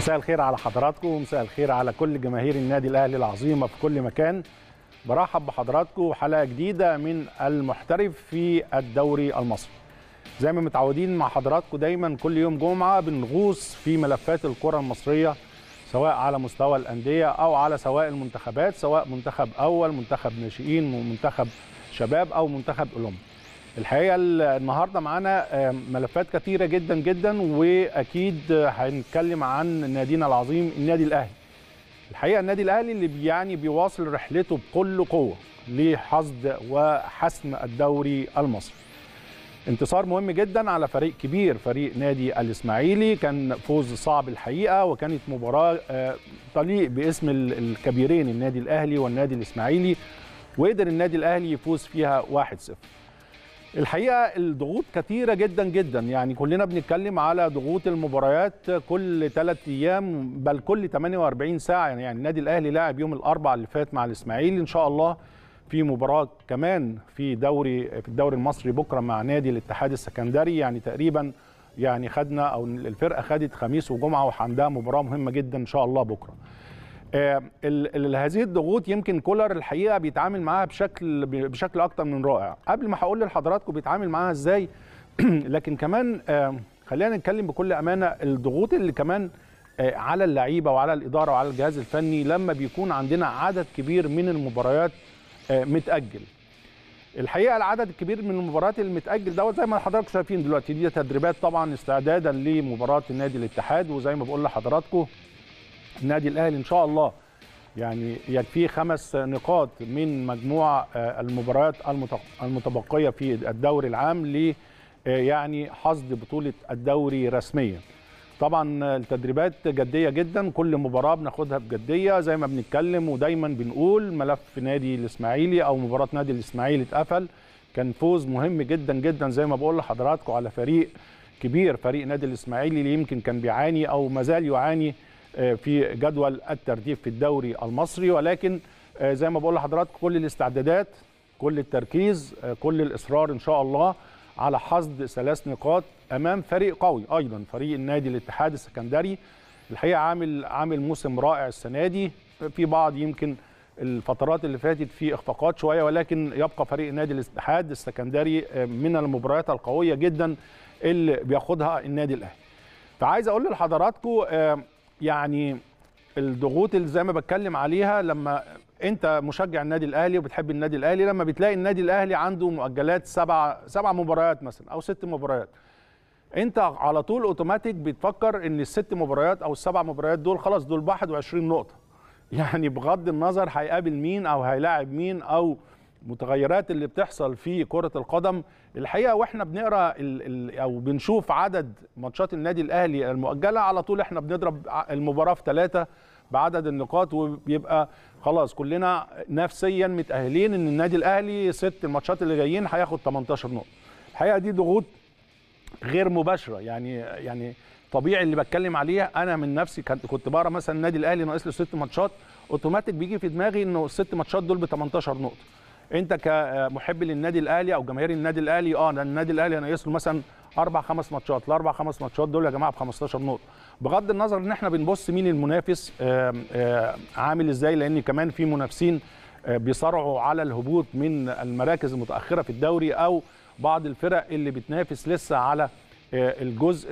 مساء الخير على حضراتكم ومساء الخير على كل جماهير النادي الاهلي العظيمه في كل مكان برحب بحضراتكم حلقه جديده من المحترف في الدوري المصري زي ما متعودين مع حضراتكم دايما كل يوم جمعه بنغوص في ملفات الكره المصريه سواء على مستوى الانديه او على سواء المنتخبات سواء منتخب اول منتخب ناشئين منتخب شباب او منتخب اولمبي الحقيقه النهارده معانا ملفات كثيره جدا جدا واكيد هنتكلم عن نادينا العظيم النادي الاهلي الحقيقه النادي الاهلي اللي يعني بيواصل رحلته بكل قوه لحصد وحسم الدوري المصري انتصار مهم جدا على فريق كبير فريق نادي الاسماعيلي كان فوز صعب الحقيقه وكانت مباراه تليق باسم الكبيرين النادي الاهلي والنادي الاسماعيلي وقدر النادي الاهلي يفوز فيها 1-0 الحقيقه الضغوط كثيره جدا جدا يعني كلنا بنتكلم على ضغوط المباريات كل ثلاث ايام بل كل 48 ساعه يعني, يعني النادي الاهلي لعب يوم الاربعاء اللي فات مع الاسماعيلي ان شاء الله في مباراه كمان في دوري في الدوري المصري بكره مع نادي الاتحاد السكندري يعني تقريبا يعني خدنا او الفرقه خدت خميس وجمعه وعندها مباراه مهمه جدا ان شاء الله بكره. آه هذه الضغوط يمكن كولر الحقيقه بيتعامل معاها بشكل بشكل اكتر من رائع قبل ما هقول لحضراتكم بيتعامل معاها ازاي لكن كمان آه خلينا نتكلم بكل امانه الضغوط اللي كمان آه على اللعيبه وعلى الاداره وعلى الجهاز الفني لما بيكون عندنا عدد كبير من المباريات متاجل الحقيقه العدد الكبير من المباريات المتاجل دوت زي ما حضراتكم شايفين دلوقتي دي تدريبات طبعا استعدادا لمباراه النادي الاتحاد وزي ما بقول لحضراتكم النادي الاهلي ان شاء الله يعني يكفيه خمس نقاط من مجموع المباريات المتبقيه في الدوري العام ل يعني حصد بطوله الدوري رسميا. طبعا التدريبات جديه جدا كل مباراه بناخدها بجديه زي ما بنتكلم ودايما بنقول ملف نادي الاسماعيلي او مباراه نادي الاسماعيلي اتقفل كان فوز مهم جدا جدا زي ما بقول لحضراتكم على فريق كبير فريق نادي الاسماعيلي اللي يمكن كان بيعاني او ما زال يعاني في جدول الترتيب في الدوري المصري ولكن زي ما بقول لحضراتكم كل الاستعدادات كل التركيز كل الاصرار ان شاء الله على حصد ثلاث نقاط امام فريق قوي ايضا فريق النادي الاتحاد السكندري الحقيقه عامل عامل موسم رائع السنه دي في بعض يمكن الفترات اللي فاتت في اخفاقات شويه ولكن يبقى فريق نادي الاتحاد السكندري من المباريات القويه جدا اللي بياخدها النادي الاهلي فعايز اقول لحضراتكم يعني الضغوط اللي زي ما بتكلم عليها لما انت مشجع النادي الاهلي وبتحب النادي الاهلي لما بتلاقي النادي الاهلي عنده مؤجلات سبع سبع مباريات مثلا او ست مباريات انت على طول اوتوماتيك بتفكر ان الست مباريات او السبع مباريات دول خلاص دول ب 21 نقطه يعني بغض النظر هيقابل مين او هيلاعب مين او المتغيرات اللي بتحصل في كره القدم الحقيقه واحنا بنقرا ال ال او بنشوف عدد ماتشات النادي الاهلي المؤجله على طول احنا بنضرب المباراه في ثلاثه بعدد النقاط وبيبقى خلاص كلنا نفسيا متاهلين ان النادي الاهلي ست الماتشات اللي جايين هياخد 18 نقطه الحقيقه دي ضغوط غير مباشره يعني يعني طبيعي اللي بتكلم عليها انا من نفسي كنت بقرا مثلا النادي الاهلي ناقص له ست ماتشات اوتوماتيك بيجي في دماغي انه الست ماتشات دول ب 18 نقطه انت كمحب للنادي الاهلي او جماهير النادي الاهلي اه النادي الاهلي ناقص له مثلا اربع خمس ماتشات الاربع خمس ماتشات دول يا جماعه ب 15 نقطه بغض النظر ان احنا بنبص مين المنافس آآ آآ عامل ازاي لان كمان في منافسين بيصارعوا على الهبوط من المراكز المتاخره في الدوري او بعض الفرق اللي بتنافس لسه على الجزء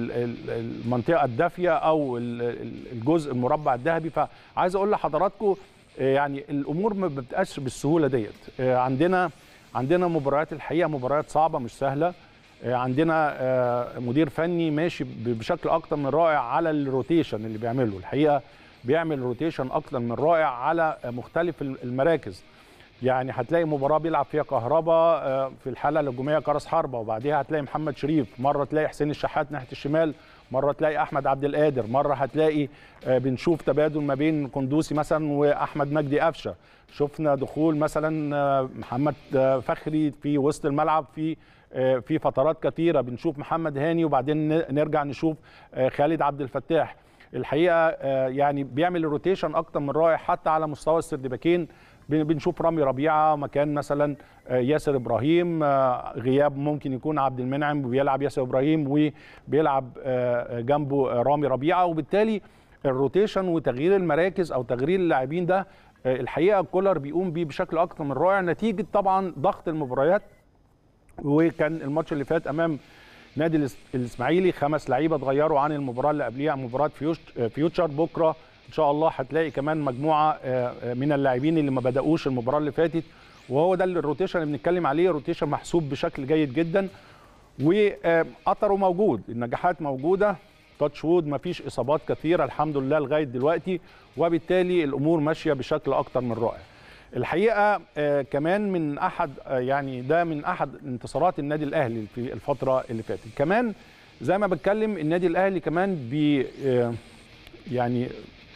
المنطقه الدافيه او الجزء المربع الذهبي فعايز اقول لحضراتكم يعني الامور ما بتبقاش بالسهوله ديت عندنا عندنا مباريات الحقيقه مباريات صعبه مش سهله عندنا مدير فني ماشي بشكل اكتر من رائع على الروتيشن اللي بيعمله الحقيقه بيعمل روتيشن اكتر من رائع على مختلف المراكز يعني هتلاقي مباراه بيلعب فيها كهربا في الحاله الهجوميه كراس حربه وبعديها هتلاقي محمد شريف مره تلاقي حسين الشحات ناحيه الشمال مره تلاقي احمد عبد القادر مره هتلاقي بنشوف تبادل ما بين قندوسي مثلا واحمد مجدي قفشه شفنا دخول مثلا محمد فخري في وسط الملعب في في فترات كثيره بنشوف محمد هاني وبعدين نرجع نشوف خالد عبد الفتاح الحقيقه يعني بيعمل روتيشن اكتر من رائع حتى على مستوى السردباكين بنشوف رامي ربيعه مكان مثلا ياسر ابراهيم غياب ممكن يكون عبد المنعم وبيلعب ياسر ابراهيم وبيلعب جنبه رامي ربيعه وبالتالي الروتيشن وتغيير المراكز او تغيير اللاعبين ده الحقيقه كولر بيقوم بيه بشكل اكثر من رائع نتيجه طبعا ضغط المباريات وكان الماتش اللي فات امام نادي الاسماعيلي خمس لعيبه اتغيروا عن المباراه اللي قبليها مباراه فيوتشر بكره ان شاء الله هتلاقي كمان مجموعه من اللاعبين اللي ما بداوش المباراه اللي فاتت وهو ده الروتيشن اللي بنتكلم عليه روتيشن محسوب بشكل جيد جدا وقطره موجود النجاحات موجوده تاتش وود ما فيش اصابات كثيره الحمد لله لغايه دلوقتي وبالتالي الامور ماشيه بشكل اكتر من رائع الحقيقه آه كمان من احد آه يعني ده من احد انتصارات النادي الاهلي في الفتره اللي فاتت كمان زي ما بتكلم النادي الاهلي كمان بي آه يعني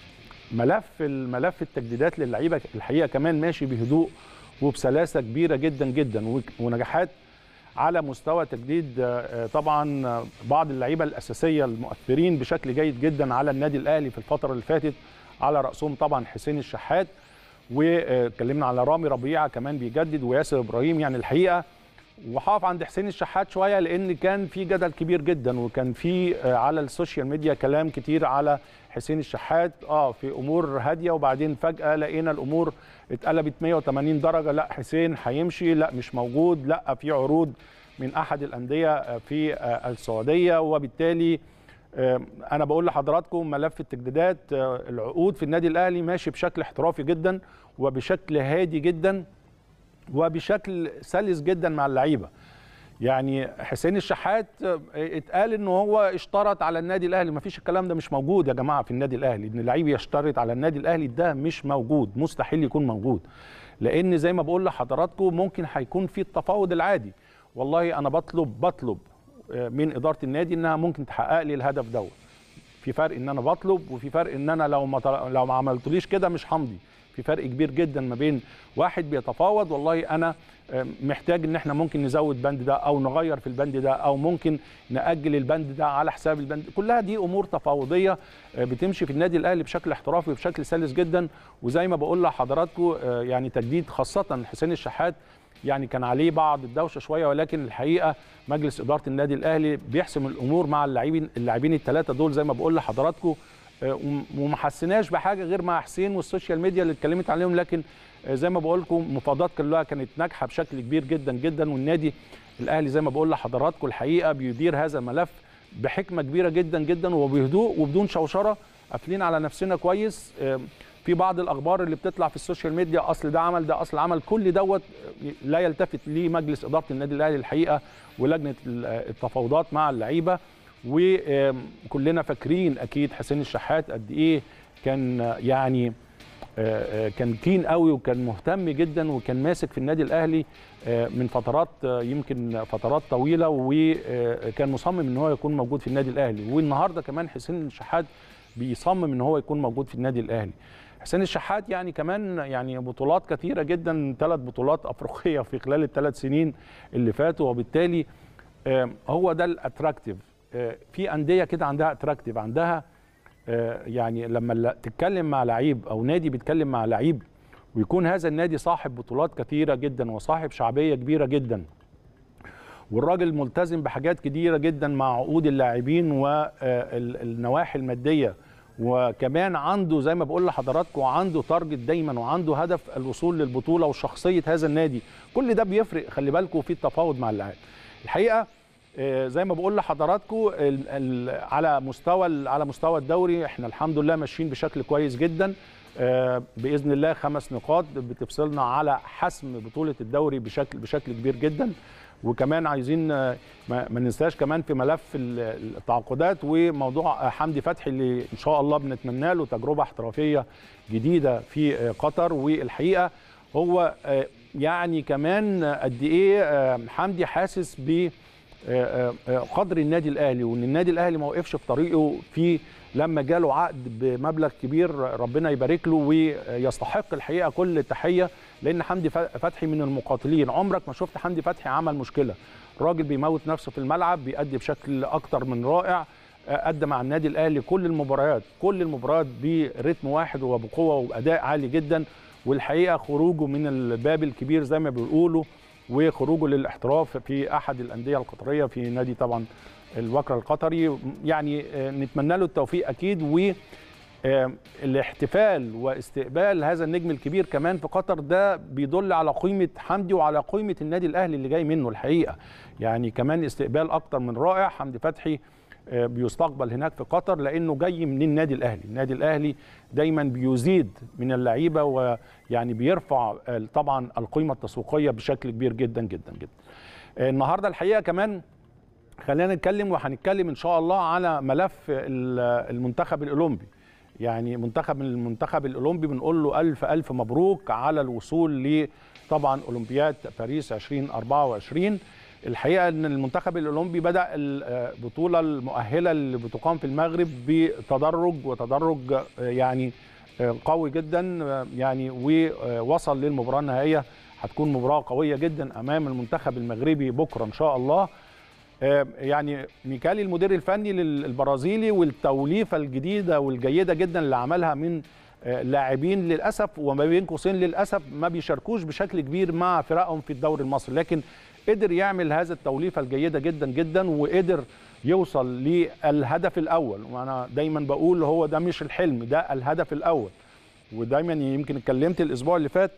ملف الملف التجديدات للعيبه الحقيقه كمان ماشي بهدوء وبسلاسه كبيره جدا جدا ونجاحات على مستوى تجديد طبعا بعض اللعيبه الاساسيه المؤثرين بشكل جيد جدا على النادي الاهلي في الفتره اللي فاتت على راسهم طبعا حسين الشحات واتكلمنا على رامي ربيعه كمان بيجدد وياسر ابراهيم يعني الحقيقه وهقف عند حسين الشحات شويه لان كان في جدل كبير جدا وكان في على السوشيال ميديا كلام كتير على حسين الشحات اه في امور هاديه وبعدين فجاه لقينا الامور اتقلبت 180 درجه لا حسين هيمشي لا مش موجود لا في عروض من احد الانديه في السعوديه وبالتالي انا بقول لحضراتكم ملف التجديدات العقود في النادي الاهلي ماشي بشكل احترافي جدا وبشكل هادي جدا وبشكل سلس جدا مع اللعيبه يعني حسين الشحات اتقال ان هو اشترط على النادي الاهلي ما فيش الكلام ده مش موجود يا جماعه في النادي الاهلي ان اللعيب يشترط على النادي الاهلي ده مش موجود مستحيل يكون موجود لان زي ما بقول لحضراتكم ممكن هيكون في التفاوض العادي والله انا بطلب بطلب من اداره النادي انها ممكن تحقق لي الهدف دوت في فرق ان انا بطلب وفي فرق ان انا لو ما لو ما عملتليش كده مش همضي في فرق كبير جدا ما بين واحد بيتفاوض والله انا محتاج ان احنا ممكن نزود بند ده او نغير في البند ده او ممكن ناجل البند ده على حساب البند كلها دي امور تفاوضيه بتمشي في النادي الاهلي بشكل احترافي وبشكل سلس جدا وزي ما بقول لحضراتكم يعني تجديد خاصه حسين الشحات يعني كان عليه بعض الدوشه شويه ولكن الحقيقه مجلس اداره النادي الاهلي بيحسم الامور مع اللاعبين اللاعبين الثلاثه دول زي ما بقول لحضراتكم وما حسيناش بحاجه غير مع حسين والسوشيال ميديا اللي اتكلمت عليهم لكن زي ما بقول لكم مفاوضات كلها كانت ناجحه بشكل كبير جدا جدا والنادي الاهلي زي ما بقول لحضراتكم الحقيقه بيدير هذا الملف بحكمه كبيره جدا جدا وبهدوء وبدون شوشره قافلين على نفسنا كويس في بعض الاخبار اللي بتطلع في السوشيال ميديا اصل ده عمل ده اصل عمل كل دوت لا يلتفت ليه مجلس اداره النادي الاهلي الحقيقه ولجنه التفاوضات مع اللعيبه وكلنا فاكرين اكيد حسين الشحات قد ايه كان يعني كان كين قوي وكان مهتم جدا وكان ماسك في النادي الاهلي من فترات يمكن فترات طويله وكان مصمم ان هو يكون موجود في النادي الاهلي والنهارده كمان حسين الشحات بيصمم ان هو يكون موجود في النادي الاهلي حسين الشحات يعني كمان يعني بطولات كثيره جدا ثلاث بطولات افريقيه في خلال الثلاث سنين اللي فاتوا وبالتالي هو ده الاتراكتيف في انديه كده عندها اتراكتيف عندها يعني لما تتكلم مع لعيب او نادي بيتكلم مع لعيب ويكون هذا النادي صاحب بطولات كثيره جدا وصاحب شعبيه كبيره جدا والراجل ملتزم بحاجات كتيره جدا مع عقود اللاعبين والنواحي الماديه وكمان عنده زي ما بقول لحضراتكم عنده تارجت دايما وعنده هدف الوصول للبطوله وشخصيه هذا النادي كل ده بيفرق خلي بالكم في التفاوض مع اللاعب الحقيقه زي ما بقول لحضراتكم على مستوى على مستوى الدوري احنا الحمد لله ماشيين بشكل كويس جدا باذن الله خمس نقاط بتفصلنا على حسم بطوله الدوري بشكل بشكل كبير جدا وكمان عايزين ما ننساش كمان في ملف التعاقدات وموضوع حمدي فتحي اللي ان شاء الله بنتمنى له تجربه احترافيه جديده في قطر والحقيقه هو يعني كمان قد ايه حمدي حاسس ب قدر النادي الاهلي وان النادي الاهلي ما وقفش في طريقه في لما جاله عقد بمبلغ كبير ربنا يبارك له ويستحق الحقيقه كل التحيه لان حمدي فتحي من المقاتلين عمرك ما شفت حمدي فتحي عمل مشكله راجل بيموت نفسه في الملعب بيأدي بشكل اكتر من رائع ادى مع النادي الاهلي كل المباريات كل المباريات برتم واحد وبقوه واداء عالي جدا والحقيقه خروجه من الباب الكبير زي ما بيقولوا وخروجه للاحتراف في احد الانديه القطريه في نادي طبعا الوكر القطري يعني نتمنى له التوفيق اكيد آم، الاحتفال واستقبال هذا النجم الكبير كمان في قطر ده بيدل على قيمه حمدي وعلى قيمه النادي الاهلي اللي جاي منه الحقيقه يعني كمان استقبال اكتر من رائع حمدي فتحي آه، بيستقبل هناك في قطر لانه جاي من النادي الاهلي النادي الاهلي دايما بيزيد من اللعيبه ويعني بيرفع آه، طبعا القيمه التسويقيه بشكل كبير جدا جدا جدا آه، النهارده الحقيقه كمان خلينا نتكلم وهنتكلم ان شاء الله على ملف ال- المنتخب الاولمبي يعني منتخب من المنتخب الاولمبي بنقول له الف الف مبروك على الوصول ل طبعا اولمبياد باريس 2024 الحقيقه ان المنتخب الاولمبي بدا البطوله المؤهله اللي بتقام في المغرب بتدرج وتدرج آه، يعني آه، قوي جدا آه، يعني ووصل للمباراه النهائيه هتكون مباراه قويه جدا امام المنتخب المغربي بكره ان شاء الله آه، يعني ميكالي المدير الفني للبرازيلي والتوليفه الجديده والجيده جدا اللي عملها من آه، لاعبين للاسف وما بين قوسين للاسف ما بيشاركوش بشكل كبير مع فرقهم في الدوري المصري لكن قدر يعمل هذا التوليفه الجيده جدا جدا وقدر يوصل للهدف الاول وانا دايما بقول هو ده مش الحلم ده الهدف الاول ودايما يمكن اتكلمت الاسبوع اللي فات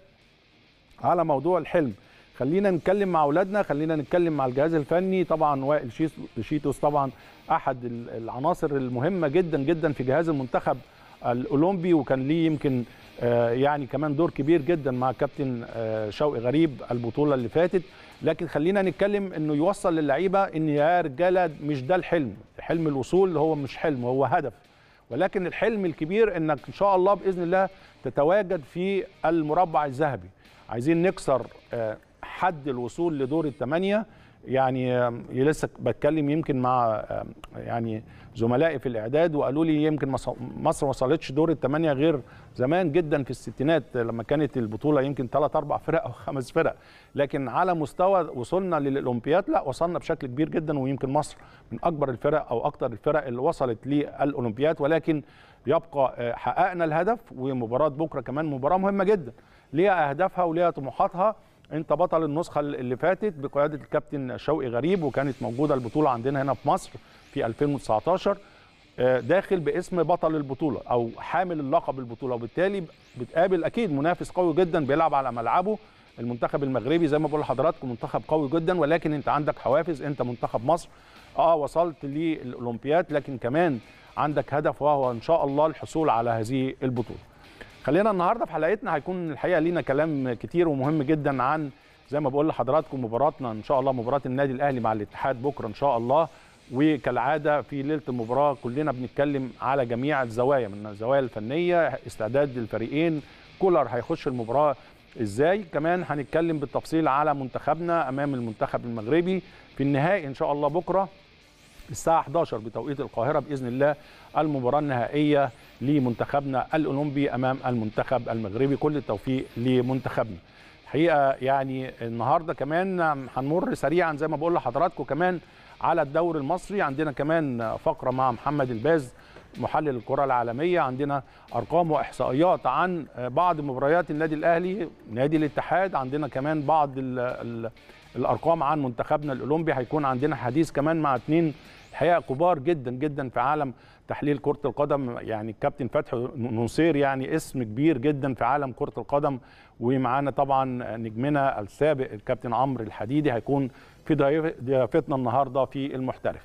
على موضوع الحلم خلينا نتكلم مع اولادنا خلينا نتكلم مع الجهاز الفني طبعا وائل شيس- شيتوس طبعا احد ال- العناصر المهمه جدا جدا في جهاز المنتخب الاولمبي وكان ليه يمكن آه، يعني كمان دور كبير جدا مع كابتن آه، شوقي غريب البطوله اللي فاتت لكن خلينا نتكلم انه يوصل للعيبه ان يا رجاله مش ده الحلم حلم الوصول هو مش حلم هو هدف ولكن الحلم الكبير انك ان شاء الله باذن الله تتواجد في المربع الذهبي عايزين نكسر آه، حد الوصول لدور الثمانيه يعني آم، لسه بتكلم يمكن مع آم، يعني زملائي في الاعداد وقالوا لي يمكن مص- مصر ما وصلتش دور الثمانيه غير زمان جدا في الستينات لما كانت البطوله يمكن ثلاث اربع فرق او خمس فرق لكن على مستوى وصلنا للاولمبياد لا وصلنا بشكل كبير جدا ويمكن مصر من اكبر الفرق او اكثر الفرق اللي وصلت للاولمبياد ولكن يبقى آه، حققنا الهدف ومباراه بكره كمان مباراه مهمه جدا ليها اهدافها وليها طموحاتها انت بطل النسخه اللي فاتت بقياده الكابتن شوقي غريب وكانت موجوده البطوله عندنا هنا في مصر في 2019 آه، داخل باسم بطل البطوله او حامل اللقب البطوله وبالتالي بتقابل اكيد منافس قوي جدا بيلعب على ملعبه المنتخب المغربي زي ما بقول لحضراتكم منتخب قوي جدا ولكن انت عندك حوافز انت منتخب مصر اه وصلت للاولمبياد لكن كمان عندك هدف وهو ان شاء الله الحصول على هذه البطوله خلينا النهارده في حلقتنا هيكون الحقيقه لينا كلام كتير ومهم جدا عن زي ما بقول لحضراتكم مباراتنا ان شاء الله مباراه النادي الاهلي مع الاتحاد بكره ان شاء الله وكالعاده في ليله المباراه كلنا بنتكلم على جميع الزوايا من الزوايا الفنيه استعداد الفريقين كولر هيخش المباراه ازاي كمان هنتكلم بالتفصيل على منتخبنا امام المنتخب المغربي في النهائي ان شاء الله بكره الساعة 11 بتوقيت القاهرة بإذن الله المباراة النهائية لمنتخبنا الأولمبي أمام المنتخب المغربي كل التوفيق لمنتخبنا الحقيقة يعني النهاردة كمان هنمر سريعا زي ما بقول لحضراتكم كمان على الدوري المصري عندنا كمان فقرة مع محمد الباز محلل الكرة العالمية عندنا أرقام وإحصائيات عن بعض مباريات النادي الأهلي نادي الاتحاد عندنا كمان بعض ال ال الارقام عن منتخبنا الاولمبي هيكون عندنا حديث كمان مع اثنين الحقيقه كبار جدا جدا في عالم تحليل كره القدم يعني الكابتن فتحي نصير يعني اسم كبير جدا في عالم كره القدم ومعانا طبعا نجمنا السابق الكابتن عمرو الحديدي هيكون في ضيف- ضيافتنا النهارده في المحترف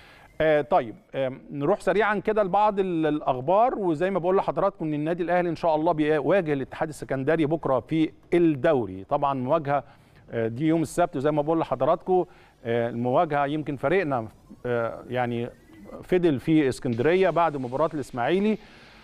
آه طيب آه نروح سريعا كده لبعض ال- الاخبار وزي ما بقول لحضراتكم ان النادي الاهلي ان شاء الله بيواجه الاتحاد السكندري بكره في الدوري طبعا مواجهه آه دي يوم السبت وزي ما بقول لحضراتكم آه المواجهه يمكن فريقنا آه يعني فضل في اسكندريه بعد مباراه الاسماعيلي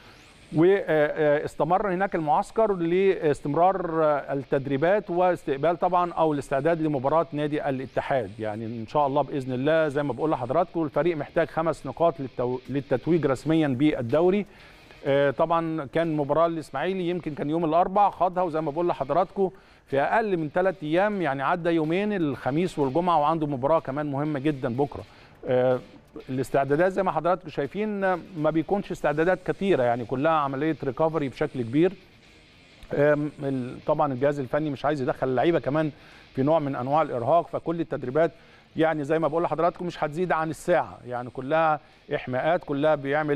واستمر هناك المعسكر لاستمرار التدريبات واستقبال طبعا او الاستعداد لمباراه نادي الاتحاد يعني ان شاء الله باذن الله زي ما بقول لحضراتكم الفريق محتاج خمس نقاط للتو... للتتويج رسميا بالدوري آه، طبعا كان مباراه الاسماعيلي يمكن كان يوم الاربع خاضها وزي ما بقول لحضراتكم في اقل من ثلاث ايام يعني عدى يومين الخميس والجمعه وعنده مباراه كمان مهمه جدا بكره آه، الاستعدادات زي ما حضراتكم شايفين آه، ما بيكونش استعدادات كثيره يعني كلها عمليه ريكفري بشكل كبير آم، ال- طبعا الجهاز الفني مش عايز يدخل اللعيبه كمان في نوع من انواع الارهاق فكل التدريبات يعني زي ما بقول لحضراتكم مش هتزيد عن الساعه يعني كلها احماءات كلها بيعمل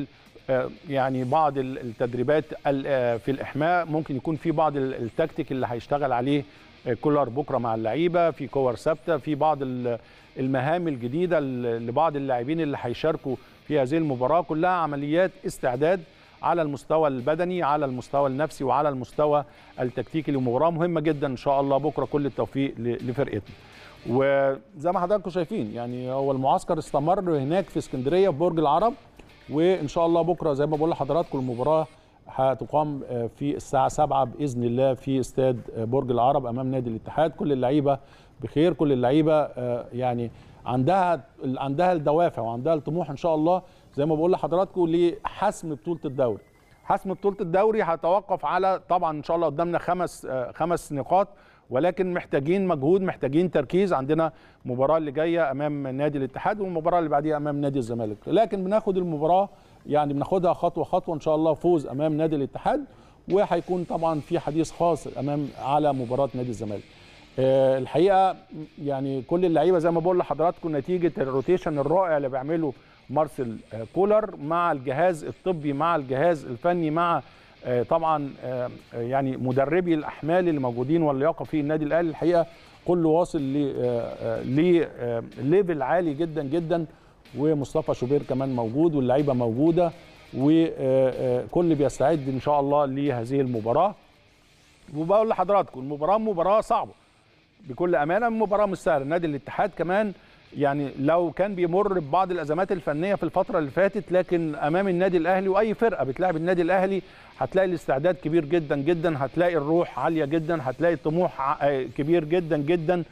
آه، يعني بعض ال- التدريبات ال- آه، في الاحماء ممكن يكون في بعض ال- التكتيك اللي هيشتغل عليه آه، كولر بكره مع اللعيبه في كور ثابته في بعض ال- المهام الجديده ل- لبعض اللاعبين اللي هيشاركوا في هذه المباراه كلها عمليات استعداد على المستوى البدني على المستوى النفسي وعلى المستوى التكتيكي لمباراه مهمه جدا ان شاء الله بكره كل التوفيق ل- لفرقتنا وزي ما حضراتكم شايفين يعني هو المعسكر استمر هناك في اسكندريه في برج العرب وان شاء الله بكره زي ما بقول لحضراتكم المباراه هتقام آه، في الساعه 7 باذن الله في استاد آه، برج العرب امام نادي الاتحاد كل اللعيبه بخير كل اللعيبه آه، يعني عندها عندها الدوافع وعندها الطموح ان شاء الله زي ما بقول لحضراتكم لحسم بطوله الدوري حسم بطوله الدوري هيتوقف على طبعا ان شاء الله قدامنا خمس آه، خمس نقاط ولكن محتاجين مجهود محتاجين تركيز عندنا مباراه اللي جايه امام نادي الاتحاد والمباراه اللي بعديها امام نادي الزمالك لكن بناخد المباراه يعني بناخدها خطوه خطوه ان شاء الله فوز امام نادي الاتحاد وهيكون طبعا في حديث خاص امام على مباراه نادي الزمالك آه، الحقيقه يعني كل اللعيبه زي ما بقول لحضراتكم نتيجه الروتيشن الرائع اللي بيعمله مارسيل آه، كولر مع الجهاز الطبي مع الجهاز الفني مع آه، طبعا آه، يعني مدربي الاحمال اللي موجودين واللياقه في النادي الاهلي الحقيقه كله واصل لليفل عالي جدا جدا ومصطفى شوبير كمان موجود واللعيبه موجوده وكل بيستعد ان شاء الله لهذه المباراه وبقول لحضراتكم المباراه مباراه صعبه بكل امانه مباراه مش سهله نادي الاتحاد كمان يعني لو كان بيمر ببعض الازمات الفنيه في الفتره اللي فاتت لكن امام النادي الاهلي واي فرقه بتلاعب النادي الاهلي هتلاقي الاستعداد كبير جدا جدا هتلاقي الروح عاليه جدا هتلاقي الطموح ع- كبير جدا جدا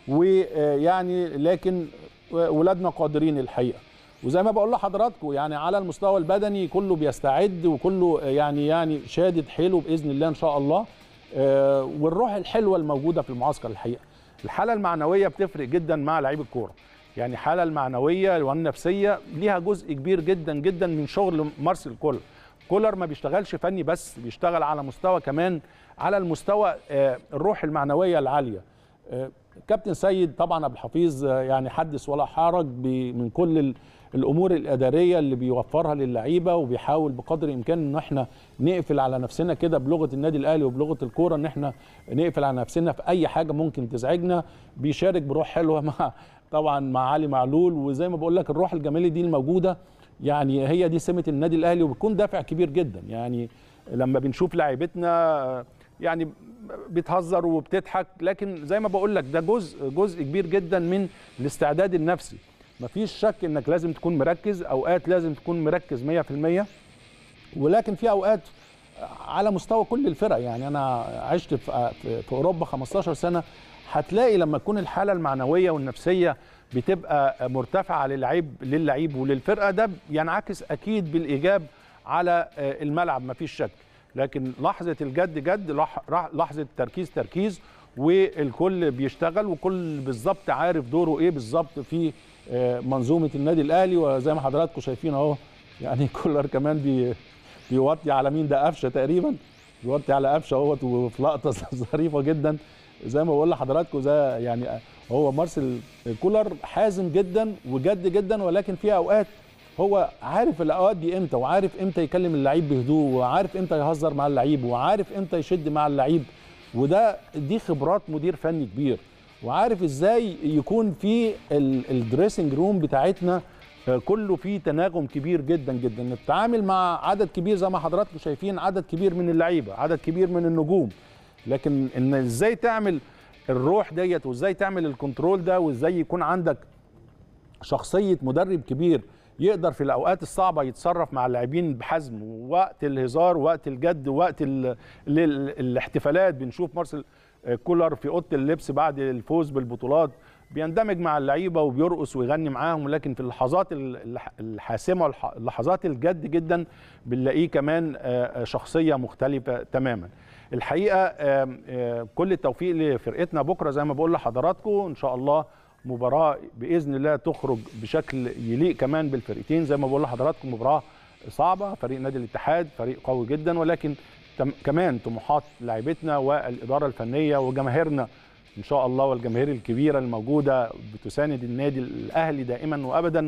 ويعني لكن ولادنا قادرين الحقيقه وزي ما بقول لحضراتكم يعني على المستوى البدني كله بيستعد وكله يعني يعني شادد حيله باذن الله ان شاء الله آه، والروح الحلوه الموجوده في المعسكر الحقيقه الحاله المعنويه بتفرق جدا مع لعيب الكوره يعني الحاله المعنويه والنفسيه ليها جزء كبير جدا جدا من شغل مارسيل كولر كولر ما بيشتغلش فني بس بيشتغل على مستوى كمان على المستوى آه، الروح المعنويه العاليه آه، كابتن سيد طبعا ابو الحفيظ آه، يعني حدث ولا حرج ب- من كل ال- الامور الاداريه اللي بيوفرها للعيبه وبيحاول بقدر الامكان ان احنا نقفل على نفسنا كده بلغه النادي الاهلي وبلغه الكوره ان احنا نقفل على نفسنا في اي حاجه ممكن تزعجنا بيشارك بروح حلوه مع طبعا مع علي معلول وزي ما بقول لك الروح الجماليه دي الموجوده يعني هي دي سمه النادي الاهلي وبتكون دافع كبير جدا يعني لما بنشوف لاعيبتنا يعني بتهزر وبتضحك لكن زي ما بقول لك ده جزء جزء كبير جدا من الاستعداد النفسي مفيش شك انك لازم تكون مركز اوقات لازم تكون مركز 100% ولكن في اوقات على مستوى كل الفرق يعني انا عشت في في- في اوروبا 15 سنه هتلاقي لما تكون الحاله المعنويه والنفسيه بتبقى مرتفعه للعيب للعيب وللفرقه ده ينعكس اكيد بالايجاب على آه، الملعب مفيش شك لكن لحظه الجد جد لح- رح- لحظه التركيز تركيز والكل بيشتغل وكل بالظبط عارف دوره ايه بالظبط في آه، منظومه النادي الاهلي وزي ما حضراتكم شايفين اهو يعني كولر كمان بي بيوطي على مين ده قفشه تقريبا بيوطي على قفشه اهوت وفي لقطه ظريفه جدا زي ما بقول لحضراتكم ده يعني هو مارسيل كولر حازم جدا وجد جدا ولكن في اوقات هو عارف الاوقات دي امتى وعارف امتى يكلم اللعيب بهدوء وعارف امتى يهزر مع اللعيب وعارف امتى يشد مع اللعيب وده دي خبرات مدير فني كبير وعارف ازاي يكون في ال- الدريسنج روم بتاعتنا آه، كله فيه تناغم كبير جدا جدا نتعامل مع عدد كبير زي ما حضراتكم شايفين عدد كبير من اللعيبه عدد كبير من النجوم لكن ان ازاي تعمل الروح ديت وازاي تعمل الكنترول ده وازاي يكون عندك شخصيه مدرب كبير يقدر في الاوقات الصعبه يتصرف مع اللاعبين بحزم ووقت الهزار ووقت الجد ووقت ال ال ال الاحتفالات بنشوف مارسيل كولر في اوضه اللبس بعد الفوز بالبطولات بيندمج مع اللعيبه وبيرقص ويغني معاهم لكن في اللحظات ال- الح- الحاسمه واللحظات الجد جدا بنلاقيه كمان آه، شخصيه مختلفه تماما الحقيقه آم، آه، كل التوفيق لفرقتنا بكره زي ما بقول لحضراتكم ان شاء الله مباراه باذن الله تخرج بشكل يليق كمان بالفرقتين زي ما بقول لحضراتكم مباراه صعبه فريق نادي الاتحاد فريق قوي جدا ولكن تم- كمان طموحات لاعبتنا والاداره الفنيه وجماهيرنا ان شاء الله والجماهير الكبيره الموجوده بتساند النادي الاهلي دائما وابدا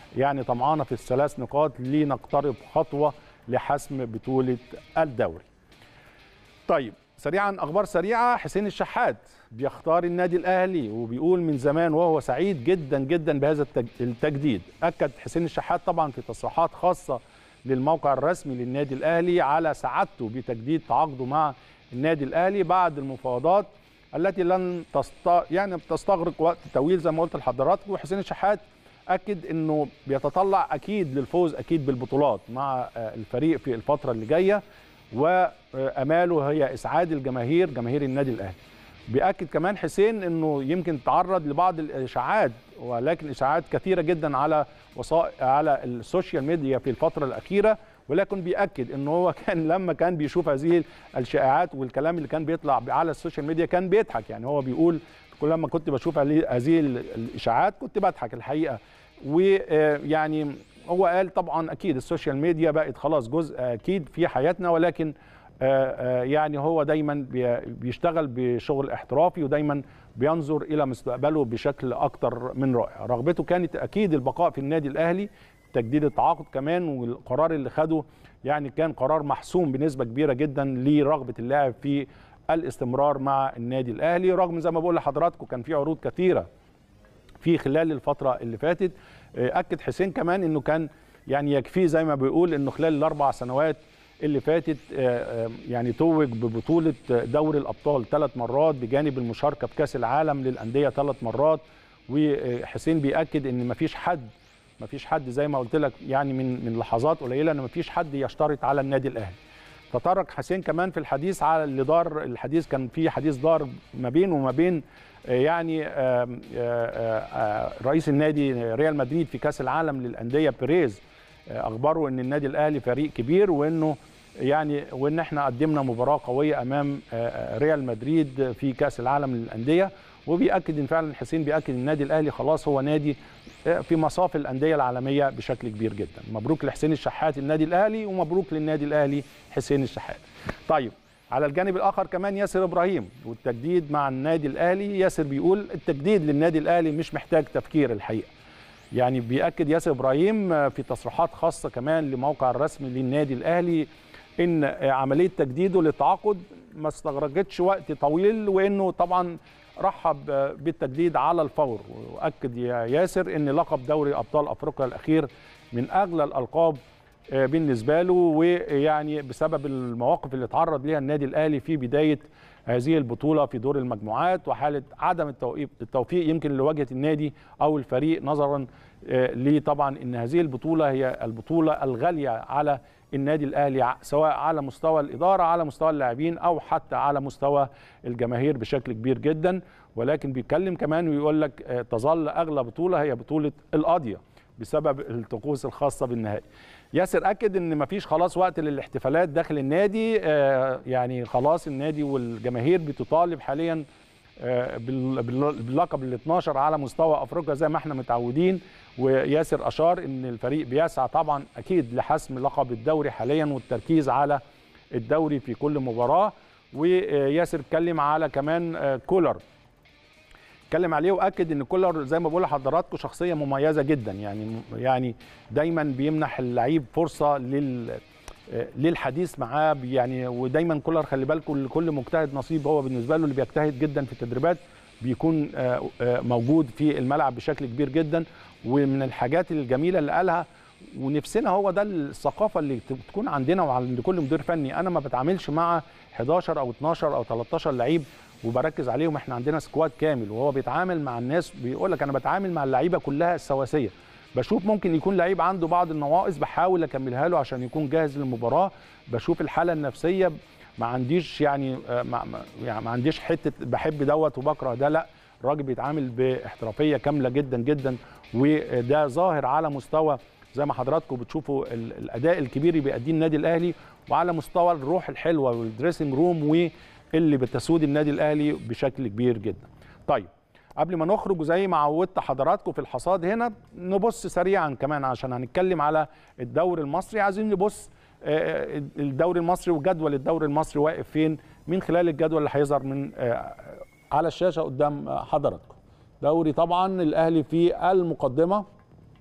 يعني طمعانه في الثلاث نقاط لنقترب خطوه لحسم بطوله الدوري. طيب سريعا اخبار سريعه حسين الشحات بيختار النادي الاهلي وبيقول من زمان وهو سعيد جدا جدا بهذا التجديد اكد حسين الشحات طبعا في تصريحات خاصه للموقع الرسمي للنادي الاهلي على سعادته بتجديد تعاقده مع النادي الاهلي بعد المفاوضات التي لن تست... يعني تستغرق وقت طويل زي ما قلت لحضراتكم وحسين الشحات اكد انه بيتطلع اكيد للفوز اكيد بالبطولات مع الفريق في الفتره اللي جايه واماله هي اسعاد الجماهير جماهير النادي الاهلي بياكد كمان حسين انه يمكن تعرض لبعض الاشاعات ولكن اشاعات كثيره جدا على وسائل على السوشيال ميديا في الفتره الاخيره ولكن بياكد ان هو كان لما كان بيشوف هذه الشائعات والكلام اللي كان بيطلع على السوشيال ميديا كان بيضحك يعني هو بيقول كل لما كنت بشوف هذه الاشاعات كنت بضحك الحقيقه ويعني هو قال طبعا اكيد السوشيال ميديا بقت خلاص جزء اكيد في حياتنا ولكن يعني هو دايما بيشتغل بشغل احترافي ودايما بينظر الى مستقبله بشكل اكتر من رائع رغبته كانت اكيد البقاء في النادي الاهلي تجديد التعاقد كمان والقرار اللي خده يعني كان قرار محسوم بنسبه كبيره جدا لرغبه اللاعب في الاستمرار مع النادي الاهلي رغم زي ما بقول لحضراتكم كان في عروض كثيره في خلال الفتره اللي فاتت اكد حسين كمان انه كان يعني يكفيه زي ما بيقول انه خلال الاربع سنوات اللي فاتت يعني توج ببطوله دوري الابطال ثلاث مرات بجانب المشاركه في كاس العالم للانديه ثلاث مرات وحسين بياكد ان مفيش حد مفيش حد زي ما قلت لك يعني من من لحظات قليله ان مفيش حد يشترط على النادي الاهلي تطرق حسين كمان في الحديث على اللي دار الحديث كان في حديث دار ما بينه وما بين يعني رئيس النادي ريال مدريد في كاس العالم للانديه بيريز اخبره ان النادي الاهلي فريق كبير وانه يعني وان احنا قدمنا مباراه قويه امام ريال مدريد في كاس العالم للانديه وبياكد ان فعلا حسين بياكد ان النادي الاهلي خلاص هو نادي في مصاف الانديه العالميه بشكل كبير جدا مبروك لحسين الشحات النادي الاهلي ومبروك للنادي الاهلي حسين الشحات طيب على الجانب الاخر كمان ياسر ابراهيم والتجديد مع النادي الاهلي ياسر بيقول التجديد للنادي الاهلي مش محتاج تفكير الحقيقه يعني بياكد ياسر ابراهيم في تصريحات خاصه كمان لموقع الرسمي للنادي الاهلي ان عمليه تجديده للتعاقد ما استغرقتش وقت طويل وانه طبعا رحب بالتجديد على الفور واكد يا ياسر ان لقب دوري ابطال افريقيا الاخير من اغلى الالقاب بالنسبه له ويعني بسبب المواقف اللي اتعرض ليها النادي الاهلي في بدايه هذه البطوله في دور المجموعات وحاله عدم التوفيق يمكن اللي واجهت النادي او الفريق نظرا ليه طبعا ان هذه البطوله هي البطوله الغاليه على النادي الاهلي سواء على مستوى الاداره على مستوى اللاعبين او حتى على مستوى الجماهير بشكل كبير جدا ولكن بيتكلم كمان ويقول لك تظل اغلى بطوله هي بطوله القاضيه بسبب الطقوس الخاصه بالنهائي ياسر اكد ان مفيش خلاص وقت للاحتفالات داخل النادي يعني خلاص النادي والجماهير بتطالب حاليا باللقب ال 12 على مستوى افريقيا زي ما احنا متعودين وياسر اشار ان الفريق بيسعى طبعا اكيد لحسم لقب الدوري حاليا والتركيز على الدوري في كل مباراه وياسر اتكلم على كمان كولر اتكلم عليه واكد ان كولر زي ما بقول لحضراتكم شخصيه مميزه جدا يعني يعني دايما بيمنح اللعيب فرصه لل للحديث معاه يعني ودايما كولر خلي بالكم لكل مجتهد نصيب هو بالنسبه له اللي بيجتهد جدا في التدريبات بيكون موجود في الملعب بشكل كبير جدا ومن الحاجات الجميله اللي قالها ونفسنا هو ده الثقافه اللي تكون عندنا وعند كل مدير فني انا ما بتعاملش مع 11 او 12 او 13 لعيب وبركز عليهم احنا عندنا سكواد كامل وهو بيتعامل مع الناس بيقول لك انا بتعامل مع اللعيبه كلها السواسيه بشوف ممكن يكون لعيب عنده بعض النواقص بحاول اكملها له عشان يكون جاهز للمباراه بشوف الحاله النفسيه ما عنديش يعني ما, يعني ما عنديش حته بحب دوت وبكره ده لا الراجل بيتعامل باحترافيه كامله جدا جدا وده ظاهر على مستوى زي ما حضراتكم بتشوفوا الاداء الكبير اللي بيأديه النادي الاهلي وعلى مستوى الروح الحلوه والدريسنج روم واللي بتسود النادي الاهلي بشكل كبير جدا. طيب قبل ما نخرج زي ما عودت حضراتكم في الحصاد هنا نبص سريعا كمان عشان هنتكلم على الدوري المصري عايزين نبص الدوري المصري وجدول الدوري المصري واقف فين من خلال الجدول اللي هيظهر من على الشاشه قدام حضراتكم. دوري طبعا الاهلي في المقدمه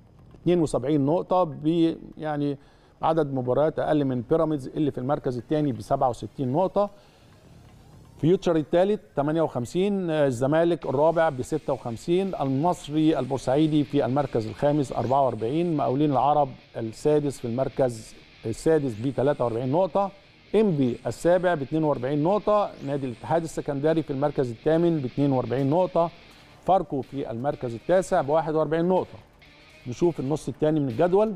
72 نقطه ب يعني عدد مباريات اقل من بيراميدز اللي في المركز الثاني ب 67 نقطه فيوتشر الثالث 58 الزمالك الرابع ب 56 المصري البورسعيدي في المركز الخامس 44 مقاولين العرب السادس في المركز السادس ب 43 نقطه انبي السابع ب 42 نقطه نادي الاتحاد السكندري في المركز الثامن ب 42 نقطه فاركو في المركز التاسع ب 41 نقطه نشوف النص الثاني من الجدول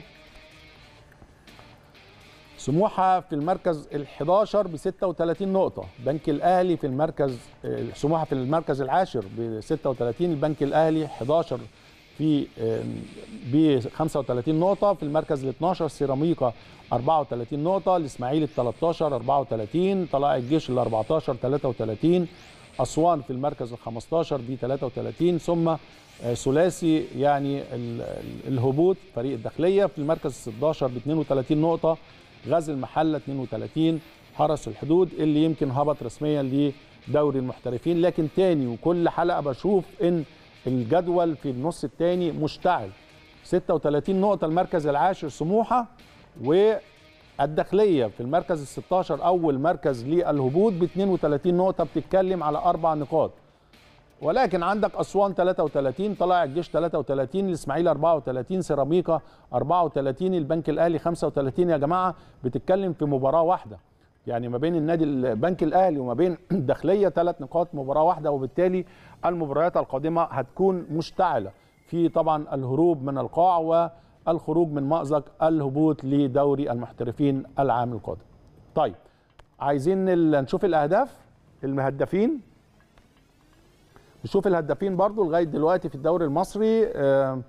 سموحه في المركز ال11 ب 36 نقطة، بنك الأهلي في المركز سموحه في المركز العاشر ب 36 البنك الأهلي 11 في ب 35 نقطة، في المركز ال12 سيراميكا 34 نقطة، الإسماعيلي ال 13 34 طلائع الجيش ال 14 33 أسوان في المركز ال 15 ب 33 ثم ثلاثي يعني الهبوط فريق الداخلية في المركز 16 ب 32 نقطة غزل المحله 32 حرس الحدود اللي يمكن هبط رسميا لدوري المحترفين لكن تاني وكل حلقه بشوف ان الجدول في النص الثاني مشتعل 36 نقطه المركز العاشر سموحه والداخليه في المركز ال 16 اول مركز للهبوط ب 32 نقطه بتتكلم على اربع نقاط ولكن عندك اسوان 33 طلائع الجيش 33 الاسماعيلي 34 سيراميكا 34 البنك الاهلي 35 يا جماعه بتتكلم في مباراه واحده يعني ما بين النادي البنك الاهلي وما بين الداخليه ثلاث نقاط مباراه واحده وبالتالي المباريات القادمه هتكون مشتعله في طبعا الهروب من القاع والخروج من مأزق الهبوط لدوري المحترفين العام القادم. طيب عايزين نشوف الاهداف المهدفين نشوف الهدافين برضو لغايه دلوقتي في الدوري المصري آه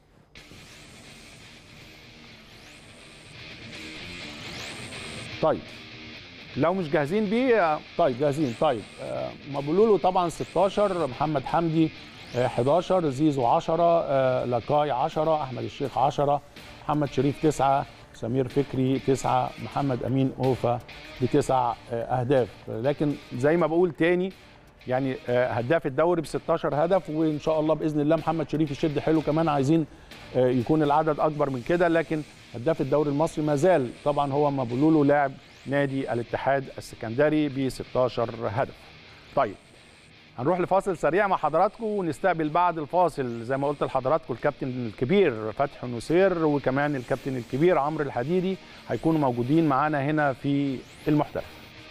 طيب لو مش جاهزين بيه طيب جاهزين طيب آه مبولولو طبعا 16 محمد حمدي آه 11 زيزو 10 آه لاكاي 10 احمد الشيخ 10 محمد شريف 9 سمير فكري 9 محمد امين اوفا بتسع اهداف لكن زي ما بقول تاني يعني هداف الدوري ب 16 هدف وان شاء الله باذن الله محمد شريف يشد حلو كمان عايزين يكون العدد اكبر من كده لكن هداف الدوري المصري ما زال طبعا هو مبولولو لاعب نادي الاتحاد السكندري ب 16 هدف. طيب هنروح لفاصل سريع مع حضراتكم ونستقبل بعد الفاصل زي ما قلت لحضراتكم الكابتن الكبير فتحي نصير وكمان الكابتن الكبير عمرو الحديدي هيكونوا موجودين معانا هنا في المحترف.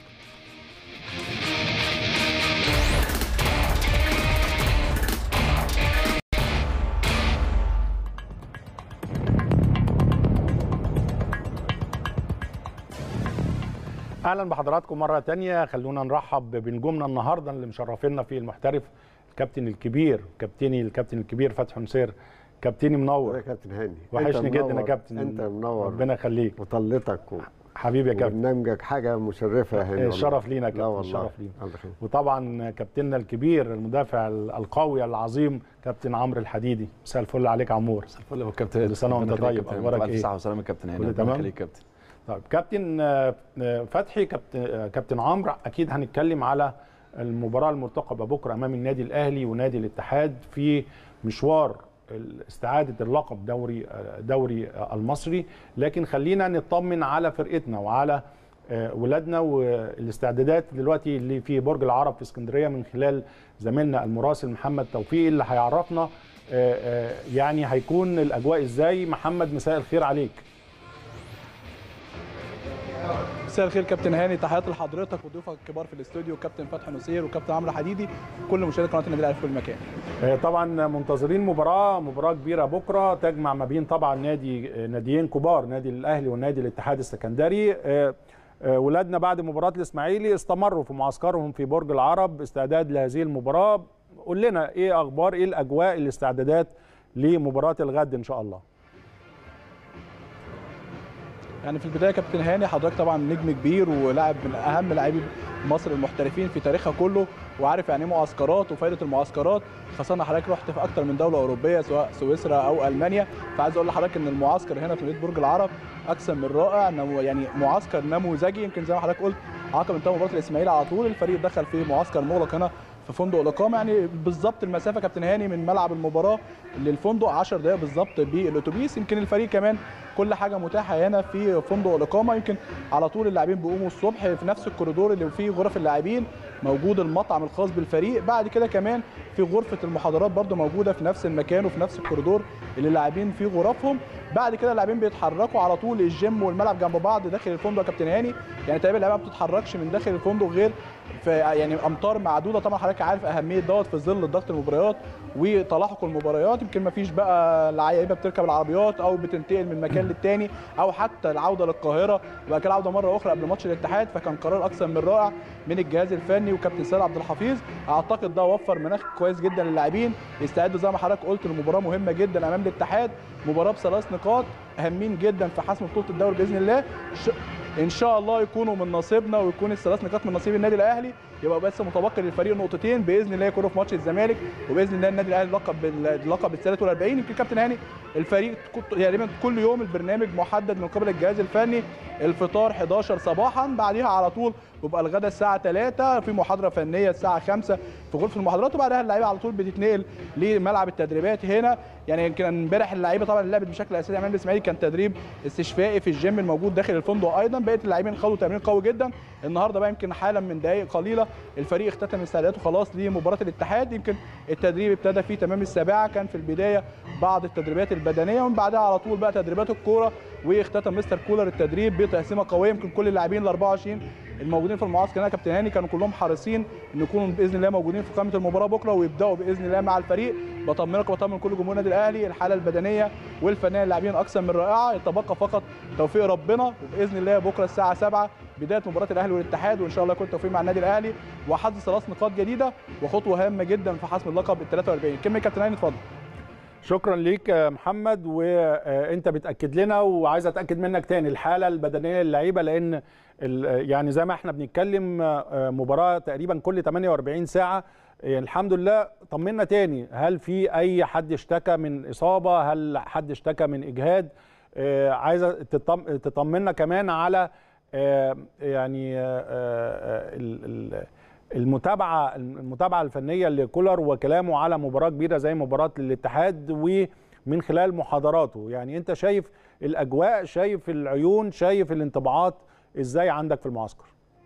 اهلا بحضراتكم مره تانية خلونا نرحب بنجومنا النهارده اللي مشرفينا في المحترف الكابتن الكبير كابتني الكابتن الكبير فتحي نصير كابتني منور يا كابتن هاني وحشني جدا يا كابتن انت منور ربنا يخليك وطلتك و... حبيبي يا كابتن برنامجك حاجه مشرفه يا هاني الشرف لينا يا لا كابتن والله الشرف لينا الله يخليك. وطبعا كابتننا الكبير المدافع القوي العظيم كابتن عمرو الحديدي مساء الفل عليك يا عمور مساء الفل يا كابتن كل سنة وأنت ربنا يخليك طيب. يا كابتن. أخبارك بألف إيه؟ صحة وسلامة يا كابتن هاني كله ربنا تمام؟ يخليك يا كابتن طيب كابتن آه، آه، فتحي كابتن آه، كابتن عمرو اكيد هنتكلم على المباراه المرتقبه بكره امام النادي الاهلي ونادي الاتحاد في مشوار استعاده اللقب دوري آه، دوري آه، المصري لكن خلينا نطمن على فرقتنا وعلى آه، ولادنا والاستعدادات دلوقتي اللي في برج العرب في اسكندريه من خلال زميلنا المراسل محمد توفيق اللي هيعرفنا آه، آه، يعني هيكون الاجواء ازاي محمد مساء الخير عليك مساء الخير كابتن هاني تحياتي لحضرتك وضيوفك الكبار في الاستوديو كابتن فتحي نصير وكابتن عمرو حديدي كل مشاهدي قناه النادي الاهلي في كل مكان آه، طبعا منتظرين مباراه مباراه كبيره بكره تجمع ما بين طبعا نادي ناديين كبار نادي الاهلي ونادي الاتحاد السكندري آه، آه، ولادنا بعد مباراه الاسماعيلي استمروا في معسكرهم في برج العرب استعداد لهذه المباراه قول لنا ايه اخبار ايه الاجواء الاستعدادات لمباراه الغد ان شاء الله يعني في البدايه كابتن هاني حضرتك طبعا نجم كبير ولاعب من اهم لاعبي مصر المحترفين في تاريخها كله وعارف يعني ايه معسكرات وفائده المعسكرات خاصه ان حضرتك رحت في اكتر من دوله اوروبيه سواء سويسرا او المانيا فعايز اقول لحضرتك ان المعسكر هنا في مدينه برج العرب اكثر من رائع نمو يعني معسكر نموذجي يمكن زي ما حضرتك قلت عقب انتهى مباراه الاسماعيلي على طول الفريق دخل في معسكر مغلق هنا في فندق الاقامه يعني بالظبط المسافه كابتن هاني من ملعب المباراه للفندق 10 دقائق بالظبط بالاتوبيس يمكن الفريق كمان كل حاجه متاحه هنا في فندق الاقامه يمكن على طول اللاعبين بيقوموا الصبح في نفس الكوريدور اللي فيه غرف اللاعبين موجود المطعم الخاص بالفريق بعد كده كمان في غرفه المحاضرات برده موجوده في نفس المكان وفي نفس الكوريدور اللي اللاعبين فيه غرفهم بعد كده اللاعبين بيتحركوا على طول الجيم والملعب جنب بعض داخل الفندق يا كابتن هاني يعني تقريبا اللعيبه ما بتتحركش من داخل الفندق غير في يعني امتار معدوده طبعا حضرتك عارف اهميه دوت في ظل ضغط المباريات وتلاحق المباريات يمكن ما فيش بقى لعيبه بتركب العربيات او بتنتقل من مكان للتاني او حتى العوده للقاهره وبعد كده العوده مره اخرى قبل ماتش الاتحاد فكان قرار اكثر من رائع من الجهاز الفني وكابتن سيد عبد الحفيظ اعتقد ده وفر مناخ كويس جدا للاعبين يستعدوا زي ما حضرتك قلت لمباراه مهمه جدا امام الاتحاد مباراه بثلاث نقاط هامين جدا في حسم بطوله الدوري باذن الله ان شاء الله يكونوا من نصيبنا ويكون الثلاث نقاط من نصيب النادي الاهلي يبقى بس متبقي للفريق نقطتين باذن الله يكونوا في ماتش الزمالك وباذن الله النادي الاهلي لقب باللقب الثالث والأربعين يمكن كابتن هاني الفريق تقريبا كل يوم البرنامج محدد من قبل الجهاز الفني الفطار 11 صباحا بعديها على طول بيبقى الغداء الساعه 3 في محاضره فنيه الساعه 5 في غرفه المحاضرات وبعدها اللعيبه على طول بتتنقل لملعب التدريبات هنا يعني يمكن امبارح اللعيبه طبعا لعبت بشكل اساسي امام الاسماعيلي كان تدريب استشفائي في الجيم الموجود داخل الفندق ايضا بقيه اللاعبين خدوا تمرين قوي جدا النهارده بقى يمكن حالا من دقائق قليله الفريق اختتم استعداداته خلاص لمباراه الاتحاد يمكن التدريب ابتدى في تمام السابعه كان في البدايه بعض التدريبات البدنيه ومن بعدها على طول بقى تدريبات الكوره واختتم مستر كولر التدريب بتقسيمه قويه يمكن كل اللاعبين ال 24 الموجودين في المعسكر هنا كابتن هاني كانوا كلهم حريصين ان يكونوا باذن الله موجودين في قائمه المباراه بكره ويبداوا باذن الله مع الفريق بطمنك وبطمن كل جمهور النادي الاهلي الحاله البدنيه والفنيه للاعبين اكثر من رائعه يتبقى فقط توفيق ربنا وباذن الله بكره الساعه 7 بدايه مباراه الاهلي والاتحاد وان شاء الله يكون توفيق مع النادي الاهلي وحظ ثلاث نقاط جديده وخطوه هامه جدا في حسم اللقب ال 43 كمل كابتن هاني اتفضل شكرا ليك يا محمد وانت بتاكد لنا وعايز اتاكد منك تاني الحاله البدنيه للعيبه لان يعني زي ما احنا بنتكلم مباراه تقريبا كل 48 ساعه الحمد لله طمنا تاني هل في اي حد اشتكى من اصابه هل حد اشتكى من اجهاد عايزه تطمنا كمان على يعني المتابعه المتابعه الفنيه لكولر وكلامه على مباراه كبيره زي مباراه الاتحاد ومن خلال محاضراته يعني انت شايف الاجواء شايف العيون شايف الانطباعات ازاي عندك في المعسكر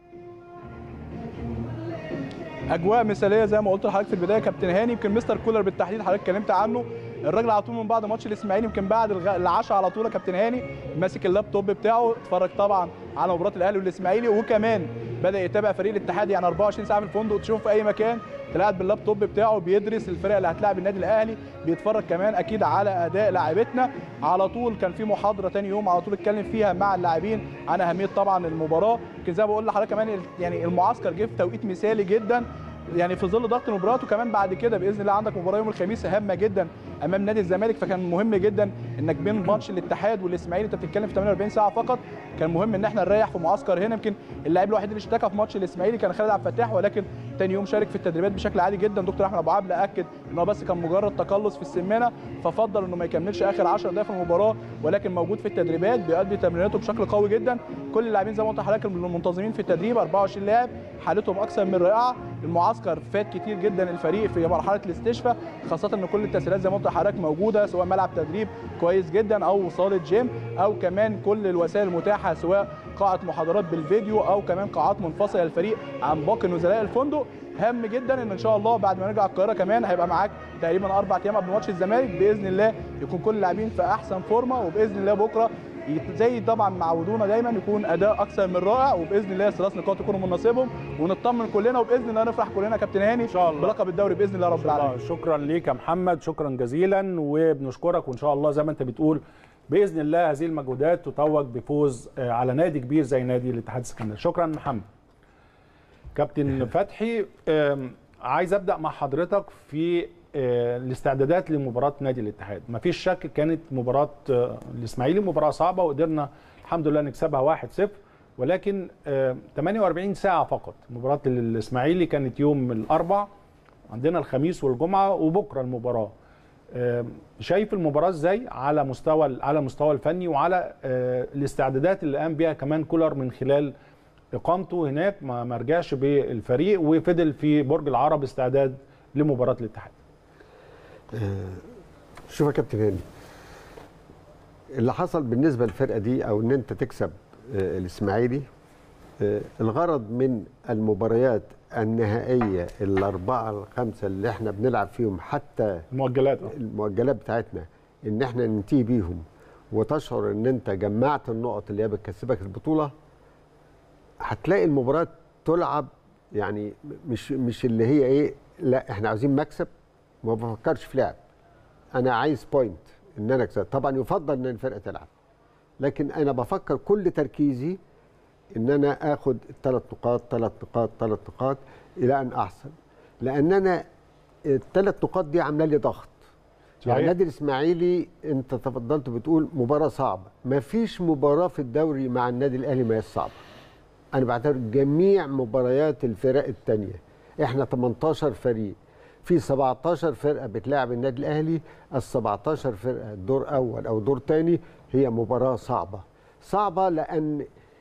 اجواء مثاليه زي ما قلت لحضرتك في البدايه كابتن هاني يمكن مستر كولر بالتحديد حضرتك اتكلمت عنه الراجل على طول من بعد ماتش الاسماعيلي يمكن بعد العشاء على طول يا كابتن هاني ماسك اللابتوب بتاعه اتفرج طبعا على مباراه الاهلي والاسماعيلي وكمان بدا يتابع فريق الاتحاد يعني 24 ساعه في الفندق تشوف في اي مكان تلاقي باللابتوب بتاعه بيدرس الفرق اللي هتلاعب النادي الاهلي بيتفرج كمان اكيد على اداء لاعيبتنا على طول كان في محاضره ثاني يوم على طول اتكلم فيها مع اللاعبين عن اهميه طبعا المباراه يمكن زي ما بقول لحضرتك كمان يعني المعسكر جه في توقيت مثالي جدا يعني في ظل ضغط المباريات وكمان بعد كده باذن الله عندك مباراه يوم الخميس هامه جدا امام نادي الزمالك فكان مهم جدا انك بين ماتش الاتحاد والاسماعيلي انت بتتكلم في 48 ساعه فقط كان مهم ان احنا نريح في معسكر هنا يمكن اللاعب الوحيد اللي اشتكى في ماتش الاسماعيلي كان خالد عبد الفتاح ولكن تاني يوم شارك في التدريبات بشكل عادي جدا دكتور احمد ابو عبله اكد ان هو بس كان مجرد تقلص في السمانه ففضل انه ما يكملش اخر 10 دقائق في المباراه ولكن موجود في التدريبات بيؤدي تمريناته بشكل قوي جدا كل اللاعبين زي ما قلت لحضرتك المنتظمين في التدريب 24 لاعب حالتهم اكثر من رائعه المعسكر فات كتير جدا الفريق في مرحله الاستشفاء خاصه ان كل التسهيلات زي ما قلت لحضرتك موجوده سواء ملعب تدريب كويس جدا او صاله جيم او كمان كل الوسائل المتاحه سواء قاعه محاضرات بالفيديو او كمان قاعات منفصله للفريق عن باقي نزلاء الفندق هام جدا ان ان شاء الله بعد ما نرجع القاهره كمان هيبقى معاك تقريبا اربع ايام قبل ماتش الزمالك باذن الله يكون كل اللاعبين في احسن فورمه وباذن الله بكره زي طبعا معودونا دايما يكون اداء اكثر من رائع وباذن الله الثلاث نقاط يكونوا من نصيبهم ونطمن كلنا وباذن الله نفرح كلنا كابتن هاني ان شاء الله بلقب الدوري باذن الله رب العالمين شكرا ليك يا محمد شكرا جزيلا وبنشكرك وان شاء الله زي ما انت بتقول باذن الله هذه المجهودات تتوج بفوز على نادي كبير زي نادي الاتحاد السكندري شكرا محمد كابتن فتحي عايز ابدا مع حضرتك في الاستعدادات لمباراه نادي الاتحاد مفيش شك كانت مباراه الاسماعيلي مباراه صعبه وقدرنا الحمد لله نكسبها 1-0 ولكن 48 ساعه فقط مباراه الاسماعيلي كانت يوم الاربع عندنا الخميس والجمعه وبكره المباراه شايف المباراه ازاي على مستوى على المستوى الفني وعلى الاستعدادات اللي قام بها كمان كولر من خلال اقامته هناك ما ما رجعش بالفريق وفضل في برج العرب استعداد لمباراه الاتحاد شوف يا كابتن هاني اللي حصل بالنسبه للفرقه دي او ان انت تكسب آه، الاسماعيلي آه، الغرض من المباريات النهائيه الاربعه الخمسه اللي احنا بنلعب فيهم حتى المؤجلات آه. المؤجلات بتاعتنا ان احنا ننتهي بيهم وتشعر ان انت جمعت النقط اللي هي بتكسبك البطوله هتلاقي المباراه تلعب يعني مش مش اللي هي ايه لا احنا عايزين مكسب ما بفكرش في لعب انا عايز بوينت ان انا اكسب طبعا يفضل ان الفرقه تلعب لكن انا بفكر كل تركيزي ان انا اخد ثلاث نقاط ثلاث نقاط ثلاث نقاط الى ان احصل لان انا الثلاث نقاط دي عامله لي ضغط صحيح. يعني النادي الاسماعيلي انت تفضلت بتقول مباراه صعبه ما فيش مباراه في الدوري مع النادي الاهلي ما هي صعبه انا بعتبر جميع مباريات الفرق الثانيه احنا 18 فريق في 17 فرقه بتلاعب النادي الاهلي ال 17 فرقه دور اول او دور ثاني هي مباراه صعبه صعبه لان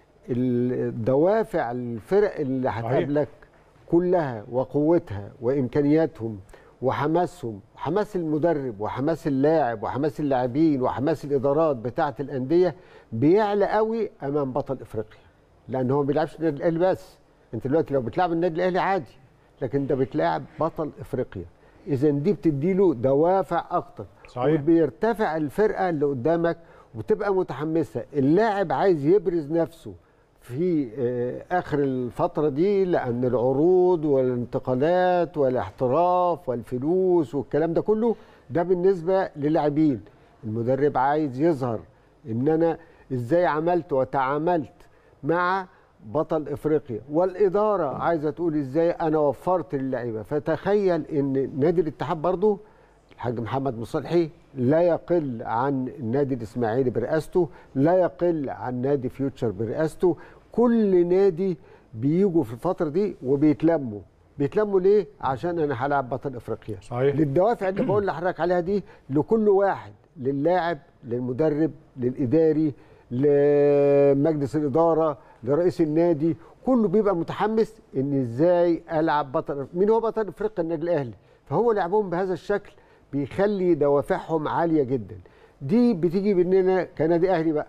الدوافع الفرق اللي هتقابلك كلها وقوتها وامكانياتهم وحماسهم حماس المدرب وحماس اللاعب وحماس اللاعبين وحماس الادارات بتاعه الانديه بيعلى قوي امام بطل افريقيا لان هو ما بيلعبش النادي الاهلي بس انت دلوقتي لو بتلعب النادي الاهلي عادي لكن انت بتلاعب بطل افريقيا اذا دي بتديله دوافع اكتر صحيح. وبيرتفع الفرقه اللي قدامك وبتبقى متحمسه اللاعب عايز يبرز نفسه في آه، اخر الفتره دي لان العروض والانتقالات والاحتراف والفلوس والكلام ده كله ده بالنسبه للاعبين المدرب عايز يظهر ان انا ازاي عملت وتعاملت مع بطل افريقيا والاداره عايزه تقول ازاي انا وفرت للعيبه فتخيل ان نادي الاتحاد برضه الحاج محمد مصلحي لا يقل عن النادي الاسماعيلي برئاسته لا يقل عن نادي فيوتشر برئاسته كل نادي بيجوا في الفتره دي وبيتلموا بيتلموا ليه عشان انا هلعب بطل افريقيا صحيح. للدوافع اللي بقول لحضرتك عليها دي لكل واحد للاعب للمدرب للاداري لمجلس الاداره لرئيس النادي كله بيبقى متحمس ان ازاي العب بطل مين هو بطل افريقيا النادي الاهلي فهو لعبهم بهذا الشكل بيخلي دوافعهم عاليه جدا دي بتيجي مننا كنادي اهلي بقى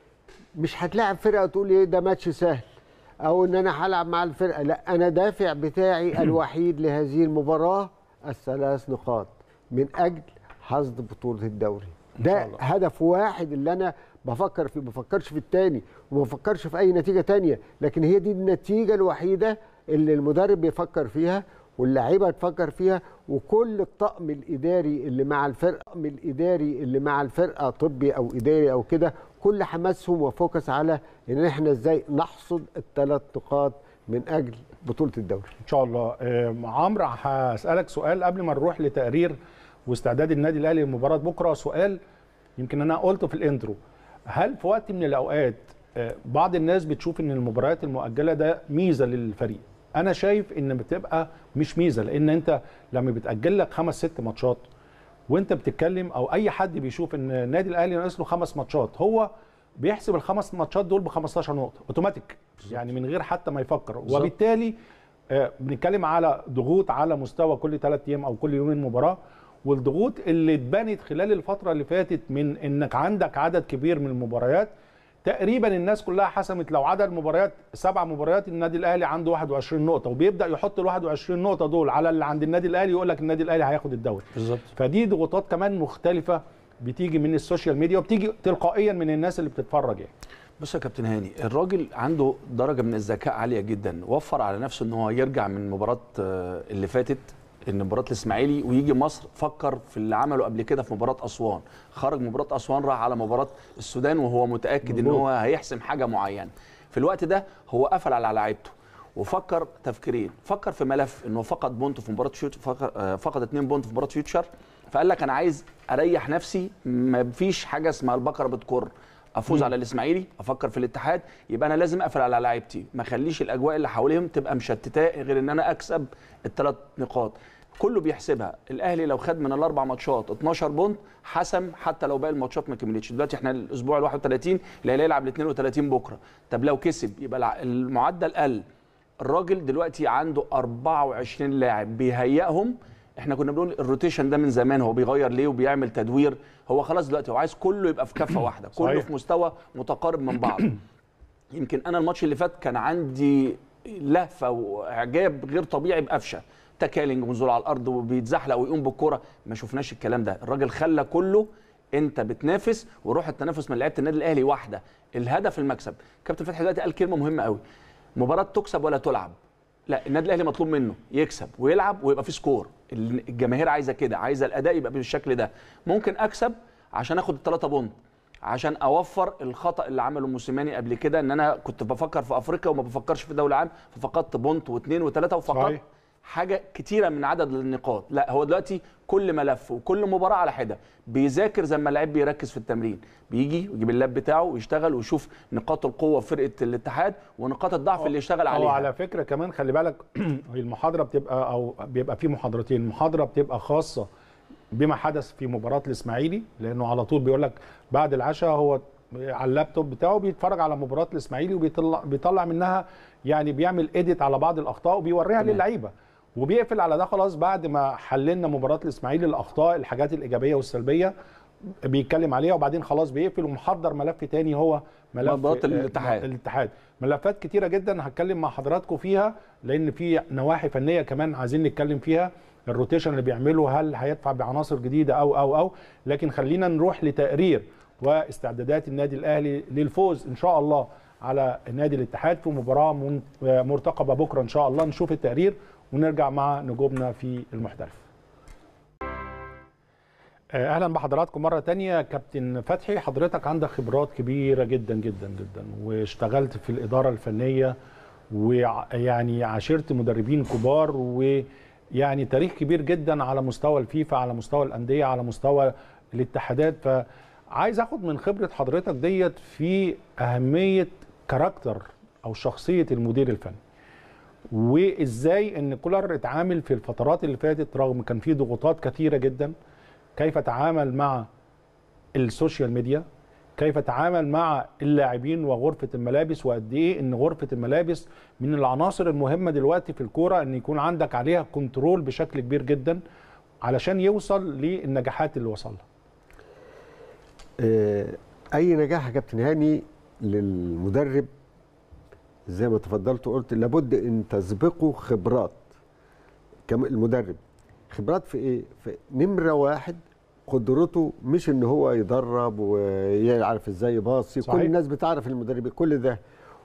مش هتلاعب فرقه وتقول ايه ده ماتش سهل او ان انا هلعب مع الفرقه لا انا دافع بتاعي الوحيد لهذه المباراه الثلاث نقاط من اجل حصد بطوله الدوري ده الله. هدف واحد اللي انا بفكر فيه ما بفكرش في التاني وما بفكرش في اي نتيجه تانية لكن هي دي النتيجه الوحيده اللي المدرب بيفكر فيها واللعيبه تفكر فيها وكل الطقم الاداري اللي مع الفرقه الطقم الاداري اللي مع الفرقه طبي او اداري او كده كل حماسهم وفوكس على ان احنا ازاي نحصد الثلاث نقاط من اجل بطوله الدوري ان شاء الله آه، عمرو هسالك سؤال قبل ما نروح لتقرير واستعداد النادي الاهلي لمباراه بكره سؤال يمكن انا قلته في الانترو هل في وقت من الاوقات آه، بعض الناس بتشوف ان المباريات المؤجله ده ميزه للفريق انا شايف ان بتبقى مش ميزه لان انت لما بتاجل لك خمس ست ماتشات وانت بتتكلم او اي حد بيشوف ان النادي الاهلي ناقص له خمس ماتشات هو بيحسب الخمس ماتشات دول ب 15 نقطه اوتوماتيك يعني من غير حتى ما يفكر وبالتالي آه، بنتكلم على ضغوط على مستوى كل ثلاث ايام او كل يومين مباراه والضغوط اللي اتبنت خلال الفتره اللي فاتت من انك عندك عدد كبير من المباريات تقريبا الناس كلها حسمت لو عدد مباريات سبع مباريات النادي الاهلي عنده 21 نقطه وبيبدا يحط ال 21 نقطه دول على اللي عند النادي الاهلي يقول لك النادي الاهلي هياخد الدوري بالظبط فدي ضغوطات كمان مختلفه بتيجي من السوشيال ميديا وبتيجي تلقائيا من الناس اللي بتتفرج يعني بص يا كابتن هاني الراجل عنده درجه من الذكاء عاليه جدا وفر على نفسه ان هو يرجع من مباراه آه، اللي فاتت ان مباراه الاسماعيلي ويجي مصر فكر في اللي عمله قبل كده في مباراه اسوان خرج مباراه اسوان راح على مباراه السودان وهو متاكد ان مظبوط. هو هيحسم حاجه معينه في الوقت ده هو قفل على لعيبته وفكر تفكيرين فكر في ملف انه فقد بونت في مباراه شوت فقد, آه، فقد اتنين بونت في مباراه فيوتشر فقال لك انا عايز اريح نفسي ما فيش حاجه اسمها البقره بتكر افوز على الاسماعيلي افكر في الاتحاد يبقى انا لازم اقفل على لعيبتي ما اخليش الاجواء اللي حواليهم تبقى مشتتاه غير ان انا اكسب الثلاث نقاط كله بيحسبها الاهلي لو خد من الاربع ماتشات 12 بونت حسم حتى لو باقي الماتشات ما كملتش دلوقتي احنا الاسبوع ال 31 الاهلي هيلعب ال 32 بكره طب لو كسب يبقى الع- المعدل قل الراجل دلوقتي عنده 24 لاعب بيهيئهم احنا كنا بنقول الروتيشن ده من زمان هو بيغير ليه وبيعمل تدوير هو خلاص دلوقتي هو عايز كله يبقى في كفه واحده كله صحيح. في مستوى متقارب من بعض يمكن انا الماتش اللي فات كان عندي لهفه واعجاب غير طبيعي بقفشه تكالينج ونزول على الارض وبيتزحلق ويقوم بالكره ما شفناش الكلام ده الراجل خلى كله انت بتنافس وروح التنافس من لعيبه النادي الاهلي واحده الهدف المكسب كابتن فتحي دلوقتي قال كلمه مهمه قوي مباراه تكسب ولا تلعب لا النادي الاهلي مطلوب منه يكسب ويلعب ويبقى في سكور الجماهير عايزه كده عايزه الاداء يبقى بالشكل ده ممكن اكسب عشان اخد الثلاثه بونت عشان اوفر الخطا اللي عمله موسيماني قبل كده ان انا كنت بفكر في افريقيا وما بفكرش في الدوري العام ففقدت بونت واثنين وثلاثه وفقدت صحيح. حاجه كتيره من عدد النقاط لا هو دلوقتي كل ملف وكل مباراه على حده بيذاكر زي ما اللعيب بيركز في التمرين بيجي ويجيب اللاب بتاعه ويشتغل ويشوف نقاط القوه في فرقه الاتحاد ونقاط الضعف اللي يشتغل او عليها على فكره كمان خلي بالك المحاضره بتبقى او بيبقى في محاضرتين محاضره بتبقى خاصه بما حدث في مباراه الاسماعيلي لانه على طول بيقول لك بعد العشاء هو على اللابتوب بتاعه بيتفرج على مباراه الاسماعيلي وبيطلع بيطلع منها يعني بيعمل اديت على بعض الاخطاء وبيوريها تمام. للعيبه وبيقفل على ده خلاص بعد ما حللنا مباراه الاسماعيلي الاخطاء الحاجات الايجابيه والسلبيه بيتكلم عليها وبعدين خلاص بيقفل ومحضر ملف تاني هو ملف مباراة آه، الاتحاد. الاتحاد ملفات كتيره جدا هتكلم مع حضراتكم فيها لان في نواحي فنيه كمان عايزين نتكلم فيها الروتيشن اللي بيعمله هل هيدفع بعناصر جديده او او او لكن خلينا نروح لتقرير واستعدادات النادي الاهلي للفوز ان شاء الله على نادي الاتحاد في مباراه من- مرتقبه بكره ان شاء الله نشوف التقرير ونرجع مع نجومنا في المحترف آه، اهلا بحضراتكم مره تانية كابتن فتحي حضرتك عندك خبرات كبيره جدا جدا جدا واشتغلت في الاداره الفنيه ويعني عاشرت مدربين كبار ويعني تاريخ كبير جدا على مستوى الفيفا على مستوى الانديه على مستوى الاتحادات فعايز اخد من خبره حضرتك ديت في اهميه كاركتر او شخصيه المدير الفني وازاي ان كولر اتعامل في الفترات اللي فاتت رغم كان في ضغوطات كثيره جدا كيف تعامل مع السوشيال ميديا كيف تعامل مع اللاعبين وغرفه الملابس وقد ايه ان غرفه الملابس من العناصر المهمه دلوقتي في الكوره ان يكون عندك عليها كنترول بشكل كبير جدا علشان يوصل للنجاحات اللي وصلها آه، اي نجاح يا كابتن هاني للمدرب زي ما تفضلت وقلت لابد ان تسبقه خبرات كم المدرب خبرات في ايه في نمره واحد قدرته مش ان هو يدرب ويعرف ازاي يباصي صحيح. كل الناس بتعرف المدرب كل ده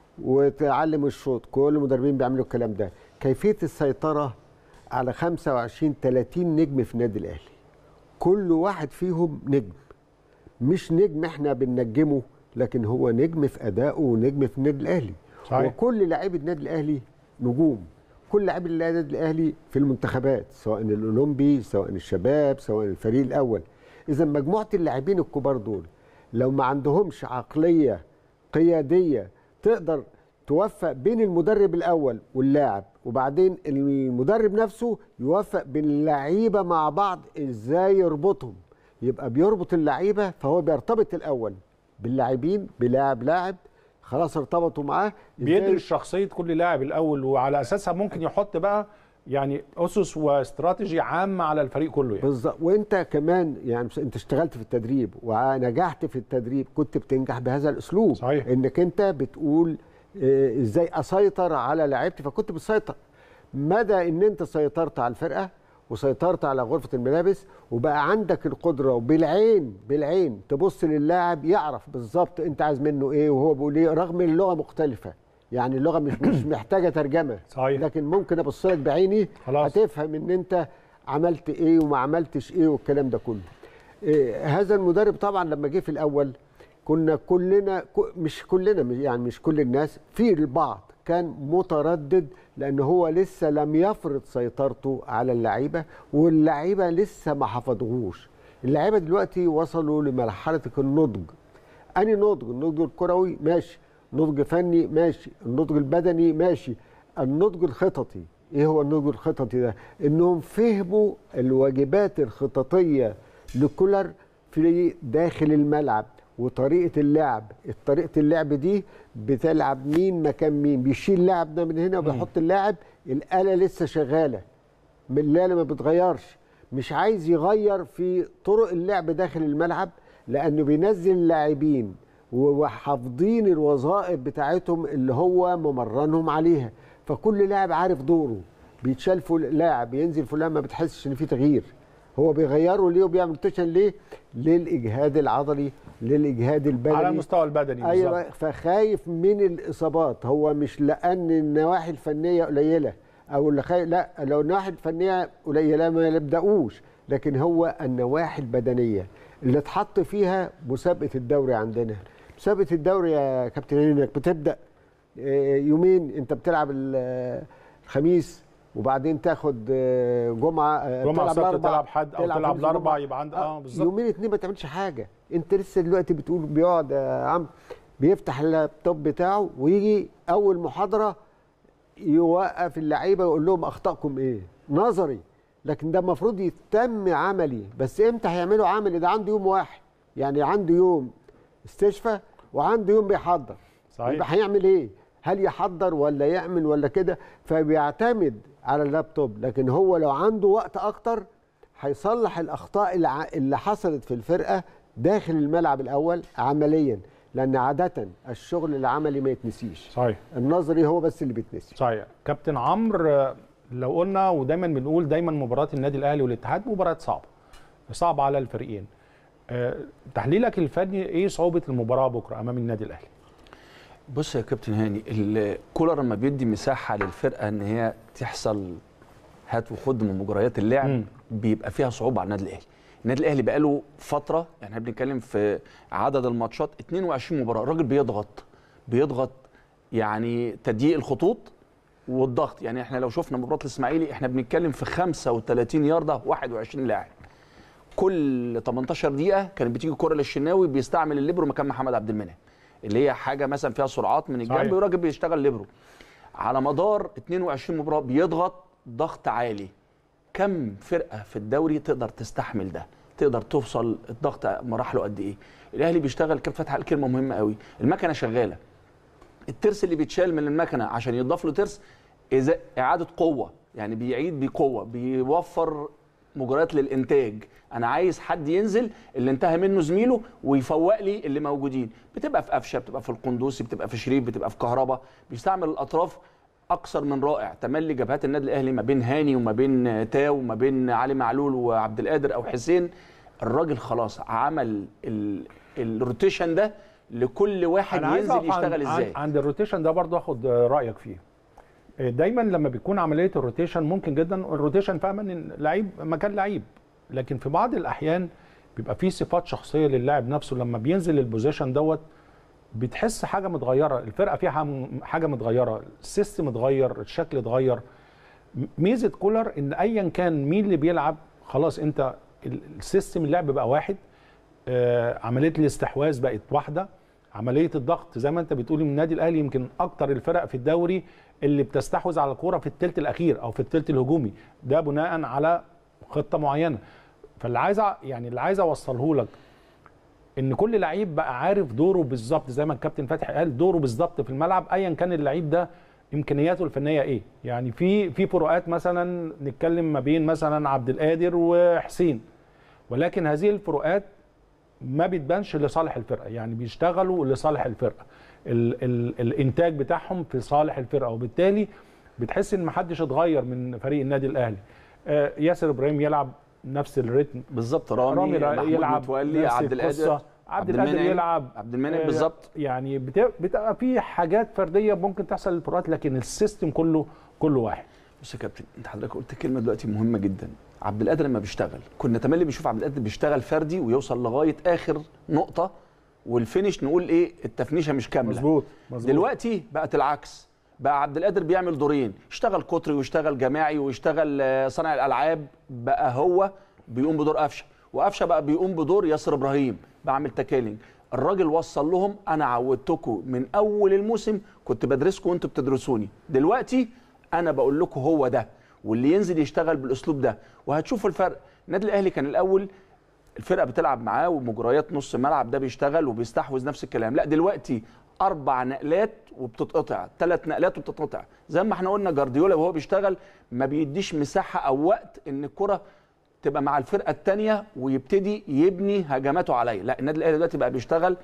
وتعلم الشوط كل المدربين بيعملوا الكلام ده كيفيه السيطره على 25 30 نجم في النادي الاهلي كل واحد فيهم نجم مش نجم احنا بننجمه لكن هو نجم في ادائه ونجم في النادي الاهلي صحيح. وكل لاعبي النادي الاهلي نجوم كل لاعبي النادي الاهلي في المنتخبات سواء الاولمبي سواء الشباب سواء الفريق الاول اذا مجموعه اللاعبين الكبار دول لو ما عندهمش عقليه قياديه تقدر توفق بين المدرب الاول واللاعب وبعدين المدرب نفسه يوفق بين اللعيبه مع بعض ازاي يربطهم يبقى بيربط اللعيبه فهو بيرتبط الاول باللاعبين بلاعب لاعب خلاص ارتبطوا معاه إزاي بيدرس شخصيه كل لاعب الاول وعلى اساسها ممكن يحط بقى يعني اسس واستراتيجي عامه على الفريق كله يعني بالظبط وانت كمان يعني انت اشتغلت في التدريب ونجحت في التدريب كنت بتنجح بهذا الاسلوب صحيح. انك انت بتقول اه، ازاي اسيطر على لعيبتي فكنت بتسيطر مدى ان انت سيطرت على الفرقه وسيطرت على غرفه الملابس وبقى عندك القدره وبالعين بالعين تبص للاعب يعرف بالظبط انت عايز منه ايه وهو بيقول ايه رغم ان اللغه مختلفه يعني اللغه مش مش محتاجه ترجمه صحيح. لكن ممكن ابص لك بعيني خلاص. هتفهم ان انت عملت ايه وما عملتش ايه والكلام ده كله إيه هذا المدرب طبعا لما جه في الاول كنا كلنا ك- مش كلنا مش- يعني مش كل الناس في البعض كان متردد لان هو لسه لم يفرض سيطرته على اللعيبه واللعيبه لسه ما حفظوهوش اللعيبه دلوقتي وصلوا لمرحله النضج اني نضج النضج الكروي ماشي نضج فني ماشي النضج البدني ماشي النضج الخططي ايه هو النضج الخططي ده انهم فهموا الواجبات الخططيه لكولر في داخل الملعب وطريقه اللعب طريقه اللعب دي بتلعب مين مكان مين بيشيل اللاعب ده من هنا وبيحط اللاعب الاله لسه شغاله من الاله ما بتغيرش مش عايز يغير في طرق اللعب داخل الملعب لانه بينزل اللاعبين وحافظين الوظائف بتاعتهم اللي هو ممرنهم عليها فكل لاعب عارف دوره بيتشال فل... لاعب ينزل فلان ما بتحسش ان في تغيير هو بيغيره ليه وبيعمل روتيشن ليه للاجهاد العضلي للاجهاد البدني على المستوى البدني ايوه بالظبط. فخايف من الاصابات هو مش لان النواحي الفنيه قليله او اللي خايف لا لو النواحي الفنيه قليله ما يبداوش لكن هو النواحي البدنيه اللي اتحط فيها مسابقه الدوري عندنا مسابقه الدوري يا كابتن هاني انك بتبدا آه، يومين انت بتلعب ال- الخميس وبعدين تاخد آه، جمعه آه، جمعة تلعب سبت الأربع، تلعب حد او تلعب خميس الاربع وجمعة. يبقى عند اه بالظبط يومين اتنين ما تعملش حاجه انت لسه دلوقتي بتقول بيقعد يا عم بيفتح اللابتوب بتاعه ويجي اول محاضره يوقف اللعيبه ويقول لهم اخطائكم ايه نظري لكن ده المفروض يتم عملي بس امتى هيعملوا عملي ده عنده يوم واحد يعني عنده يوم استشفى وعنده يوم بيحضر صحيح. يبقى هيعمل ايه هل يحضر ولا يعمل ولا كده فبيعتمد على اللابتوب لكن هو لو عنده وقت اكتر هيصلح الاخطاء الع- اللي حصلت في الفرقه داخل الملعب الاول عمليا لان عاده الشغل العملي ما يتنسيش صحيح النظري هو بس اللي بيتنسي صحيح كابتن عمرو آه، لو قلنا ودايما بنقول دايما مباراه النادي الاهلي والاتحاد مباراه صعبه صعبه على الفريقين آه، تحليلك الفني ايه صعوبه المباراه بكره امام النادي الاهلي بص يا كابتن هاني ال- كولر لما بيدي مساحه للفرقه ان هي تحصل هات وخد من مجريات اللعب مم. بيبقى فيها صعوبه على النادي الاهلي النادي الاهلي بقاله فتره يعني احنا بنتكلم في عدد الماتشات 22 مباراه الراجل بيضغط بيضغط يعني تضييق الخطوط والضغط يعني احنا لو شفنا مباراه الاسماعيلي احنا بنتكلم في 35 يارده 21 لاعب كل 18 دقيقه كانت بتيجي كره للشناوي بيستعمل الليبرو مكان محمد عبد المنعم اللي هي حاجه مثلا فيها سرعات من صحيح. الجنب والراجل بيشتغل ليبرو على مدار 22 مباراه بيضغط ضغط عالي كم فرقه في الدوري تقدر تستحمل ده تقدر توصل الضغط مراحله قد ايه الاهلي بيشتغل كابتن فتحي قال كلمه مهمه قوي المكنه شغاله الترس اللي بيتشال من المكنه عشان يضاف له ترس إذا اعاده قوه يعني بيعيد بقوه بيوفر مجريات للانتاج انا عايز حد ينزل اللي انتهى منه زميله ويفوق لي اللي موجودين بتبقى في قفشه بتبقى في القندوسي بتبقى في شريف بتبقى في كهربا بيستعمل الاطراف اكثر من رائع تملي جبهات النادي الاهلي ما بين هاني وما بين تاو وما بين علي معلول وعبد القادر او حسين الراجل خلاص عمل ال- الروتيشن ده لكل واحد أنا عايز ينزل أقف عند- يشتغل ازاي عند- عند الروتيشن ده برضه اخد آه، رايك فيه آه، دايما لما بيكون عمليه الروتيشن ممكن جدا الروتيشن فاهما ان لعيب مكان لعيب لكن في بعض الاحيان بيبقى في صفات شخصيه للاعب نفسه لما بينزل البوزيشن دوت بتحس حاجه متغيره الفرقه فيها م- حاجه متغيره السيستم اتغير الشكل اتغير م- ميزه كولر ان ايا كان مين اللي بيلعب خلاص انت ال- السيستم اللعب بقى واحد آه، عمليه الاستحواذ بقت واحده عمليه الضغط زي ما انت بتقولي من النادي الاهلي يمكن اكتر الفرق في الدوري اللي بتستحوذ على الكوره في الثلث الاخير او في الثلث الهجومي ده بناء على خطه معينه فاللي عايز أ- يعني اللي عايز اوصله لك ان كل لعيب بقى عارف دوره بالظبط زي ما الكابتن فتحي قال دوره بالظبط في الملعب ايا كان اللعيب ده امكانياته الفنيه ايه يعني في في فروقات مثلا نتكلم ما بين مثلا عبد القادر وحسين ولكن هذه الفروقات ما بتبانش لصالح الفرقه يعني بيشتغلوا لصالح الفرقه ال ال الانتاج بتاعهم في صالح الفرقه وبالتالي بتحس ان محدش اتغير من فريق النادي الاهلي آه ياسر ابراهيم يلعب نفس الريتم بالظبط رامي, را- محمود يلعب متولي نفس عبد القصة. القادر عبد القادر المنعم، يلعب عبد المنعم آه، بالظبط يعني بت- بتبقى في حاجات فرديه ممكن تحصل للفروقات لكن السيستم كله كله واحد بص يا كابتن انت حضرتك قلت كلمه دلوقتي مهمه جدا عبد القادر لما بيشتغل كنا تملي بنشوف عبد القادر بيشتغل فردي ويوصل لغايه اخر نقطه والفينش نقول ايه التفنيشه مش كامله مظبوط مظبوط دلوقتي بقت العكس بقى عبد القادر بيعمل دورين يشتغل قطري ويشتغل جماعي ويشتغل آه، صانع الالعاب بقى هو بيقوم بدور قفشه وقفشه بقى بيقوم بدور ياسر ابراهيم بعمل تاكلينج الراجل وصل لهم انا عودتكم من اول الموسم كنت بدرسكم وانتوا بتدرسوني دلوقتي انا بقول لكم هو ده واللي ينزل يشتغل بالاسلوب ده وهتشوفوا الفرق النادي الاهلي كان الاول الفرقه بتلعب معاه ومجريات نص الملعب ده بيشتغل وبيستحوذ نفس الكلام لا دلوقتي اربع نقلات وبتتقطع ثلاث نقلات وبتتقطع زي ما احنا قلنا جارديولا وهو بيشتغل ما بيديش مساحه او وقت ان الكره تبقى مع الفرقه الثانيه ويبتدي يبني هجماته عليا لا النادي الاهلي دلوقتي بقى بيشتغل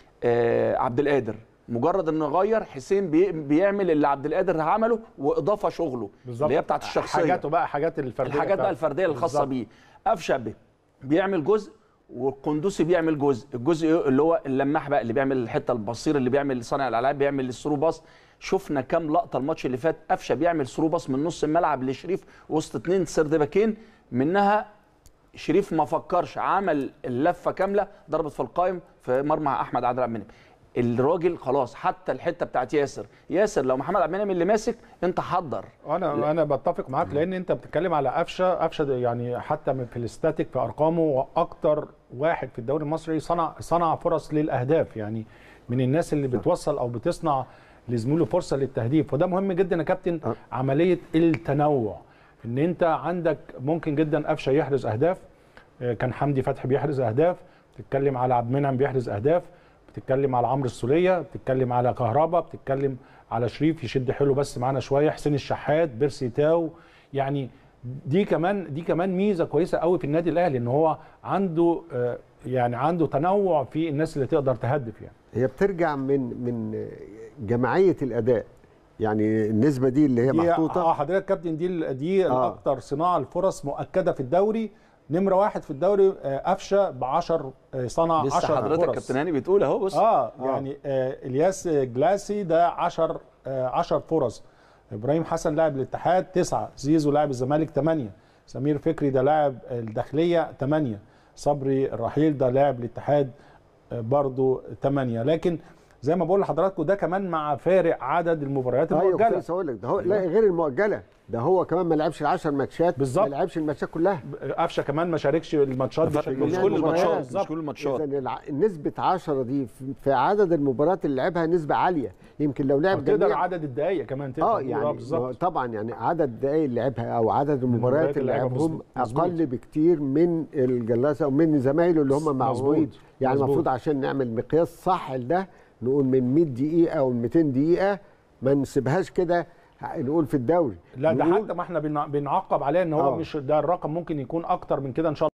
آه عبد القادر مجرد انه غير حسين بي بيعمل اللي عبد القادر عمله واضافه شغله اللي هي بتاعت الشخصيه حاجاته بقى حاجات الفرديه الحاجات بقى بتاعته. الفرديه الخاصه بالظبط. بيه قفشه بي- بيعمل جزء والقندوسي بيعمل جزء الجزء اللي هو اللماح بقى اللي بيعمل الحته البصير اللي بيعمل صانع الالعاب بيعمل الثرو باص شفنا كام لقطه الماتش اللي فات قفشه بيعمل ثرو باص من نص الملعب لشريف وسط اتنين سرد باكين منها شريف ما فكرش عمل اللفه كامله ضربت في القائم في مرمى احمد عادل عبد المنعم الراجل خلاص حتى الحته بتاعت ياسر ياسر لو محمد عبد المنعم اللي ماسك انت حضر انا انا بتفق معاك لان انت بتتكلم على قفشه قفشه ده يعني حتى من في الاستاتيك في ارقامه هو اكتر واحد في الدوري المصري صنع صنع فرص للاهداف يعني من الناس اللي بتوصل او بتصنع لزميله فرصه للتهديف وده مهم جدا يا كابتن أه. عمليه التنوع ان انت عندك ممكن جدا قفشه يحرز اهداف آه، كان حمدي فتحي بيحرز اهداف بتتكلم على عبد المنعم بيحرز اهداف بتتكلم على عمرو السوليه بتتكلم على كهربا بتتكلم على شريف يشد حلو بس معانا شويه حسين الشحات بيرسي تاو يعني دي كمان دي كمان ميزه كويسه قوي في النادي الاهلي ان هو عنده آه، يعني عنده تنوع في الناس اللي تقدر تهدف يعني هي بترجع من من جماعيه الاداء يعني النسبه دي اللي هي دي محطوطه اه حضرتك كابتن دي ال- دي آه. الاكثر صناعه الفرص مؤكده في الدوري نمره واحد في الدوري آه، قفشه ب 10 صنع 10 لسه حضرتك فرص. كابتن هاني بتقول اهو بص اه يعني آه الياس جلاسي ده 10 آه 10 فرص ابراهيم حسن لاعب الاتحاد 9 زيزو لاعب الزمالك 8 سمير فكري ده لاعب الداخليه 8 صبري الرحيل ده لاعب الاتحاد آه برضو 8 لكن زي ما بقول لحضراتكم ده كمان مع فارق عدد المباريات ايوه كنت المؤجله لسه هقول لك ده هو لا غير المؤجله ده هو كمان ما لعبش ال 10 ماتشات بالظبط. ما لعبش الماتشات كلها قفشه كمان ما شاركش الماتشات مش بشكل كل جميع الماتشات المباريات. مش بالظبط. كل الماتشات اذا الع- نسبه 10 دي في- في عدد المباريات اللي لعبها نسبه عاليه يمكن لو لعب تقدر جميع عدد الدقائق كمان تقدر اه تقول يعني بالظبط طبعا يعني عدد الدقائق اللي لعبها او عدد المباريات اللي لعبها لعبهم مظبوط. اقل بكتير من الجلاسه ومن زمايله اللي هم معروفين مظبوط. يعني مظبوط. المفروض عشان نعمل مقياس صح لده نقول من 100 دقيقه او 200 دقيقه ما نسيبهاش كده نقول في الدوري لا ده نقول حتى ما احنا بنع- بنعقب عليه ان هو آه. مش ده الرقم ممكن يكون اكتر من كده ان شاء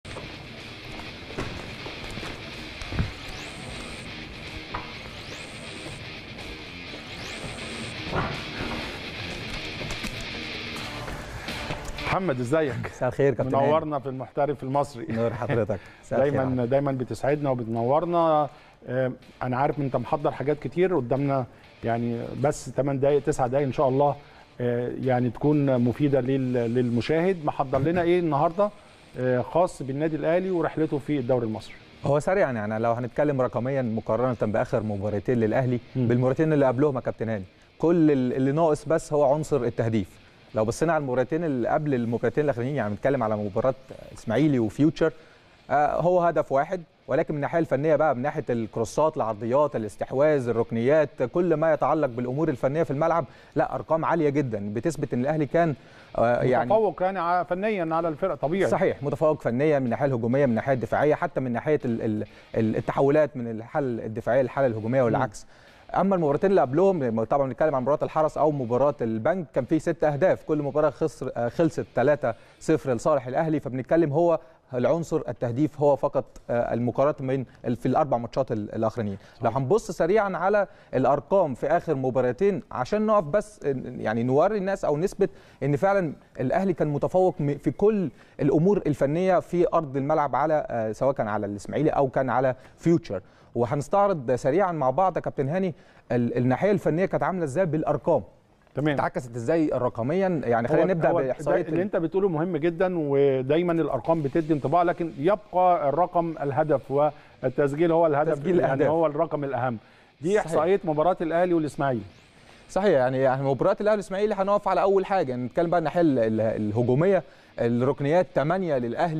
الله محمد ازيك مساء الخير كابتن هاني. منورنا في المحترف المصري نور حضرتك مساء الخير دايما دايما بتسعدنا وبتنورنا آه، انا عارف ان انت محضر حاجات كتير قدامنا يعني بس 8 دقائق 9 دقائق ان شاء الله آه، يعني تكون مفيده لل- للمشاهد محضر لنا ايه النهارده آه، خاص بالنادي الاهلي ورحلته في الدوري المصري هو سريعا يعني لو هنتكلم رقميا مقارنه باخر مباراتين للاهلي مم. بالمباراتين اللي قبلهم يا كابتن هاني كل ال- اللي ناقص بس هو عنصر التهديف لو بصينا على المباراتين اللي قبل المباراتين الاخرانيين يعني بنتكلم على مباراه اسماعيلي وفيوتشر آه، هو هدف واحد ولكن من الناحيه الفنيه بقى من ناحيه الكروسات العرضيات الاستحواذ الركنيات كل ما يتعلق بالامور الفنيه في الملعب لا ارقام عاليه جدا بتثبت ان الاهلي كان آه، يعني متفوق يعني ع- فنيا على الفرق طبيعي صحيح متفوق فنيا من الناحيه الهجوميه من الناحيه الدفاعيه حتى من ناحيه ال- ال- ال- التحولات من الحاله الدفاعيه للحاله الهجوميه والعكس اما المباراتين اللي قبلهم لما طبعا بنتكلم عن مباراه الحرس او مباراه البنك كان في ست اهداف كل مباراه خسر آه، خلصت 3-0 لصالح الاهلي فبنتكلم هو العنصر التهديف هو فقط آه، المقارنه من ال- في الاربع ماتشات ال- الاخرانيين لو هنبص سريعا على الارقام في اخر مباراتين عشان نقف بس آه، يعني نوري الناس او نثبت ان فعلا الاهلي كان متفوق م- في كل الامور الفنيه في ارض الملعب على آه، سواء كان على الاسماعيلي او كان على فيوتشر وهنستعرض سريعا مع بعض يا كابتن هاني ال- الناحيه الفنيه كانت عامله ازاي بالارقام تمام اتعكست ازاي رقميا يعني هو- خلينا نبدا هو باحصائيه ده اللي انت بتقوله مهم جدا ودايما الارقام بتدي انطباع لكن يبقى الرقم الهدف والتسجيل هو الهدف تسجيل يعني الأهداف. هو الرقم الاهم دي صحيح. احصائيه مباراه الاهلي والاسماعيلي صحيح يعني يعني مباراه الاهلي والاسماعيلي هنقف على اول حاجه نتكلم بقى الناحيه ال- ال- الهجوميه الركنيات 8 للاهلي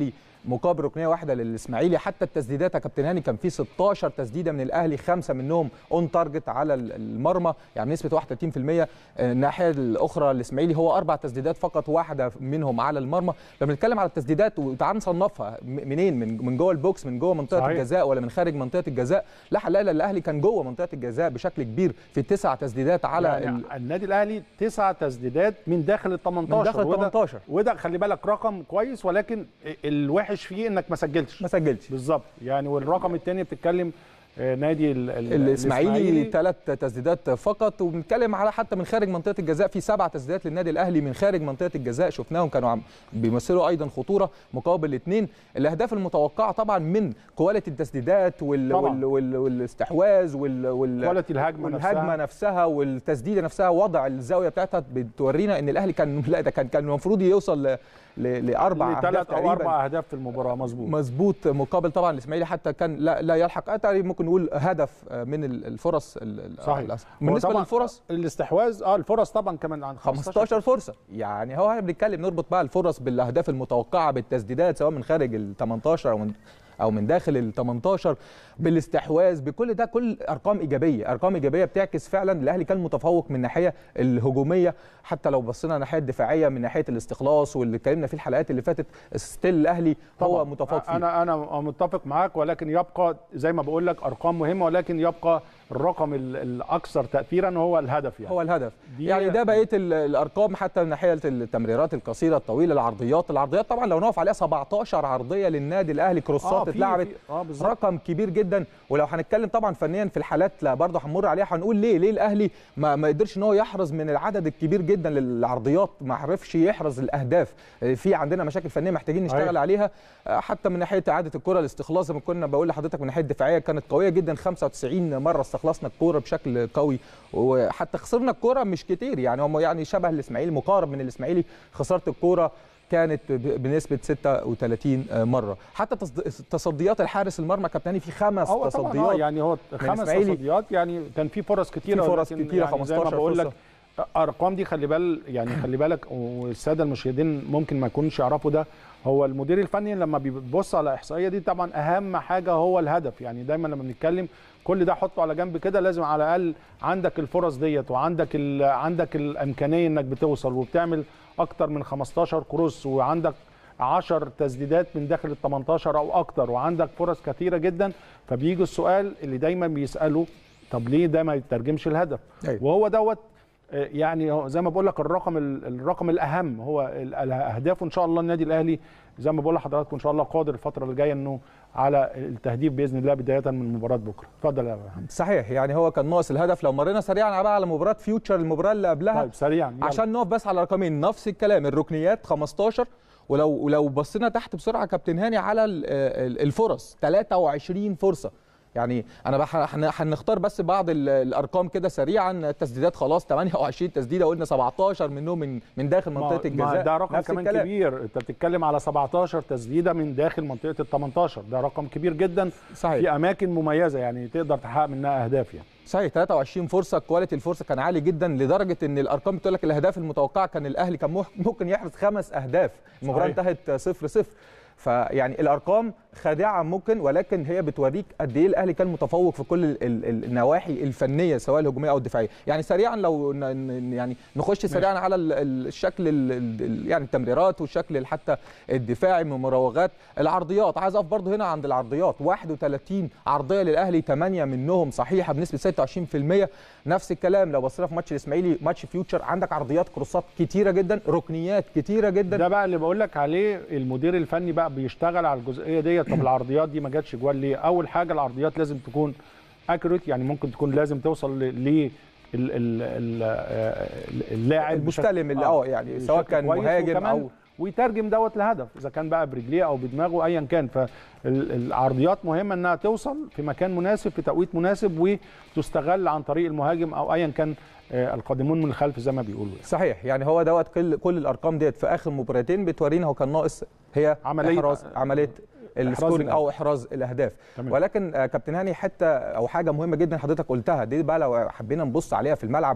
مقابل ركنيه واحده للاسماعيلي حتى التسديدات يا كابتن هاني كان في 16 تسديده من الاهلي خمسه منهم اون تارجت على ال- المرمى يعني نسبه 31% الناحيه الاخرى الاسماعيلي هو اربع تسديدات فقط واحده منهم على المرمى لما بنتكلم على التسديدات وتعال نصنفها م- منين من من جوه البوكس من جوه منطقه صحيح. الجزاء ولا من خارج منطقه الجزاء لا لا لا الاهلي كان جوه منطقه الجزاء بشكل كبير في تسع تسديدات على يعني ال... النادي الاهلي تسع تسديدات من داخل ال 18 من داخل ال وده- 18. وده خلي بالك رقم كويس ولكن الوحش فيه انك ما سجلتش ما سجلش بالظبط يعني والرقم الثاني بتتكلم آه، نادي ال- ال- الاسماعيلي ثلاث تسديدات فقط وبنتكلم على حتى من خارج منطقه الجزاء في سبع تسديدات للنادي الاهلي من خارج منطقه الجزاء شفناهم كانوا عم بيمثلوا ايضا خطوره مقابل الاثنين الاهداف المتوقعه طبعا من كواليتي التسديدات وال طبعاً. وال وال والاستحواذ وال وال كواليتي الهجمة والهجمه نفسها. نفسها والتسديده نفسها وضع الزاويه بتاعتها بتورينا ان الاهلي كان لا ده كان كان المفروض يوصل ل- ل- لاربع أهداف ثلاث او تقريباً. اربع اهداف في المباراه مظبوط مظبوط مقابل طبعا الاسماعيلي حتى كان لا, لا يلحق آه، تقريبا ممكن نقول هدف آه، من ال- الفرص ال- ال- صحيح. آه، هو بالنسبه طبعاً للفرص الاستحواذ اه الفرص طبعا كمان عن 15 فرصه يعني هو احنا بنتكلم نربط بقى الفرص بالاهداف المتوقعه بالتسديدات سواء من خارج ال 18 او من او من داخل ال 18 بالاستحواذ بكل ده كل ارقام ايجابيه ارقام ايجابيه بتعكس فعلا الاهلي كان متفوق من الناحيه الهجوميه حتى لو بصينا الناحيه الدفاعيه من ناحيه الاستخلاص واللي اتكلمنا فيه الحلقات اللي فاتت ستيل الاهلي هو طبعاً. متفوق فيه انا انا متفق معاك ولكن يبقى زي ما بقول لك ارقام مهمه ولكن يبقى الرقم ال- الاكثر تاثيرا هو الهدف يعني هو الهدف دي- يعني ده بقيه ال- الارقام حتى من ناحيه التمريرات القصيره الطويله العرضيات العرضيات طبعا لو نقف عليها 17 عرضيه للنادي الاهلي آه، كروسات في- اتلعبت في- اه بالظبط رقم كبير جدا ولو هنتكلم طبعا فنيا في الحالات لا برضه هنمر عليها هنقول ليه ليه الاهلي ما, ما قدرش ان هو يحرز من العدد الكبير جدا للعرضيات ما عرفش يحرز الاهداف آه، في عندنا مشاكل فنيه محتاجين نشتغل صحيح. عليها آه، حتى من ناحيه اعاده الكره الاستخلاص زي ما كنا بقول لحضرتك من الناحيه الدفاعيه كانت قويه جدا 95 مره استخلصنا الكوره بشكل قوي وحتى خسرنا الكوره مش كتير يعني هم يعني شبه الاسماعيلي مقارب من الاسماعيلي خساره الكوره كانت ب- بنسبه 36 مره حتى تصد- تصديات الحارس المرمى كابتن في خمس هو طبعا آه تصديات يعني هو خمس الإسماعيلي. تصديات يعني كان في فرص كتيره في فرص ولكن كتيرة، يعني زي ما 15 بقول لك فرصة. ارقام دي خلي بال يعني خلي بالك والساده المشاهدين ممكن ما يكونوش يعرفوا ده هو المدير الفني لما بيبص على الاحصائيه دي طبعا اهم حاجه هو الهدف يعني دايما لما بنتكلم كل ده حطه على جنب كده لازم على الاقل عندك الفرص ديت وعندك ال عندك الامكانيه انك بتوصل وبتعمل اكتر من 15 كروس وعندك 10 تسديدات من داخل ال 18 او اكتر وعندك فرص كثيره جدا فبيجي السؤال اللي دايما بيساله طب ليه ده ما يترجمش الهدف أيوة. وهو دوت آه، يعني هو زي ما بقول لك الرقم ال- الرقم الاهم هو ال- الاهداف وان شاء الله النادي الاهلي زي ما بقول لحضراتكم ان شاء الله قادر الفتره اللي جايه انه على التهديف باذن الله بدايه من مباراه بكره اتفضل يا محمد صحيح يعني هو كان ناقص الهدف لو مرينا سريعا بقى على مباراه فيوتشر المباراه اللي قبلها طيب سريعا يلا. عشان نقف بس على رقمين نفس الكلام الركنيات 15 ولو ولو بصينا تحت بسرعه كابتن هاني على ال- ال- الفرص 23 فرصه يعني انا بح- هن- هنختار بس بعض ال- الارقام كده سريعا التسديدات خلاص 28 تسديده قلنا 17 منهم من من داخل ما- منطقه ما الجزاء ده رقم نفس كمان الكلام. كبير انت بتتكلم على 17 تسديده من داخل منطقه ال 18 ده رقم كبير جدا صحيح في اماكن مميزه يعني تقدر تحقق منها اهداف يعني صحيح 23 فرصه كواليتي الفرصه كان عالي جدا لدرجه ان الارقام بتقول لك الاهداف المتوقعه كان الاهلي كان مح- ممكن يحرز خمس اهداف المباراه صحيح. انتهت 0 0 فيعني الارقام خادعه ممكن ولكن هي بتوريك قد ايه الاهلي كان متفوق في كل ال- ال- النواحي الفنيه سواء الهجوميه او الدفاعيه يعني سريعا لو ن- ن- يعني نخش سريعا على ال- ال- الشكل ال- ال- يعني التمريرات والشكل حتى الدفاعي من مراوغات العرضيات عايز اقف برضه هنا عند العرضيات 31 عرضيه للاهلي 8 منهم صحيحه بنسبه 26% نفس الكلام لو بصينا في ماتش الاسماعيلي ماتش فيوتشر عندك عرضيات كروسات كتيره جدا ركنيات كتيره جدا ده بقى اللي بقول لك عليه المدير الفني بقى بيشتغل على الجزئيه ديت طب العرضيات دي ما جاتش جوال ليه اول حاجه العرضيات لازم تكون اكوريت يعني ممكن تكون لازم توصل ل ل- ال- ال- ال- آه، اللاعب المستلم اللي بشكل- اه يعني سواء بشكل كان كويس مهاجم وكمان او ويترجم دوت لهدف اذا كان بقى برجليه او بدماغه ايا كان فالعرضيات مهمه انها توصل في مكان مناسب في توقيت مناسب وتستغل عن طريق المهاجم او ايا كان آه، القادمون من الخلف زي ما بيقولوا يعني. صحيح يعني هو دوت كل كل الارقام ديت في اخر مباراتين بتورينا هو كان ناقص هي عملية- احراز عمليه السكورينج الأهداف. او احراز الاهداف تمام. ولكن آه، كابتن هاني حته او حاجه مهمه جدا حضرتك قلتها دي بقى لو حبينا نبص عليها في الملعب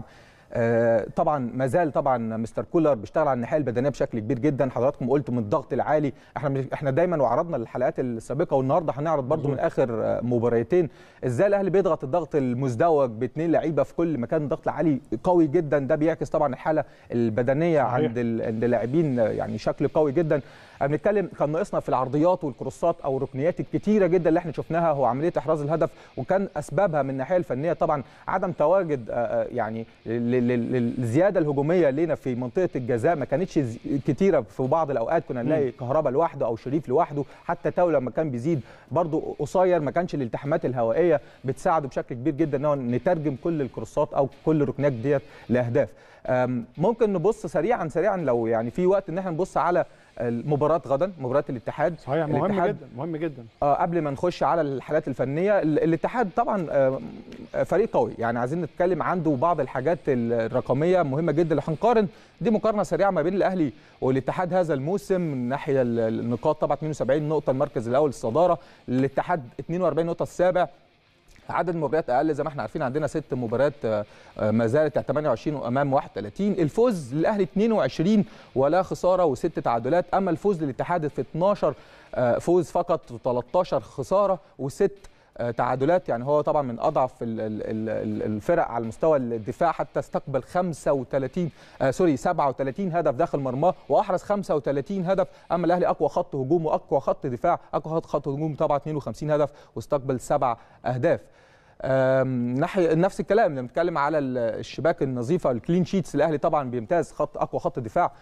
آه، طبعا ما زال طبعا مستر كولر بيشتغل على الناحيه البدنيه بشكل كبير جدا حضراتكم قلتوا من الضغط العالي احنا مش- احنا دايما وعرضنا الحلقات السابقه والنهارده هنعرض برضو من اخر آه، مباراتين ازاي الاهلي بيضغط الضغط المزدوج باثنين لعيبه في كل مكان الضغط العالي قوي جدا ده بيعكس طبعا الحاله البدنيه صحيح. عند ال- عند اللاعبين آه، يعني شكل قوي جدا احنا بنتكلم كان ناقصنا في العرضيات والكروسات او الركنيات الكتيره جدا اللي احنا شفناها هو عمليه احراز الهدف وكان اسبابها من الناحيه الفنيه طبعا عدم تواجد آه، آه، يعني ل- ل- ل- الزياده الهجوميه لينا في منطقه الجزاء ما كانتش ز- كتيره في بعض الاوقات كنا نلاقي كهربا لوحده او شريف لوحده حتى تاو لما كان بيزيد برضو قصير ما كانش الالتحامات الهوائيه بتساعده بشكل كبير جدا ان هو نترجم كل الكروسات او كل الركنيات ديت لاهداف أم، ممكن نبص سريعا سريعا لو يعني في وقت ان احنا نبص على مباراه غدا مباراه الاتحاد صحيح مهم الاتحاد جدا مهم جدا آه، قبل ما نخش على الحالات الفنيه ال- الاتحاد طبعا آه، آه، فريق قوي يعني عايزين نتكلم عنده بعض الحاجات الرقميه مهمه جدا لو هنقارن دي مقارنه سريعه ما بين الاهلي والاتحاد هذا الموسم من ناحيه ال- النقاط طبعا 72 نقطه المركز الاول الصداره الاتحاد 42 نقطه السابع عدد المباريات اقل زي ما احنا عارفين عندنا ست مباريات آه، آه، ما زالت 28 امام 31 الفوز للاهلي 22 ولا خساره وست تعادلات اما الفوز للاتحاد في 12 آه، فوز فقط و13 خساره وست آه، تعادلات يعني هو طبعا من اضعف ال- ال- ال- ال- الفرق على مستوى الدفاع حتى استقبل 35 آه سوري 37 هدف داخل مرماه واحرز 35 هدف اما الاهلي اقوى خط هجوم واقوى خط دفاع اقوى خط- خط هجوم طبعا 52 هدف واستقبل سبع اهداف آم، ناحيه نفس الكلام لما بنتكلم على ال- الشباك النظيفه الكلين شيتس الاهلي طبعا بيمتاز خط اقوى خط دفاع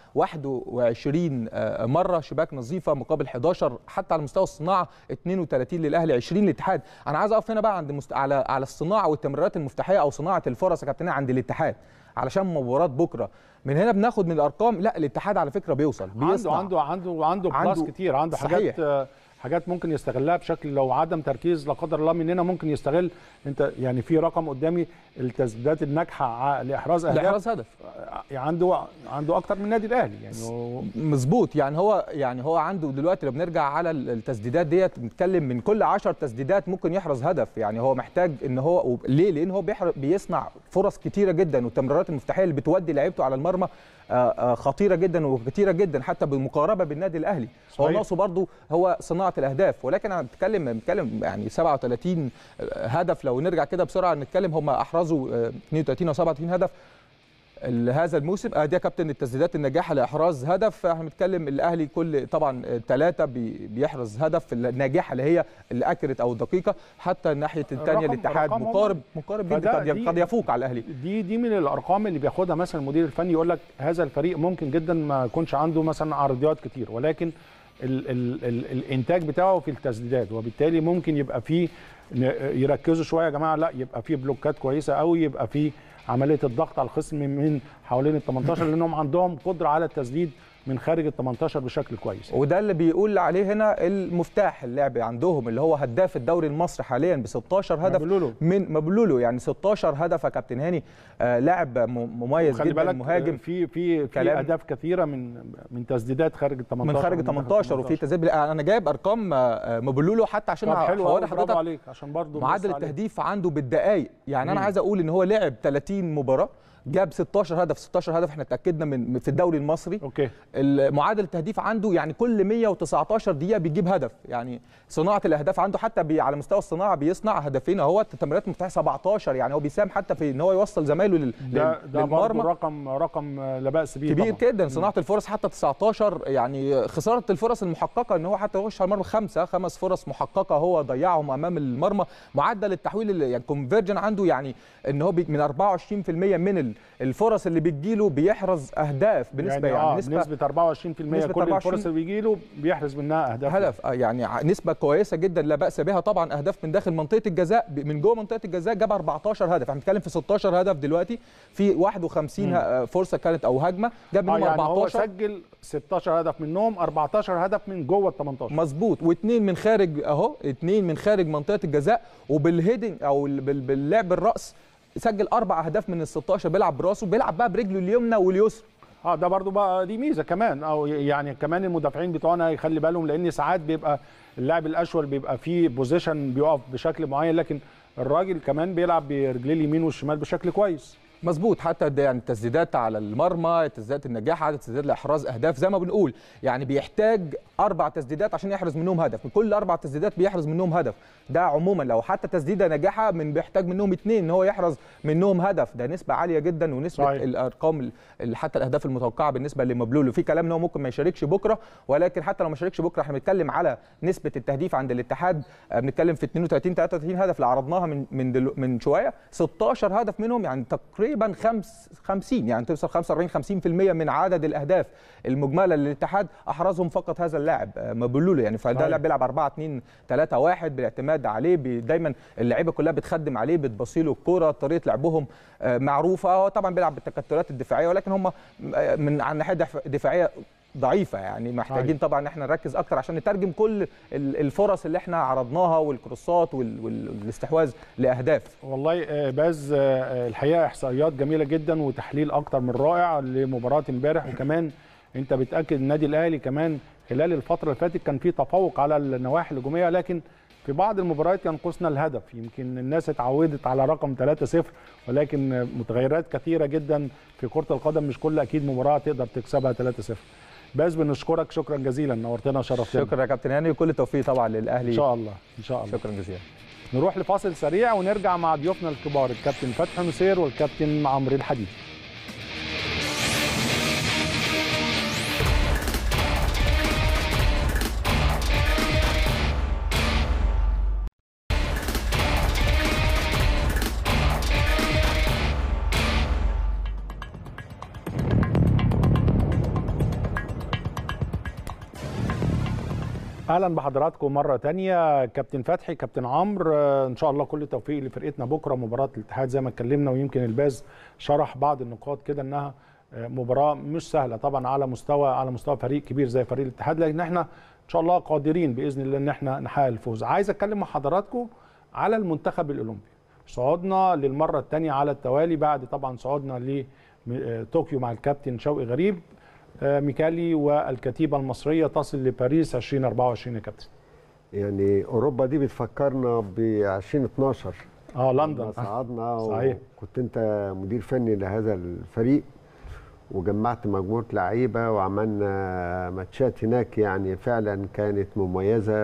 21 آه، مره شباك نظيفه مقابل 11 حتى على مستوى الصناعه 32 للاهلي 20 للاتحاد انا عايز اقف هنا بقى عند مست... على على الصناعه والتمريرات المفتاحيه او صناعه الفرص يا كابتن عند الاتحاد علشان مباراه بكره من هنا بناخد من الارقام لا الاتحاد على فكره بيوصل عنده بيصنع عنده عنده عنده بلاس عنده- كتير عنده صحيح. حاجات آه، حاجات ممكن يستغلها بشكل لو عدم تركيز لا قدر الله مننا ممكن يستغل انت يعني في رقم قدامي التسديدات الناجحه ع- لاحراز اهداف لاحراز هدف آه، عنده عنده اكتر من النادي الاهلي يعني هو- مظبوط يعني هو يعني هو عنده دلوقتي لو بنرجع على ال- التسديدات ديت بنتكلم من كل 10 تسديدات ممكن يحرز هدف يعني هو محتاج ان هو وب- ليه لان هو بيحر- بيصنع فرص كتيره جدا والتمريرات المفتاحيه اللي بتودي لعيبته على المرمى آه، آه، خطيره جدا وكتيره جدا حتى بالمقاربه بالنادي الاهلي هو صحيح. ناقصه برضه هو صناعه الاهداف ولكن انا بتكلم بتكلم يعني 37 هدف لو نرجع كده بسرعه نتكلم هم احرزوا آه، 32 او 37 هدف ال- هذا الموسم ادي يا كابتن التسديدات الناجحه لاحراز هدف احنا بنتكلم الاهلي كل طبعا ثلاثه بيحرز هدف الناجحه اللي هي الاكرت او الدقيقه حتى الناحيه الثانيه الرقم- الاتحاد الرقم هم- مقارب مقارب جدا فده- قد دي- قد يفوق على الاهلي دي دي من الارقام اللي بياخدها مثلا المدير الفني يقول لك هذا الفريق ممكن جدا ما يكونش عنده مثلا عرضيات كتير ولكن ال ال ال الانتاج بتاعه في التسديدات وبالتالي ممكن يبقى فيه ن- يركزوا شويه يا جماعه لا يبقى فيه بلوكات كويسه قوي يبقى فيه عمليه الضغط على الخصم من حوالين ال 18 لانهم عندهم قدره على التسديد من خارج ال 18 بشكل كويس وده اللي بيقول عليه هنا المفتاح اللعب عندهم اللي هو هداف الدوري المصري حاليا ب 16 هدف مبلولو. من مبلولو يعني 16 هدف يا كابتن هاني آه لاعب م- مميز خلي جدا بالك مهاجم في في في كلام. اهداف كثيره من من تسديدات خارج ال 18 من خارج ال 18 وفي تسديد انا جايب ارقام آه، مبلولو حتى عشان طب حلو هوري قوي برافو حضرتك عليك عشان برضه معدل التهديف عنده بالدقائق يعني انا عايز اقول ان هو لعب 30 مباراه جاب 16 هدف 16 هدف احنا اتاكدنا من في الدوري المصري اوكي معدل التهديف عنده يعني كل 119 دقيقه بيجيب هدف يعني صناعه الاهداف عنده حتى بي على مستوى الصناعه بيصنع هدفين اهو التمريرات المفتاحه 17 يعني هو بيساهم حتى في ان هو يوصل زمايله لل... ده لل- ده برضه للمرمى رقم رقم لا باس به كبير طبعا. جدا صناعه الفرص حتى 19 يعني خساره الفرص المحققه ان هو حتى يخش على المرمى خمسه خمس فرص محققه هو ضيعهم امام المرمى معدل التحويل اللي- يعني كونفرجن عنده يعني ان هو بي من 24% من ال- الفرص اللي بتجيله بيحرز اهداف بنسبه يعني, آه نسبه نسبه 24% نسبة كل 24 الفرص اللي بيجي له بيحرز منها اهداف هدف آه، يعني ع- نسبه كويسه جدا لا باس بها طبعا اهداف من داخل منطقه الجزاء ب- من جوه منطقه الجزاء جاب 14 هدف احنا بنتكلم في 16 هدف دلوقتي في 51 ه- آه، فرصه كانت او هجمه جاب آه منهم يعني هو 14 سجل 16 هدف منهم 14 هدف من جوه ال 18 مظبوط واثنين من خارج اهو اثنين من خارج منطقه الجزاء وبالهيدنج او ال- بال- باللعب الراس سجل اربع اهداف من ال 16 بيلعب براسه بيلعب بقى برجله اليمنى واليسرى اه ده برضو بقى دي ميزه كمان او يعني كمان المدافعين بتوعنا يخلي بالهم لان ساعات بيبقى اللاعب الاشول بيبقى فيه بوزيشن بيقف بشكل معين لكن الراجل كمان بيلعب برجليه اليمين والشمال بشكل كويس مظبوط حتى ده يعني التسديدات على المرمى تسديدات النجاح عدد تسديدات لاحراز اهداف زي ما بنقول يعني بيحتاج اربع تسديدات عشان يحرز منهم هدف من كل اربع تسديدات بيحرز منهم هدف ده عموما لو حتى تسديده ناجحه من بيحتاج منهم اثنين ان هو يحرز منهم هدف ده نسبه عاليه جدا ونسبه صحيح. الارقام ال- حتى الاهداف المتوقعه بالنسبه لمبلولو في كلام ان هو ممكن ما يشاركش بكره ولكن حتى لو ما شاركش بكره احنا بنتكلم على نسبه التهديف عند الاتحاد آه، بنتكلم في 32 33 هدف اللي عرضناها من من دلو من شويه 16 هدف منهم يعني تقريبا خمس 50 يعني توصل 45 50% من عدد الاهداف المجمله للاتحاد احرزهم فقط هذا اللاعب آه، مبلولو يعني فده صحيح. لاعب بيلعب 4 2 3 1 بالاعتماد عليه بي- دايما اللعيبه كلها بتخدم عليه بتبصي له الكوره طريقه لعبهم آه، معروفه هو طبعا بيلعب بالتكتلات الدفاعيه ولكن هم آه، من على الناحيه الدف- الدفاعيه ضعيفه يعني محتاجين طبعا ان احنا نركز اكتر عشان نترجم كل ال- الفرص اللي احنا عرضناها والكروسات وال- وال- والاستحواذ لاهداف والله آه، باز آه، الحقيقه احصائيات جميله جدا وتحليل اكتر من رائع لمباراه امبارح وكمان انت بتاكد النادي الاهلي كمان خلال الفتره اللي فاتت كان في تفوق على النواحي الهجوميه لكن في بعض المباريات ينقصنا الهدف يمكن الناس اتعودت على رقم 3-0 ولكن متغيرات كثيره جدا في كره القدم مش كل اكيد مباراه تقدر تكسبها 3-0 باز بنشكرك شكرا جزيلا نورتنا وشرفتنا شكرا يا كابتن هاني وكل التوفيق طبعا للاهلي ان شاء الله ان شاء الله شكرا جزيلا نروح لفاصل سريع ونرجع مع ضيوفنا الكبار الكابتن فتحي نصير والكابتن عمرو الحديد اهلا بحضراتكم مره تانية كابتن فتحي كابتن عمرو آه، ان شاء الله كل التوفيق لفرقتنا بكره مباراه الاتحاد زي ما اتكلمنا ويمكن الباز شرح بعض النقاط كده انها آه، مباراه مش سهله طبعا على مستوى على مستوى فريق كبير زي فريق الاتحاد لكن احنا ان شاء الله قادرين باذن الله ان احنا نحقق الفوز عايز اتكلم مع حضراتكم على المنتخب الاولمبي صعودنا للمره الثانيه على التوالي بعد طبعا صعودنا لطوكيو مع الكابتن شوقي غريب آه، ميكالي والكتيبه المصريه تصل لباريس 2024 يا كابتن يعني اوروبا دي بتفكرنا ب 2012 اه لما لندن صعدنا صحيح. وكنت انت مدير فني لهذا الفريق وجمعت مجموعه لعيبه وعملنا ماتشات هناك يعني فعلا كانت مميزه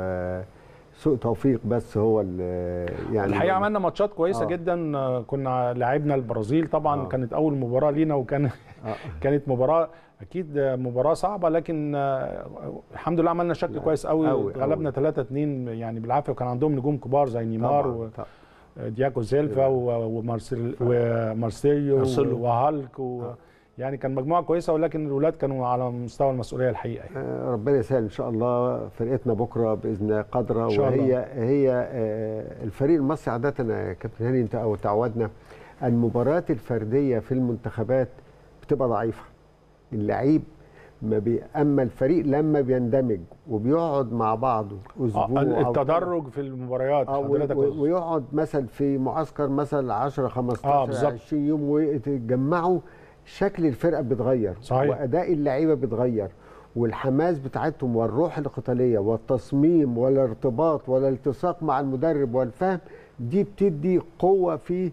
وسوء توفيق بس هو اللي يعني الحقيقه عملنا ماتشات كويسه آه. جدا آه، كنا لعبنا البرازيل طبعا آه. كانت اول مباراه لينا وكان آه. كانت مباراه اكيد آه، مباراه صعبه لكن آه، الحمد لله عملنا شكل لا، كويس قوي أوي، غلبنا 3 2 يعني بالعافيه وكان عندهم نجوم كبار زي نيمار طبعاً، طبعاً. ودياكو سيلفا و- ومارسيل ومارسيليو مارسيلو. وهالك و يعني كان مجموعه كويسه ولكن الولاد كانوا على مستوى المسؤوليه الحقيقه يعني. آه، ربنا يسهل ان شاء الله فرقتنا بكره باذن الله قادره إن شاء وهي الله. هي آه، الفريق المصري عاده يا كابتن هاني انت او تعودنا المباريات الفرديه في المنتخبات بتبقى ضعيفه اللعيب ما بي اما الفريق لما بيندمج وبيقعد مع بعضه اسبوع آه، أو التدرج في المباريات اه و- حضرتك و- ويقعد مثلا في معسكر مثلا 10 آه، 15 بالظبط. 20 يوم ويتجمعوا شكل الفرقه بيتغير صحيح. واداء اللعيبه بيتغير والحماس بتاعتهم والروح القتاليه والتصميم والارتباط والالتصاق مع المدرب والفهم دي بتدي قوه في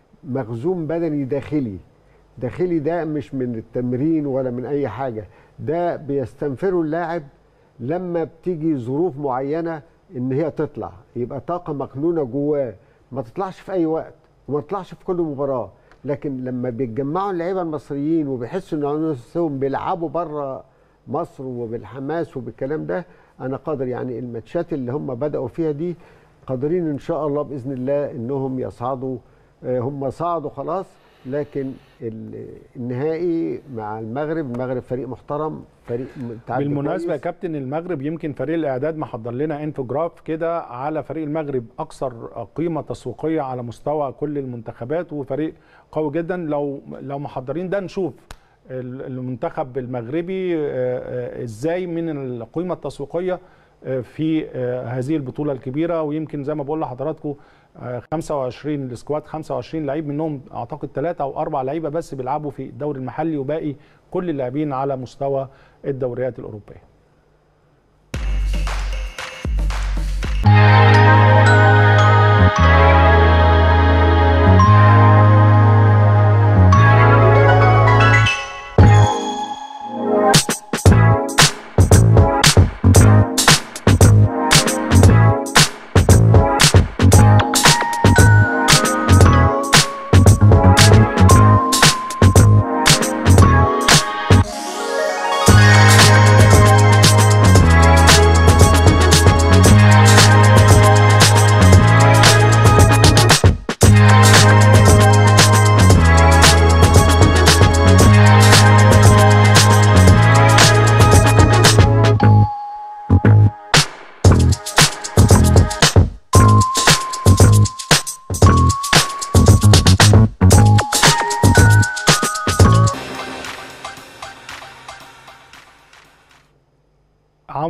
مخزون بدني داخلي داخلي ده مش من التمرين ولا من اي حاجه ده بيستنفره اللاعب لما بتيجي ظروف معينه ان هي تطلع يبقى طاقه مكنونه جواه ما تطلعش في اي وقت وما تطلعش في كل مباراه لكن لما بيتجمعوا اللعيبه المصريين وبيحسوا ان نفسهم بيلعبوا بره مصر وبالحماس وبالكلام ده انا قادر يعني الماتشات اللي هم بداوا فيها دي قادرين ان شاء الله باذن الله انهم يصعدوا آه، هم صعدوا خلاص لكن ال- النهائي مع المغرب المغرب فريق محترم فريق متعدي بالمناسبه يا كويس. كابتن المغرب يمكن فريق الاعداد محضر لنا انفوجراف كده على فريق المغرب اكثر قيمه تسويقيه على مستوى كل المنتخبات وفريق قوي جدا لو لو محضرين ده نشوف ال- المنتخب المغربي آه، آه، ازاي من القيمه التسويقيه آه، في آه، هذه البطوله الكبيره ويمكن زي ما بقول لحضراتكم آه، 25 السكواد 25 لعيب منهم اعتقد ثلاثه او اربع لعيبه بس بيلعبوا في الدوري المحلي وباقي كل اللاعبين على مستوى الدوريات الاوروبيه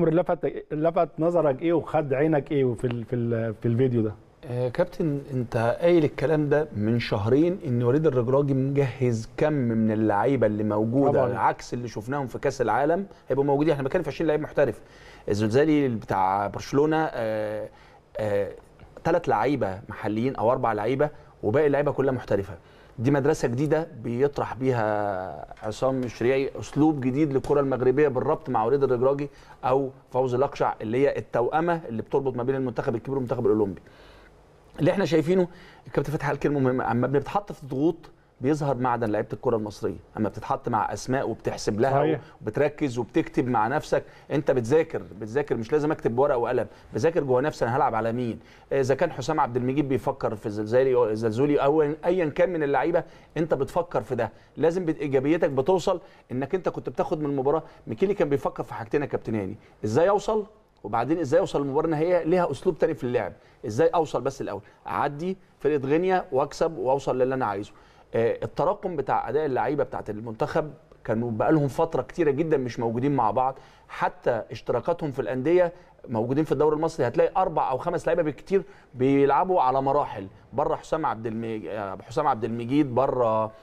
عمرو لفت لفت نظرك ايه وخد عينك ايه في ال في ال في الفيديو ده آه كابتن انت قايل الكلام ده من شهرين ان وليد الرجراجي مجهز كم من اللعيبه اللي موجوده طبعاً. عكس اللي شفناهم في كاس العالم هيبقوا موجودين احنا بنتكلم في 20 لعيب محترف الزلزالي بتاع برشلونه آه آه ثلاث لعيبه محليين او اربع لعيبه وباقي اللعيبه كلها محترفه دي مدرسه جديده بيطرح بيها عصام الشريعي اسلوب جديد للكره المغربيه بالربط مع وليد الرجراجي او فوز الاقشع اللي هي التوأمه اللي بتربط ما بين المنتخب الكبير والمنتخب الاولمبي اللي احنا شايفينه الكابتن فتحي قال كلمه مهمه اما بنتحط في ضغوط بيظهر معدن لعيبه الكره المصريه اما بتتحط مع اسماء وبتحسب لها صحيح. وبتركز وبتكتب مع نفسك انت بتذاكر بتذاكر مش لازم اكتب بورقه وقلم بذاكر جوه نفسي انا هلعب على مين اذا كان حسام عبد المجيد بيفكر في الزلزالي او الزلزولي او ايا كان من اللعيبه انت بتفكر في ده لازم بت- ايجابيتك بتوصل انك انت كنت بتاخد من المباراه ميكيلي كان بيفكر في حاجتين يا كابتن هاني ازاي اوصل وبعدين ازاي اوصل للمباراه النهائيه ليها اسلوب تاني في اللعب ازاي اوصل بس الاول اعدي فرقه غينيا واكسب واوصل للي انا عايزه آه، التراكم بتاع اداء اللعيبه بتاعت المنتخب كانوا بقالهم فتره كتيره جدا مش موجودين مع بعض حتى اشتراكاتهم في الانديه موجودين في الدوري المصري هتلاقي اربع او خمس لعيبه بالكتير بيلعبوا على مراحل بره حسام عبد المجيد حسام عبد المجيد بره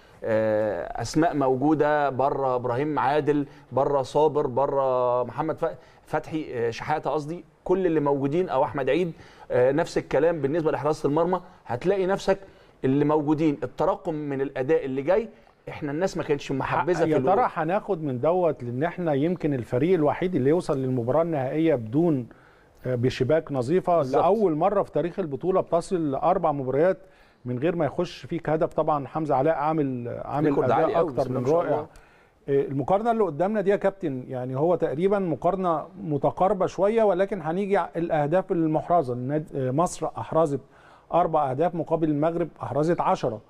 آه، اسماء موجوده بره ابراهيم عادل بره صابر بره محمد ف- فتحي آه، شحاته قصدي كل اللي موجودين او احمد عيد آه، نفس الكلام بالنسبه لحراسه المرمى هتلاقي نفسك اللي موجودين التراكم من الاداء اللي جاي احنا الناس ما كانتش محبذه في يا الأولى. ترى هناخد من دوت لان احنا يمكن الفريق الوحيد اللي يوصل للمباراه النهائيه بدون آه، بشباك نظيفه بالظبط. لاول مره في تاريخ البطوله بتصل لاربع مباريات من غير ما يخش فيك هدف طبعا حمزه علاء عامل عامل ريكورد عالي اداء أوي، اكتر بسم الله من ما شاء رائع الله. آه، المقارنه اللي قدامنا دي يا كابتن يعني هو تقريبا مقارنه متقاربه شويه ولكن هنيجي على الاهداف المحرزه الناد- آه، مصر احرزت اربع اهداف مقابل المغرب احرزت عشرة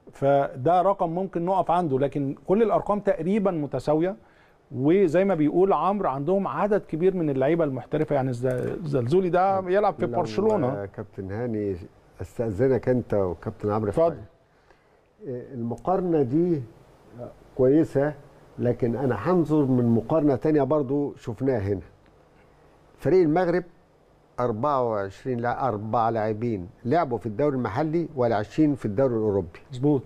فده رقم ممكن نقف عنده لكن كل الارقام تقريبا متساويه وزي ما بيقول عمرو عندهم عدد كبير من اللعيبه المحترفه يعني الز- الزلزولي ده يلعب في لو، برشلونه آه، كابتن هاني استاذنك انت وكابتن عمرو اتفضل. في حاجة. آه، المقارنه دي آه، كويسه لكن انا هنظر من مقارنه تانية برضو شفناها هنا فريق المغرب 24 لا اربع لاعبين لعبوا في الدوري المحلي ولا 20 في الدوري الاوروبي مظبوط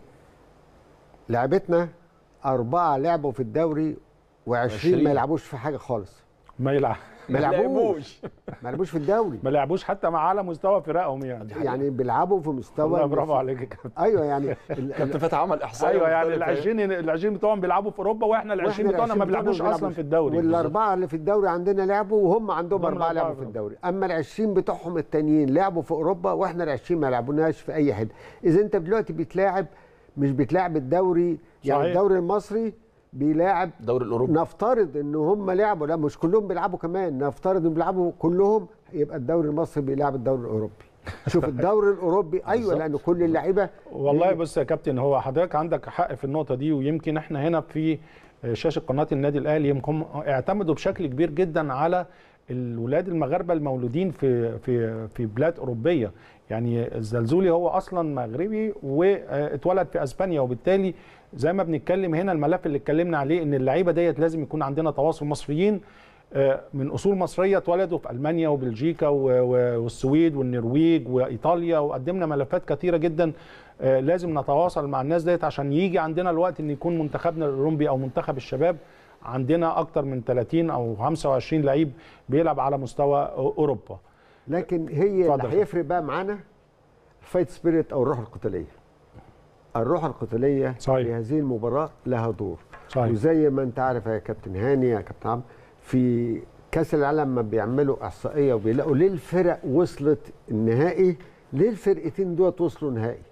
لعبتنا أربعة لعبوا في الدوري و20 وعشرين. ما يلعبوش في حاجة خالص ما يلعب ما لعبوش ما لعبوش في الدوري ما لعبوش حتى مع على مستوى فرقهم يعني يعني بيلعبوا في مستوى والله برافو عليك يا كابتن ايوه يعني ال- كابتن فتحي عمل احصائيه ايوه يعني ال مختلفة. 20 ال 20 بتوعهم بيلعبوا في اوروبا واحنا ال 20 وإحنا بتوعنا ما العشرين بيلعبوش بتوعنا اصلا بيلعبوا- في الدوري والاربعه اللي في الدوري عندنا لعبوا وهم عندهم هم اربعه الأربعة لعبوا في في الدوري اما ال 20 بتوعهم التانيين لعبوا في اوروبا واحنا ال 20 ما لعبوناش في اي حته اذا انت دلوقتي بتلاعب مش بتلاعب الدوري يعني صحيح. الدوري المصري بيلاعب الدوري الاوروبي نفترض ان هم لعبوا لا مش كلهم بيلعبوا كمان نفترض ان بيلعبوا كلهم يبقى الدوري المصري بيلعب الدوري الاوروبي شوف الدوري الاوروبي ايوه لان كل اللعيبه والله بص يا كابتن هو حضرتك عندك حق في النقطه دي ويمكن احنا هنا في شاشه قناه النادي الاهلي يمكن اعتمدوا بشكل كبير جدا على الولاد المغاربه المولودين في في في بلاد اوروبيه يعني الزلزولي هو اصلا مغربي واتولد في اسبانيا وبالتالي زي ما بنتكلم هنا الملف اللي اتكلمنا عليه ان اللعيبه ديت لازم يكون عندنا تواصل مصريين آه، من اصول مصريه اتولدوا في المانيا وبلجيكا و- و- والسويد والنرويج وايطاليا وقدمنا ملفات كثيره جدا آه، لازم نتواصل مع الناس ديت عشان يجي عندنا الوقت ان يكون منتخبنا الاولمبي او منتخب الشباب عندنا اكتر من 30 او 25 لعيب بيلعب على مستوى اوروبا لكن هي اتفضل. اللي هيفرق بقى معانا الفايت سبيريت او الروح القتاليه الروح القتاليه صحيح. في هذه المباراه لها دور صحيح وزي ما انت عارف يا كابتن هاني يا كابتن عمرو في كاس العالم ما بيعملوا احصائيه وبيلاقوا ليه الفرق وصلت النهائي ليه الفرقتين دوت وصلوا نهائي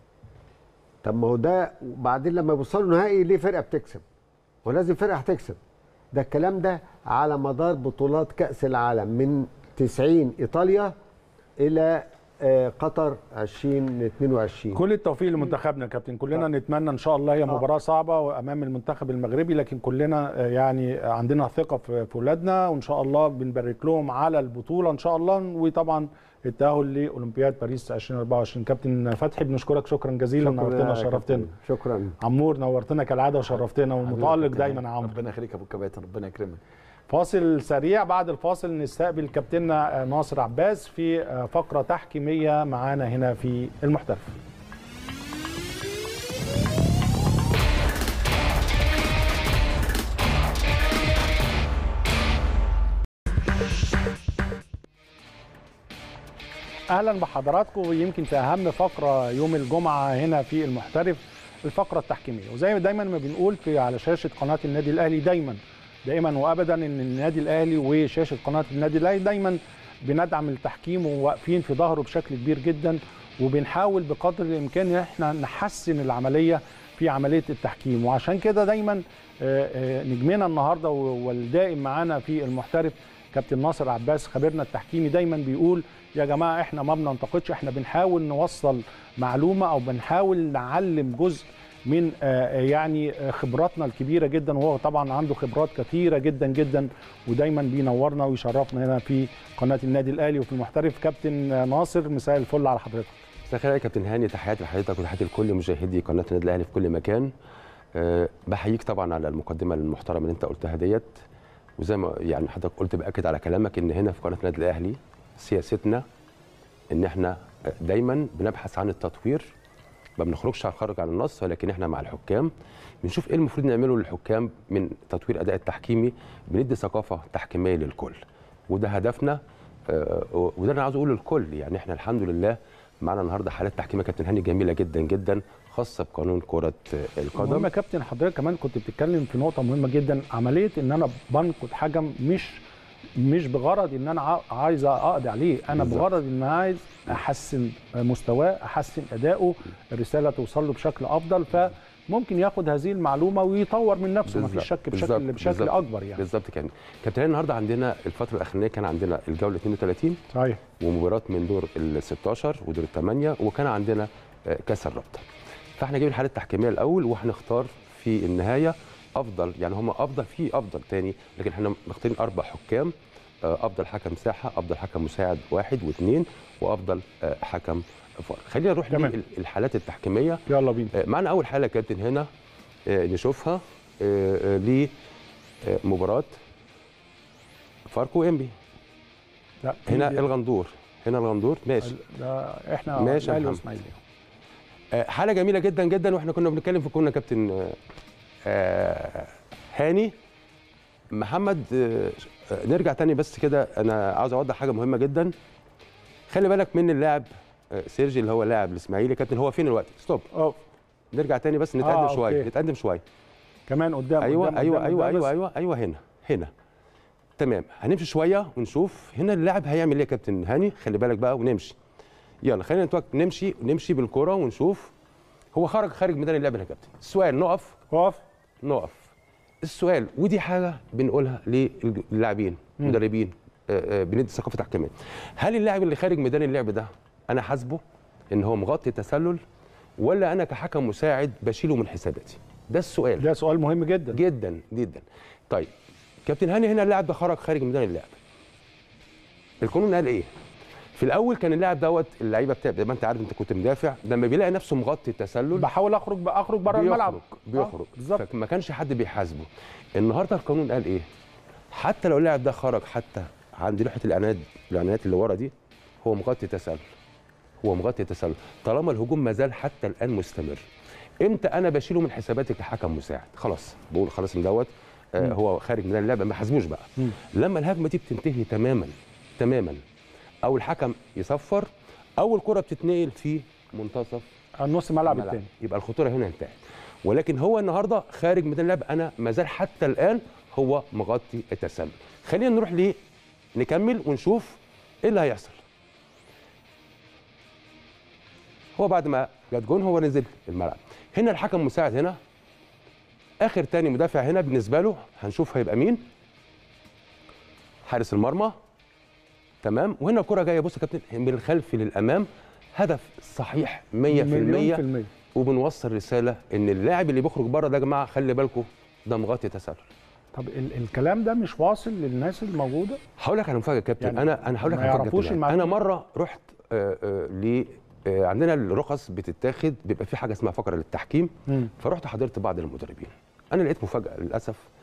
طب ما هو ده وبعدين لما يوصلوا نهائي ليه فرقه بتكسب ولازم فرقه هتكسب ده الكلام ده على مدار بطولات كاس العالم من 90 ايطاليا الى آه، قطر 2022 كل التوفيق لمنتخبنا يا كابتن كلنا نتمنى ان شاء الله هي مباراه صعبه امام المنتخب المغربي لكن كلنا آه، يعني عندنا ثقه في في اولادنا وان شاء الله بنبارك لهم على البطوله ان شاء الله وطبعا التاهل لاولمبياد باريس 2024 كابتن فتحي بنشكرك شكرا جزيلا شكراً نورتنا يا وشرفتنا كابتن. شكرا عمور نورتنا كالعاده وشرفتنا ومتالق دايما يا عمرو ربنا يخليك يا ابو الكباتن ربنا يكرمك فاصل سريع بعد الفاصل نستقبل كابتننا ناصر عباس في فقره تحكيميه معانا هنا في المحترف اهلا بحضراتكم يمكن في اهم فقره يوم الجمعه هنا في المحترف الفقره التحكيميه وزي ما دايما ما بنقول في على شاشه قناه النادي الاهلي دايما دائما وابدا ان النادي الاهلي وشاشه قناه النادي الاهلي دايما بندعم التحكيم وواقفين في ظهره بشكل كبير جدا وبنحاول بقدر الامكان ان احنا نحسن العمليه في عمليه التحكيم وعشان كده دايما نجمنا النهارده والدائم معانا في المحترف كابتن ناصر عباس خبيرنا التحكيمي دايما بيقول يا جماعه احنا ما بننتقدش احنا بنحاول نوصل معلومه او بنحاول نعلم جزء من يعني خبراتنا الكبيره جدا وهو طبعا عنده خبرات كثيره جدا جدا ودايما بينورنا ويشرفنا هنا في قناه النادي الاهلي وفي المحترف كابتن ناصر مساء الفل على حضرتك مساء الخير يا كابتن هاني تحياتي لحضرتك وتحياتي لكل مشاهدي قناه النادي الاهلي في كل مكان أه بحييك طبعا على المقدمه المحترمه اللي انت قلتها ديت وزي ما يعني حضرتك قلت باكد على كلامك ان هنا في قناه النادي الاهلي سياستنا ان احنا دايما بنبحث عن التطوير ما بنخرجش على خارج عن النص ولكن احنا مع الحكام بنشوف ايه المفروض نعمله للحكام من تطوير اداء التحكيمي بندي ثقافه تحكيميه للكل وده هدفنا آه وده انا عاوز اقوله للكل يعني احنا الحمد لله معانا النهارده حالات تحكيميه كابتن هاني جميله جدا جدا خاصه بقانون كره القدم مهم يا كابتن حضرتك كمان كنت بتتكلم في نقطه مهمه جدا عمليه ان انا بنقد حكم مش مش بغرض ان انا عايز اقضي عليه انا بالزبط. بغرض ان انا عايز احسن مستواه احسن اداؤه الرساله توصل له بشكل افضل فممكن ياخد هذه المعلومه ويطور من نفسه ما فيش شك بشكل بالزبط. بشكل بالزبط. اكبر يعني بالظبط كان كابتن النهارده عندنا الفتره الاخرانيه كان عندنا الجوله 32 صحيح ومباراه من دور ال 16 ودور الثمانيه وكان عندنا كاس الرابطه فاحنا جايبين الحاله التحكيميه الاول وهنختار في النهايه افضل يعني هم افضل في افضل تاني لكن احنا مختارين اربع حكام افضل حكم ساحه افضل حكم مساعد واحد واثنين وافضل حكم فار خلينا نروح للحالات التحكيميه يلا بينا معنا اول حاله كابتن هنا نشوفها لمباراه فاركو امبي لا هنا الغندور هنا الغندور ماشي ده احنا ماشي اهلي واسماعيلي حاله جميله جدا جدا واحنا كنا بنتكلم في كنا كابتن هاني محمد نرجع تاني بس كده انا عاوز اوضح حاجه مهمه جدا خلي بالك من اللاعب سيرجي اللي هو لاعب الاسماعيلي كابتن هو فين الوقت ستوب اه نرجع تاني بس نتقدم آه، شويه أوكي. نتقدم شويه كمان قدام ايوه قدام ايوه قدام ايوه قدام ايوه بس. ايوه ايوه هنا هنا تمام هنمشي شويه ونشوف هنا اللاعب هيعمل ايه يا كابتن هاني خلي بالك بقى ونمشي يلا خلينا نتوك... نمشي نمشي بالكره ونشوف هو خرج خارج ميدان اللعب يا كابتن السؤال نقف اقف نقف السؤال ودي حاجه بنقولها للاعبين مدربين آه، آه، بندي ثقافه تحكيميه هل اللاعب اللي خارج ميدان اللعب ده انا حاسبه ان هو مغطي تسلل ولا انا كحكم مساعد بشيله من حساباتي ده السؤال ده سؤال مهم جدا جدا جدا طيب كابتن هاني هنا اللاعب ده خرج خارج ميدان اللعب القانون قال ايه في الاول كان اللاعب دوت اللعيبه بتاع زي ما انت عارف انت كنت مدافع لما بيلاقي نفسه مغطي التسلل بحاول اخرج اخرج بره الملعب بيخرج بيخرج آه، بالظبط فما كانش حد بيحاسبه النهارده القانون قال ايه حتى لو اللاعب ده خرج حتى عند لوحه الاعلانات الاعلانات اللي ورا دي هو مغطي تسلل هو مغطي تسلل طالما الهجوم ما زال حتى الان مستمر امتى انا بشيله من حساباتي كحكم مساعد خلاص بقول خلاص ان دوت آه هو خارج من اللعبه ما حاسبوش بقى مم. لما الهجمه دي بتنتهي تماما تماما او الحكم يصفر او الكره بتتنقل في منتصف النص ملعب الملعب. الثاني يبقى الخطوره هنا انتهت ولكن هو النهارده خارج من اللعب انا ما زال حتى الان هو مغطي التسلل خلينا نروح ليه نكمل ونشوف ايه اللي هيحصل هو بعد ما جت جون هو نزل الملعب هنا الحكم مساعد هنا اخر تاني مدافع هنا بالنسبه له هنشوف هيبقى مين حارس المرمى تمام وهنا الكره جايه بص يا كابتن من الخلف للامام هدف صحيح 100% مليون في المية وبنوصل رساله ان اللاعب اللي بيخرج بره ده يا جماعه خلي بالكم ده مغطي تسلل طب ال الكلام ده مش واصل للناس الموجوده هقول لك على مفاجاه يا كابتن يعني انا انا هقول لك ما على مفاجاه يعرفوش يا كابتن. انا المعلومة. مره رحت آه، آه، ل آه، عندنا الرخص بتتاخد بيبقى في حاجه اسمها فقره للتحكيم مم. فرحت حضرت بعض المدربين انا لقيت مفاجاه للاسف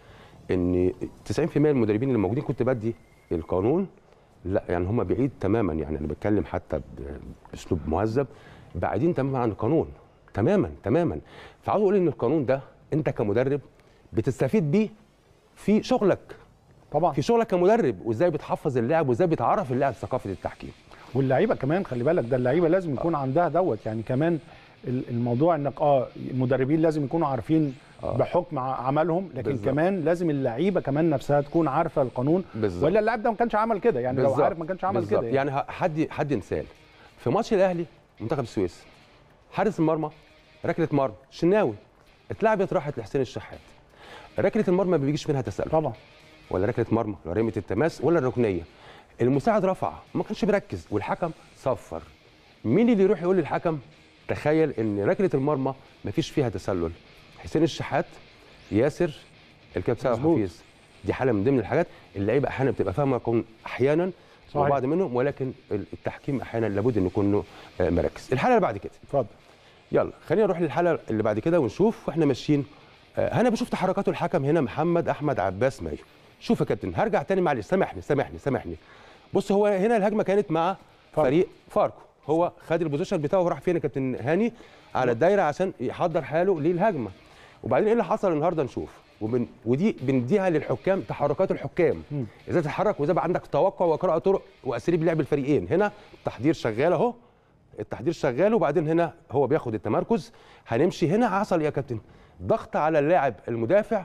ان 90% من المدربين اللي موجودين كنت بدي القانون لا يعني هم بعيد تماما يعني انا بتكلم حتى باسلوب مهذب بعيدين تماما عن القانون تماما تماما فعاوز اقول ان القانون ده انت كمدرب بتستفيد بيه في شغلك طبعا في شغلك كمدرب وازاي بتحفظ اللاعب وازاي بتعرف اللاعب ثقافه التحكيم واللعيبه كمان خلي بالك ده اللعيبه لازم يكون عندها دوت يعني كمان ال- الموضوع انك اه المدربين لازم يكونوا عارفين آه. بحكم ع- عملهم لكن بالظبط. كمان لازم اللعيبه كمان نفسها تكون عارفه القانون بالظبط. ولا اللاعب ده ما كانش عمل كده يعني لو بالظبط. عارف ما كانش عمل بالظبط. كده يعني ه- حد حد مثال في ماتش الاهلي منتخب السويس حارس المرمى ركله مرمى شناوي اتلعبت راحت لحسين الشحات ركله المرمى ما بيجيش منها تسلل طبعا ولا ركله مرمى ولا رميه التماس ولا الركنيه المساعد رفع ما كانش بيركز والحكم صفر مين اللي يروح يقول للحكم تخيل ان ركله المرمى ما فيش فيها تسلل حسين الشحات ياسر الكابتن سعد مظبوط. حفيظ دي حاله من ضمن الحاجات اللعيبه احيانا بتبقى فاهمه يكون احيانا صحيح. وبعض منهم ولكن التحكيم احيانا لابد انه يكون آه، مركز الحاله اللي بعد كده اتفضل يلا خلينا نروح للحاله اللي بعد كده ونشوف واحنا ماشيين آه، انا بشوف تحركاته الحكم هنا محمد احمد عباس مايو شوف يا كابتن هرجع تاني معلش سامحني سامحني سامحني بص هو هنا الهجمه كانت مع فاركو. فريق فاركو هو خد البوزيشن بتاعه وراح فين يا كابتن هاني على الدايره عشان يحضر حاله للهجمه وبعدين ايه اللي حصل النهارده نشوف وبن ودي بنديها للحكام تحركات الحكام ازاي تتحرك وازاي بقى عندك توقع وقراءه طرق واساليب لعب الفريقين هنا التحضير شغال اهو التحضير شغال وبعدين هنا هو بياخد التمركز هنمشي هنا حصل إيه يا كابتن ضغط على اللاعب المدافع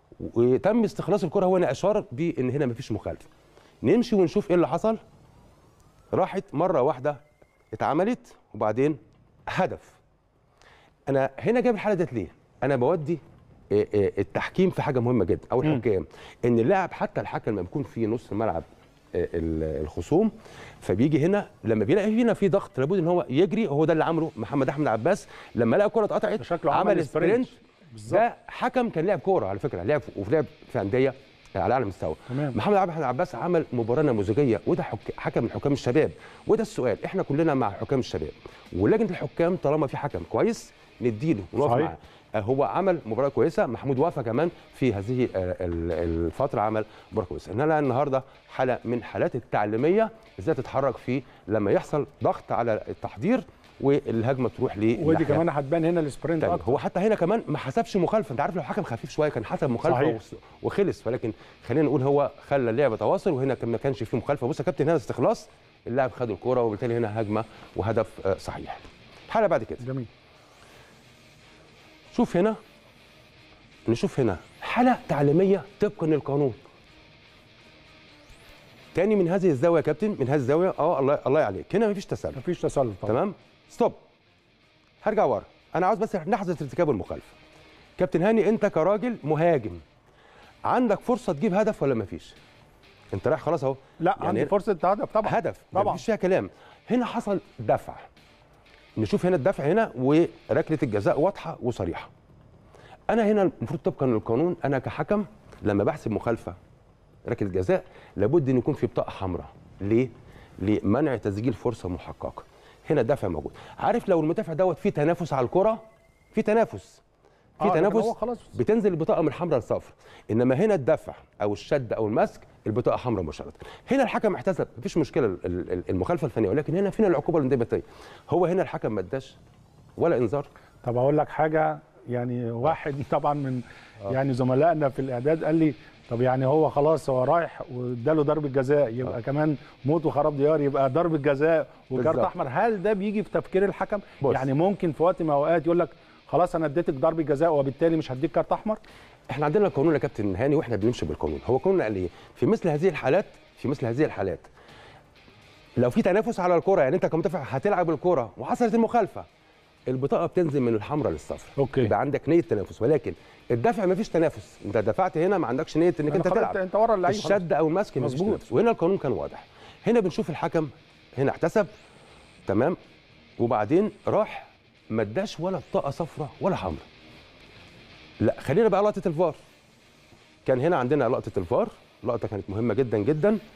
وتم استخلاص الكره هو هنا اشار بان هنا مفيش مخالفه نمشي ونشوف ايه اللي حصل راحت مره واحده اتعملت وبعدين هدف انا هنا جايب الحاله ديت ليه انا بودي آه، آه، التحكيم في حاجه مهمه جدا او الحكام ان اللاعب حتى الحكم لما بيكون في نص الملعب آه، ال- الخصوم فبيجي هنا لما بيلاقي هنا في ضغط لابد ان هو يجري هو ده اللي عمله محمد احمد عباس لما لقى الكره اتقطعت ده شكله عمل سبرنت بالظبط. ده حكم كان لاعب كوره على فكره لعب وفي لعب في انديه على اعلى مستوى تمام. محمد عبد الحميد عباس عمل مباراه نموذجيه وده حك... حكم من حكام الشباب وده السؤال احنا كلنا مع حكام الشباب ولجنه الحكام طالما في حكم كويس نديله ونقف صحيح. معاه آه، هو عمل مباراه كويسه محمود وافا كمان في هذه آه، ال- الفتره عمل مباراه كويسه انما النهارده حاله من حالات التعليميه ازاي تتحرك فيه لما يحصل ضغط على التحضير والهجمه تروح ل ودي كمان هتبان هنا السبرنت تاني. اكتر هو حتى هنا كمان ما حسبش مخالفه انت عارف لو حكم خفيف شويه كان حسب مخالفه صحيح. وس- وخلص ولكن خلينا نقول هو خلى اللعبه تواصل وهنا كان ما كانش فيه مخالفه بص يا كابتن هنا استخلاص اللاعب خد الكوره وبالتالي هنا هجمه وهدف آه، صحيح حاله بعد كده جميل شوف هنا نشوف هنا حاله تعليميه طبقا للقانون تاني من هذه الزاويه يا كابتن من هذه الزاويه اه الله الله يعليك هنا مفيش تسلل مفيش تسلل طبعا تمام ستوب هرجع ورا انا عاوز بس نحظه ارتكاب المخالفه كابتن هاني انت كراجل مهاجم عندك فرصه تجيب هدف ولا مفيش انت رايح خلاص اهو لا يعني عندي فرصه هدف طبعا هدف طبعا. طبعا مفيش فيها كلام هنا حصل دفع نشوف هنا الدفع هنا وركله الجزاء واضحه وصريحه انا هنا المفروض طبقا للقانون انا كحكم لما بحسب مخالفه ركله جزاء لابد ان يكون في بطاقه حمراء ليه لمنع تسجيل فرصه محققه هنا الدفع موجود عارف لو المدافع دوت في تنافس على الكره في تنافس في آه، لكن تنافس هو خلاص. بتنزل البطاقه من الحمراء للصفر انما هنا الدفع او الشد او المسك البطاقه حمراء مباشره هنا الحكم احتسب مفيش مشكله ال- ال- المخالفه الفنيه ولكن هنا فين العقوبه الانضباطيه هو هنا الحكم ما اداش ولا انذار طب اقول لك حاجه يعني واحد طبعا من يعني زملائنا في الاعداد قال لي طب يعني هو خلاص هو رايح واداله ضربه جزاء يبقى آه. كمان موت وخراب ديار يبقى ضربه جزاء وكارت بالظبط. احمر هل ده بيجي في تفكير الحكم بص. يعني ممكن في وقت من الاوقات يقول لك خلاص انا اديتك ضربه جزاء وبالتالي مش هديك كارت احمر احنا عندنا القانون يا كابتن هاني واحنا بنمشي بالقانون هو قانون قال ايه في مثل هذه الحالات في مثل هذه الحالات لو في تنافس على الكره يعني انت كمدافع هتلعب الكره وحصلت المخالفه البطاقه بتنزل من الحمراء للصفر أوكي. يبقى عندك نيه تنافس ولكن الدفع ما فيش تنافس انت دفعت هنا ما عندكش نيه انك انت خلاص تلعب انت ورا اللعيب خلاص. الشد او المسك مفيش مظبوط. تنافس. وهنا القانون كان واضح هنا بنشوف الحكم هنا احتسب تمام وبعدين راح ما اداش ولا بطاقه صفراء ولا حمراء لا خلينا بقى لقطه الفار كان هنا عندنا لقطه الفار لقطه كانت مهمه جدا جدا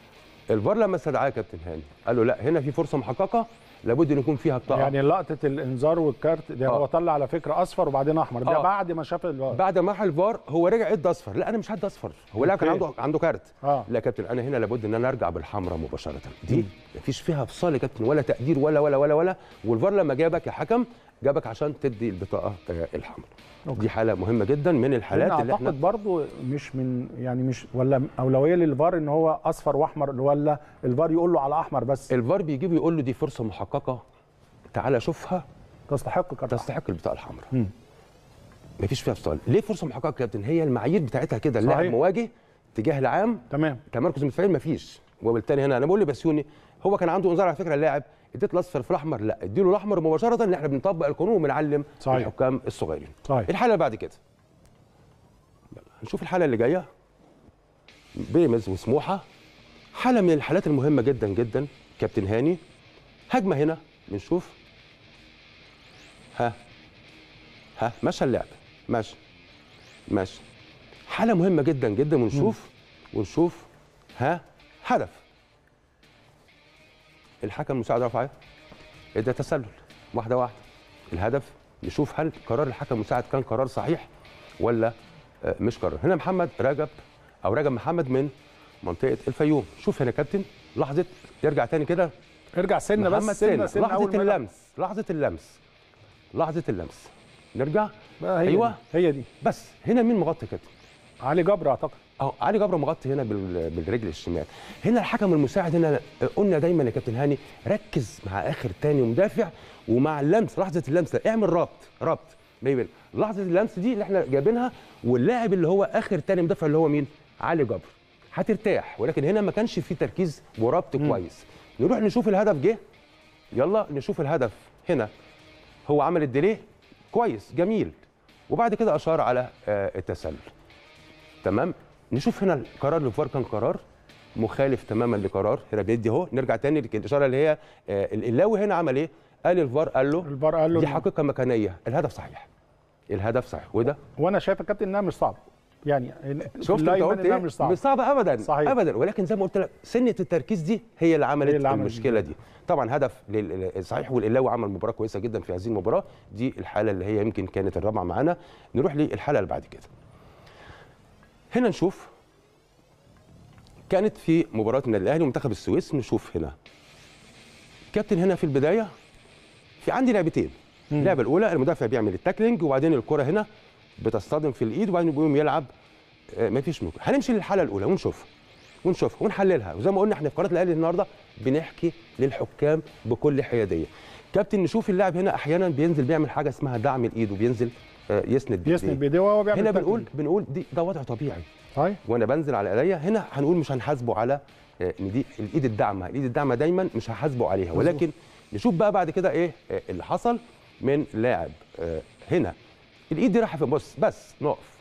الفار لما استدعاه كابتن هاني قال له لا هنا في فرصه محققه لابد ان يكون فيها بطاقه يعني لقطه الانذار والكارت ده آه. هو طلع على فكره اصفر وبعدين احمر ده آه. بعد ما شاف الفار بعد ما راح الفار هو رجع ادى اصفر لا انا مش هدي اصفر هو لا كان أوكي. عنده عنده كارت اه لا يا كابتن انا هنا لابد ان انا ارجع بالحمراء مباشره دي مفيش فيها فصال يا كابتن ولا تقدير ولا ولا ولا ولا والفار لما جابك يا حكم جابك عشان تدي البطاقه آه، الحمراء دي حاله مهمه جدا من الحالات انا اللي احنا اعتقد برضو مش من يعني مش ولا اولويه للفار ان هو اصفر واحمر ولا الفار يقول له على احمر بس الفار بيجيبه يقول له دي فرصه محققه تعالى شوفها تستحق كارت أحمر. تستحق البطاقه الحمراء مم. مفيش فيها فصال ليه فرصه محققه يا كابتن هي المعايير بتاعتها كده اللاعب صحيح. مواجه تجاه العام تمام تمركز المدافعين مفيش وبالتالي هنا انا بقول لبسيوني هو كان عنده انذار على فكره اللاعب اديت الاصفر في الاحمر لا اديله الاحمر مباشره ان احنا بنطبق القانون وبنعلم صحيح. الحكام الصغيرين صحيح الحاله اللي بعد كده يلا، هنشوف الحاله اللي جايه بيراميدز وسموحه حاله من الحالات المهمه جدا جدا كابتن هاني هجمه هنا بنشوف ها ها ماشي اللعب ماشي ماشي حاله مهمه جدا جدا ونشوف ونشوف ها هدف الحكم المساعد رفع ايه؟ إيه ده تسلل واحده واحده الهدف نشوف هل قرار الحكم المساعد كان قرار صحيح ولا آه، مش قرار هنا محمد رجب او رجب محمد من منطقه الفيوم شوف هنا يا كابتن لحظه يرجع تاني كده ارجع سنه محمد بس سنه سنة. سنه لحظه أول ما- اللمس لحظه اللمس لحظه اللمس نرجع بقى هي أيوة. دي. هي دي بس هنا مين مغطي كده علي جبر اعتقد اهو علي جبر مغطي هنا بال- بالرجل الشمال هنا الحكم المساعد هنا قلنا دايما يا كابتن هاني ركز مع اخر تاني مدافع ومع اللمس لحظه اللمس ده اعمل ربط ربط بين لحظه اللمس دي اللي احنا جايبينها واللاعب اللي هو اخر تاني مدافع اللي هو مين علي جبر هترتاح ولكن هنا ما كانش في تركيز وربط كويس نروح نشوف الهدف جه يلا نشوف الهدف هنا هو عمل الديليه كويس جميل وبعد كده اشار على آه، التسلل تمام نشوف هنا القرار الفار كان قرار مخالف تماما لقرار هنا بيدي اهو نرجع تاني للاشاره اللي هي آه، اللاوي هنا عمل ايه قال الفار قال له الفار قال له دي إن- حقيقه مكانيه الهدف صحيح الهدف صحيح وده وانا شايف يا كابتن انها مش صعبه يعني شفت انت اللايمان قلت إنها ايه مش صعبه مش صعبه ابدا صحيح. ابدا ولكن زي ما قلت لك سنه التركيز دي هي اللي عملت هي اللي عملت المشكله دي طبعا هدف لل- صحيح والقلاوي عمل مباراه كويسه جدا في هذه المباراه دي الحاله اللي هي يمكن كانت الرابعه معانا نروح للحاله اللي بعد كده هنا نشوف كانت في مباراه النادي الاهلي ومنتخب السويس نشوف هنا كابتن هنا في البدايه في عندي لعبتين اللعبه الاولى المدافع بيعمل التاكلينج وبعدين الكره هنا بتصطدم في الايد وبعدين بيقوم يلعب آه، مفيش ممكن هنمشي للحاله الاولى ونشوف ونشوف ونحللها وزي ما قلنا احنا في قناه الاهلي النهارده بنحكي للحكام بكل حياديه كابتن نشوف اللاعب هنا احيانا بينزل بيعمل حاجه اسمها دعم الايد وبينزل آه، يسند يسند بإيديه. بايديه وهو بيعمل هنا تاكل. بنقول بنقول دي ده وضع طبيعي صحيح وانا بنزل على ايديا هنا هنقول مش هنحاسبه على آه، ان دي الايد الداعمه الايد الداعمه دايما مش هحاسبه عليها ولكن نشوف بقى بعد كده ايه آه، اللي حصل من لاعب آه، هنا الايد دي رايحه في بص بس نقف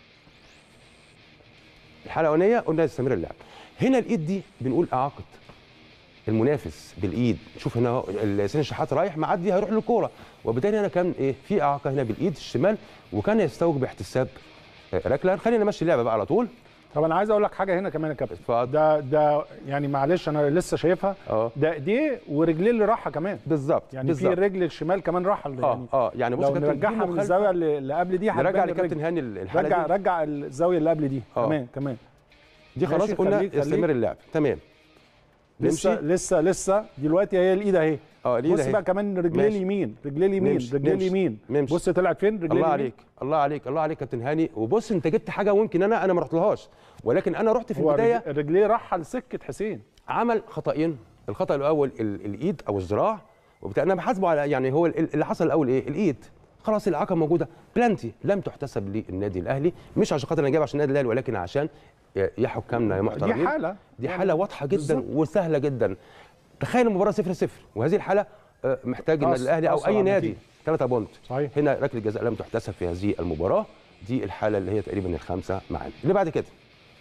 الحاله الاولانيه قلنا يستمر اللعب هنا الايد دي بنقول اعاقد المنافس بالايد شوف هنا اهو حسين الشحات رايح معدي هيروح للكوره وبالتالي هنا كان ايه في اعاقه هنا بالايد الشمال وكان يستوجب احتساب آه، ركله خلينا نمشي اللعبه بقى على طول طب انا عايز اقول لك حاجه هنا كمان يا كابتن اتفضل. ده ده يعني معلش انا لسه شايفها اه ده ايديه ورجليه اللي راحه كمان بالظبط يعني في بالظبط. الرجل الشمال كمان راحه اه يعني اه يعني بص لو يا كابتن، دي نرجعها من مخالفة. الزاويه اللي اللي قبل دي نرجع هتبان لكابتن الرجل. هاني الحاله رجع دي رجع الزاويه اللي قبل دي آه. كمان كمان دي خلاص ماشي، قلنا خليك- يستمر خليك. اللعب تمام لسه نمشي لسه لسه دلوقتي هي الايد اهي اه الايد بص اهي. بقى كمان رجليه ماشي. اليمين رجليه اليمين نمشي، رجليه نمشي، اليمين نمشي. بص طلعت فين رجليه الله اليمين. عليك الله عليك الله عليك كابتن هاني وبص انت جبت حاجه ويمكن انا انا ما رحتلهاش ولكن انا رحت في هو البدايه رج- رجليه راحه لسكه حسين عمل خطأين الخطأ الأول ال- الإيد أو الذراع وبالتالي أنا بحاسبه على يعني هو ال- اللي حصل الأول إيه؟ الإيد خلاص الإعاقة موجودة بلانتي لم تحتسب للنادي الأهلي مش عشان خاطر أنا جايب عشان النادي الأهلي ولكن عشان يا يا حكامنا يا محترمين دي حاله دي يعني حالة واضحة جدا بالظبط. وسهلة جدا تخيل المباراة 0 0 وهذه الحالة آه، محتاج النادي تأثر- الأهلي أو تأثر أي على نادي النتيجة. 3 بونت صحيح هنا ركله جزاء لم تحتسب في هذه المباراه دي الحاله اللي هي تقريبا الخامسه معانا اللي بعد كده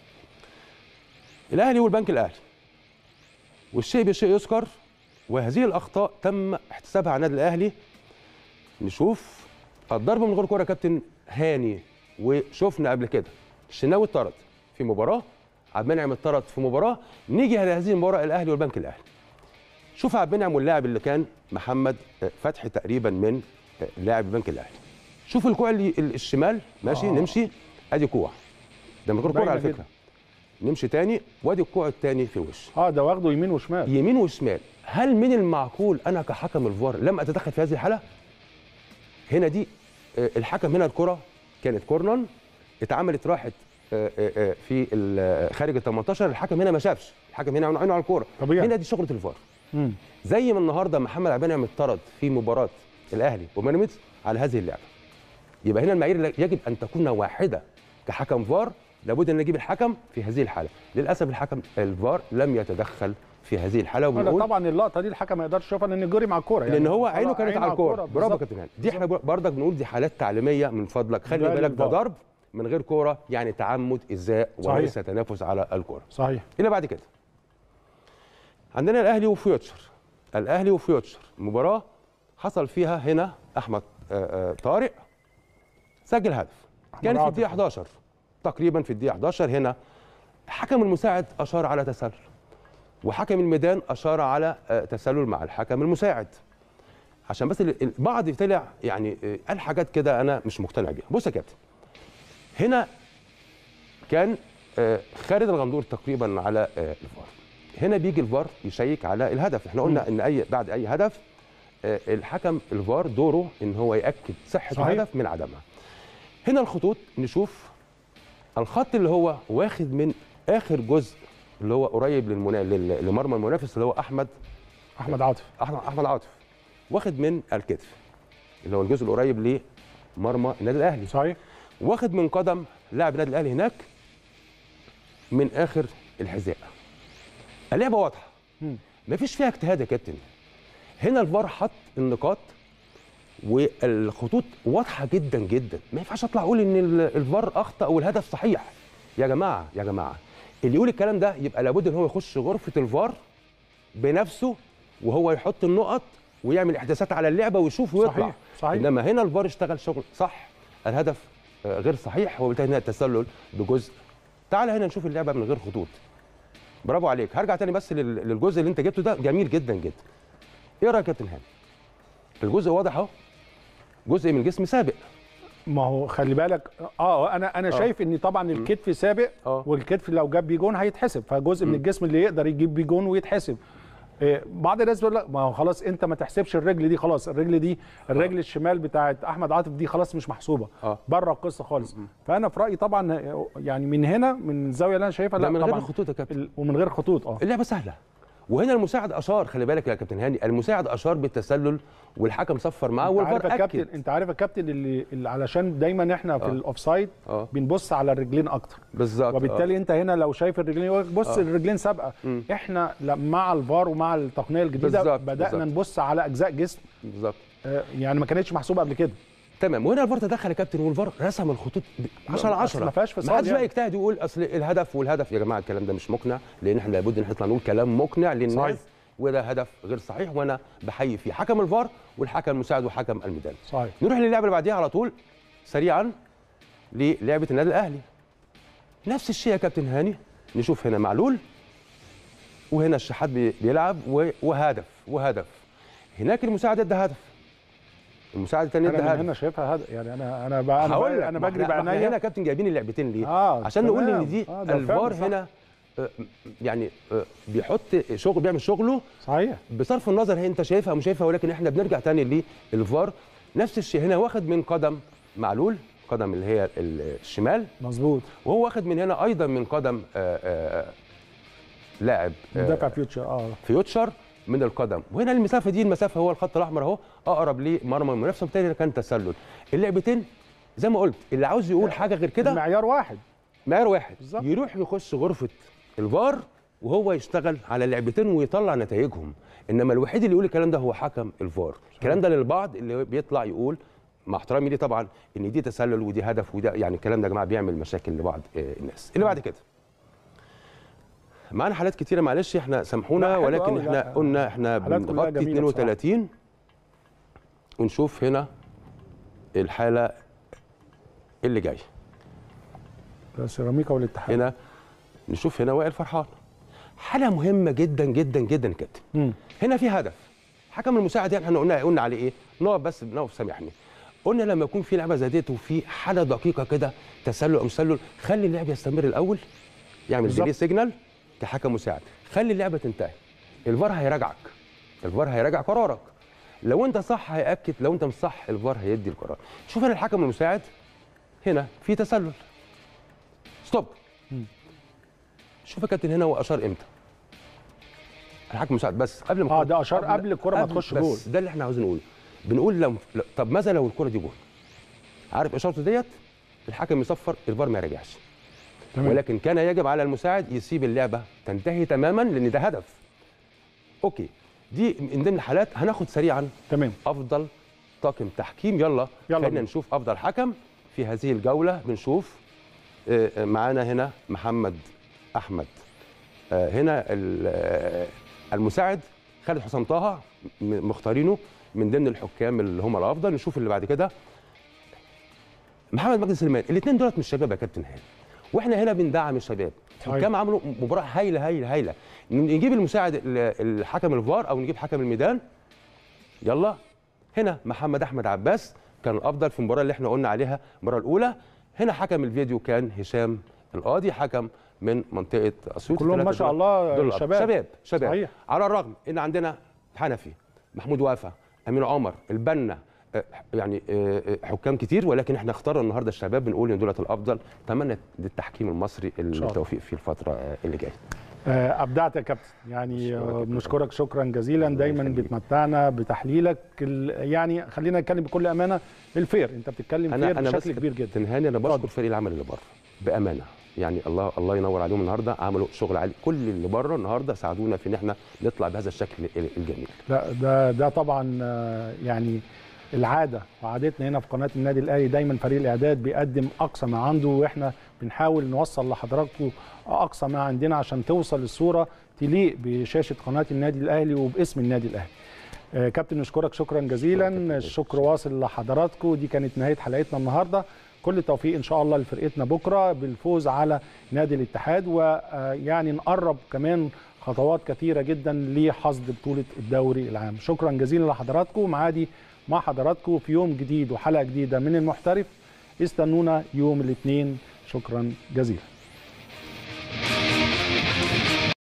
الاهلي والبنك الاهلي والشيء بالشيء يذكر وهذه الاخطاء تم احتسابها على النادي الاهلي نشوف الضرب من غير كره كابتن هاني وشفنا قبل كده الشناوي اتطرد في مباراه عبد المنعم اتطرد في مباراه نيجي على هذه المباراه الاهلي والبنك الاهلي شوف عبد المنعم واللاعب اللي كان محمد آه، فتحي تقريبا من آه، لاعب البنك الاهلي شوف الكوع اللي ال- الشمال ماشي آه. آه. نمشي ادي كوع ده من غير كوع باينة على جدا. فكره نمشي تاني وادي الكوع التاني في وش اه ده واخده يمين وشمال يمين وشمال هل من المعقول انا كحكم الفار لم اتدخل في هذه الحاله هنا دي آه، الحكم هنا الكره كانت كورنر اتعملت راحت آه، آه، آه، في ال- خارج ال 18 الحكم هنا ما شافش الحكم هنا عينه على الكوره طبيعي. هنا دي شغله الفار مم. زي ما النهارده محمد عبد المنعم اتطرد في مباراه الاهلي وبيراميدز على هذه اللعبه يبقى هنا المعايير يجب ان تكون واحده كحكم فار لابد ان نجيب الحكم في هذه الحاله للاسف الحكم الفار لم يتدخل في هذه الحاله لا وبنقول طبعا اللقطه دي الحكم ما يقدرش يشوفها لان جري مع الكوره يعني لان هو خلاص، عينه كانت عينه على الكوره برافو يا بالظبط. كابتن هاني دي احنا برضك بنقول دي حالات تعليميه من فضلك خلي ده بالك ده للفار. ضرب من غير كوره يعني تعمد ازاء صحيح. وليس تنافس على الكوره صحيح الى بعد كده عندنا الاهلي وفيوتشر الاهلي وفيوتشر مباراه حصل فيها هنا احمد آه، آه، طارق سجل هدف كانت في عاطف. الدقيقه 11 تقريبا في الدقيقه 11 هنا حكم المساعد اشار على تسلل وحكم الميدان اشار على آه، تسلل مع الحكم المساعد عشان بس ال- البعض طلع يعني آه، قال حاجات كده انا مش مقتنع بيها بص يا كابتن هنا كان آه، خالد الغندور تقريبا على آه، الفار هنا بيجي الفار يشيك على الهدف احنا قلنا ان اي بعد اي هدف آه، الحكم الفار دوره ان هو ياكد صحه صحيح. الهدف من عدمها هنا الخطوط نشوف الخط اللي هو واخد من اخر جزء اللي هو قريب للمنا... لل- لمرمى المنافس اللي هو احمد احمد عاطف احمد احمد عاطف واخد من الكتف اللي هو الجزء القريب لمرمى النادي الاهلي صحيح واخد من قدم لاعب النادي الاهلي هناك من اخر الحذاء اللعبه واضحه مم. مفيش فيها اجتهاد يا كابتن هنا الفار حط النقاط والخطوط واضحه جدا جدا ما ينفعش اطلع اقول ان ال- الفار اخطا والهدف صحيح يا جماعه يا جماعه اللي يقول الكلام ده يبقى لابد ان هو يخش غرفه الفار بنفسه وهو يحط النقط ويعمل احداثات على اللعبه ويشوف ويطلع صحيح، صحيح. انما هنا الفار اشتغل شغل صح الهدف آه، غير صحيح وبالتالي هنا التسلل بجزء تعال هنا نشوف اللعبه من غير خطوط برافو عليك هرجع تاني بس لل- للجزء اللي انت جبته ده جميل جدا جدا ايه رايك يا كابتن هاني الجزء واضح اهو جزء من الجسم سابق ما هو خلي بالك اه انا انا شايف ان طبعا الكتف سابق آه. والكتف لو جاب بيه جون هيتحسب فجزء من الجسم اللي يقدر يجيب بيه جون ويتحسب إيه، بعض الناس بيقول لك ما هو خلاص انت ما تحسبش الرجل دي خلاص الرجل دي الرجل الشمال بتاعت احمد عاطف دي خلاص مش محسوبه آه. بره القصه خالص فانا في رايي طبعا يعني من هنا من الزاويه اللي انا شايفها لا لا من غير طبعا الخطوط يا كابتن ال- ومن غير خطوط اه اللعبه سهله وهنا المساعد اشار خلي بالك يا كابتن هاني المساعد اشار بالتسلل والحكم صفر معاه انت عارف والفار يا كابتن اكد انت عارف يا كابتن اللي, اللي علشان دايما احنا في آه. الاوفسايد اه بنبص على الرجلين اكتر بالظبط وبالتالي انت هنا لو شايف الرجلين يقول لك بص آه. الرجلين سابقه مم. احنا ل- مع الفار ومع التقنيه الجديده بالظبط، بدانا بالظبط. نبص على اجزاء جسم آه. بالظبط آه، يعني ما كانتش محسوبه قبل كده تمام وهنا الفار تدخل يا كابتن والفار رسم الخطوط 10 على أصل 10 ما فيهاش فصال ما حدش بقى يعني. يجتهد ويقول اصل الهدف والهدف يا جماعه الكلام ده مش مقنع لان احنا لابد ان احنا نطلع نقول كلام مقنع للناس صحيح. وده هدف غير صحيح وانا بحيي فيه حكم الفار والحكم المساعد وحكم الميدان صحيح نروح للعبه اللي بعديها على طول سريعا للعبه النادي الاهلي نفس الشيء يا كابتن هاني نشوف هنا معلول وهنا الشحات بي- بيلعب و- وهدف وهدف هناك المساعد ادى هدف المساعد الثاني ادى انا من هدف هنا شايفها هذا يعني انا انا بقى انا, هقول لك بقى انا ما بجري إحنا- ما إحنا هنا بعينيا يا كابتن جايبين اللعبتين ليه؟ آه، عشان نقول تمام. ان دي آه، ده الفار فعلا صح. هنا آه، يعني آه، بيحط شغل بيعمل شغله صحيح بصرف النظر هي انت شايفها او مش شايفها ولكن احنا بنرجع تاني للفار نفس الشيء هنا واخد من قدم معلول قدم اللي هي الشمال مظبوط وهو واخد من هنا ايضا من قدم آه، آه، لاعب آه، مدافع فيوتشر اه فيوتشر من القدم وهنا المسافه دي المسافه هو الخط الاحمر اهو اقرب لمرمى المنافسه وبالتالي كان تسلل اللعبتين زي ما قلت اللي عاوز يقول حاجه غير كده المعيار واحد معيار واحد بالظبط. يروح يخش غرفه الفار وهو يشتغل على اللعبتين ويطلع نتائجهم انما الوحيد اللي يقول الكلام ده هو حكم الفار الكلام ده للبعض اللي بيطلع يقول مع احترامي ليه طبعا ان دي تسلل ودي هدف وده يعني الكلام ده يا جماعه بيعمل مشاكل لبعض آه، الناس اللي بعد كده معانا حالات كتيره معلش احنا لا، سامحونا حلو ولكن أوي، احنا لا. قلنا احنا حالات كلها بنغطي جميلة بصراحة. 32 ونشوف هنا الحاله اللي جايه سيراميكا والاتحاد هنا نشوف هنا وائل فرحان حاله مهمه جدا جدا جدا كده مم. هنا في هدف حكم المساعد يعني احنا قلنا قلنا عليه ايه نقف بس نقف سامحني قلنا لما يكون في لعبه زي ديت وفي حاله دقيقه كده تسلل او مسلل خلي اللعب يستمر الاول يعمل بالظبط. ديلي سيجنال كحكم مساعد خلي اللعبه تنتهي الفار هيراجعك الفار هيراجع قرارك لو انت صح هياكد لو انت مش صح الفار هيدي القرار شوف هنا الحكم المساعد هنا في تسلل ستوب شوف يا كابتن هنا هو اشار امتى الحكم المساعد بس قبل ما اه الكرة- ده اشار قبل الكره ما قبل- تخش بس جول ده اللي احنا عاوزين نقوله بنقول لو لو- طب ماذا لو الكره دي جول عارف اشارته ديت الحكم يصفر الفار ما يراجعش تمام. ولكن كان يجب على المساعد يسيب اللعبه تنتهي تماما لان ده هدف اوكي دي من ضمن الحالات هناخد سريعا تمام افضل طاقم تحكيم يلا يلا خلينا بينا. نشوف افضل حكم في هذه الجوله بنشوف آه، آه، معانا هنا محمد احمد آه، هنا ال- آه، المساعد خالد حسام طه م- مختارينه من ضمن الحكام اللي هم الافضل نشوف اللي بعد كده محمد مجدي سليمان الاثنين دولت مش شباب يا كابتن هاني واحنا هنا بندعم الشباب حكام عملوا مباراه هايله هايله هايله نجيب المساعد ال- الحكم الفار او نجيب حكم الميدان يلا هنا محمد احمد عباس كان الافضل في المباراه اللي احنا قلنا عليها المباراه الاولى هنا حكم الفيديو كان هشام القاضي حكم من منطقه اسيوط كلهم ما الثلاثة شاء دول- الله دول الأفضل. شباب. شباب شباب صحيح. على الرغم ان عندنا حنفي محمود وافا امين عمر البنا آه، يعني آه، آه، حكام كتير ولكن احنا اخترنا النهارده الشباب بنقول ان دولت الافضل اتمنى للتحكيم المصري الله. التوفيق في الفتره آه، اللي جايه آه، ابدعت يا كابتن يعني أشكرك آه، يا بنشكرك شكرا جزيلا الله دايما يخليك. بتمتعنا بتحليلك ال- يعني خلينا نتكلم بكل امانه الفير انت بتتكلم انا فير انا بس بشكل كبير جدا تنهاني انا بشكر اتفضل. فريق العمل اللي بره بامانه يعني الله الله ينور عليهم النهارده عملوا شغل عالي كل اللي بره النهارده ساعدونا في ان احنا نطلع بهذا الشكل ال- الجميل لا ده ده طبعا آه، يعني العاده وعادتنا هنا في قناه النادي الاهلي دايما فريق الاعداد بيقدم اقصى ما عنده واحنا بنحاول نوصل لحضراتكم اقصى ما عندنا عشان توصل الصوره تليق بشاشه قناه النادي الاهلي وباسم النادي الاهلي. آه، كابتن نشكرك شكرا جزيلا الشكر واصل لحضراتكم دي كانت نهايه حلقتنا النهارده كل التوفيق ان شاء الله لفرقتنا بكره بالفوز على نادي الاتحاد ويعني نقرب كمان خطوات كثيره جدا لحصد بطوله الدوري العام شكرا جزيلا لحضراتكم معادي مع حضراتكم في يوم جديد وحلقه جديده من المحترف استنونا يوم الاثنين شكرا جزيلا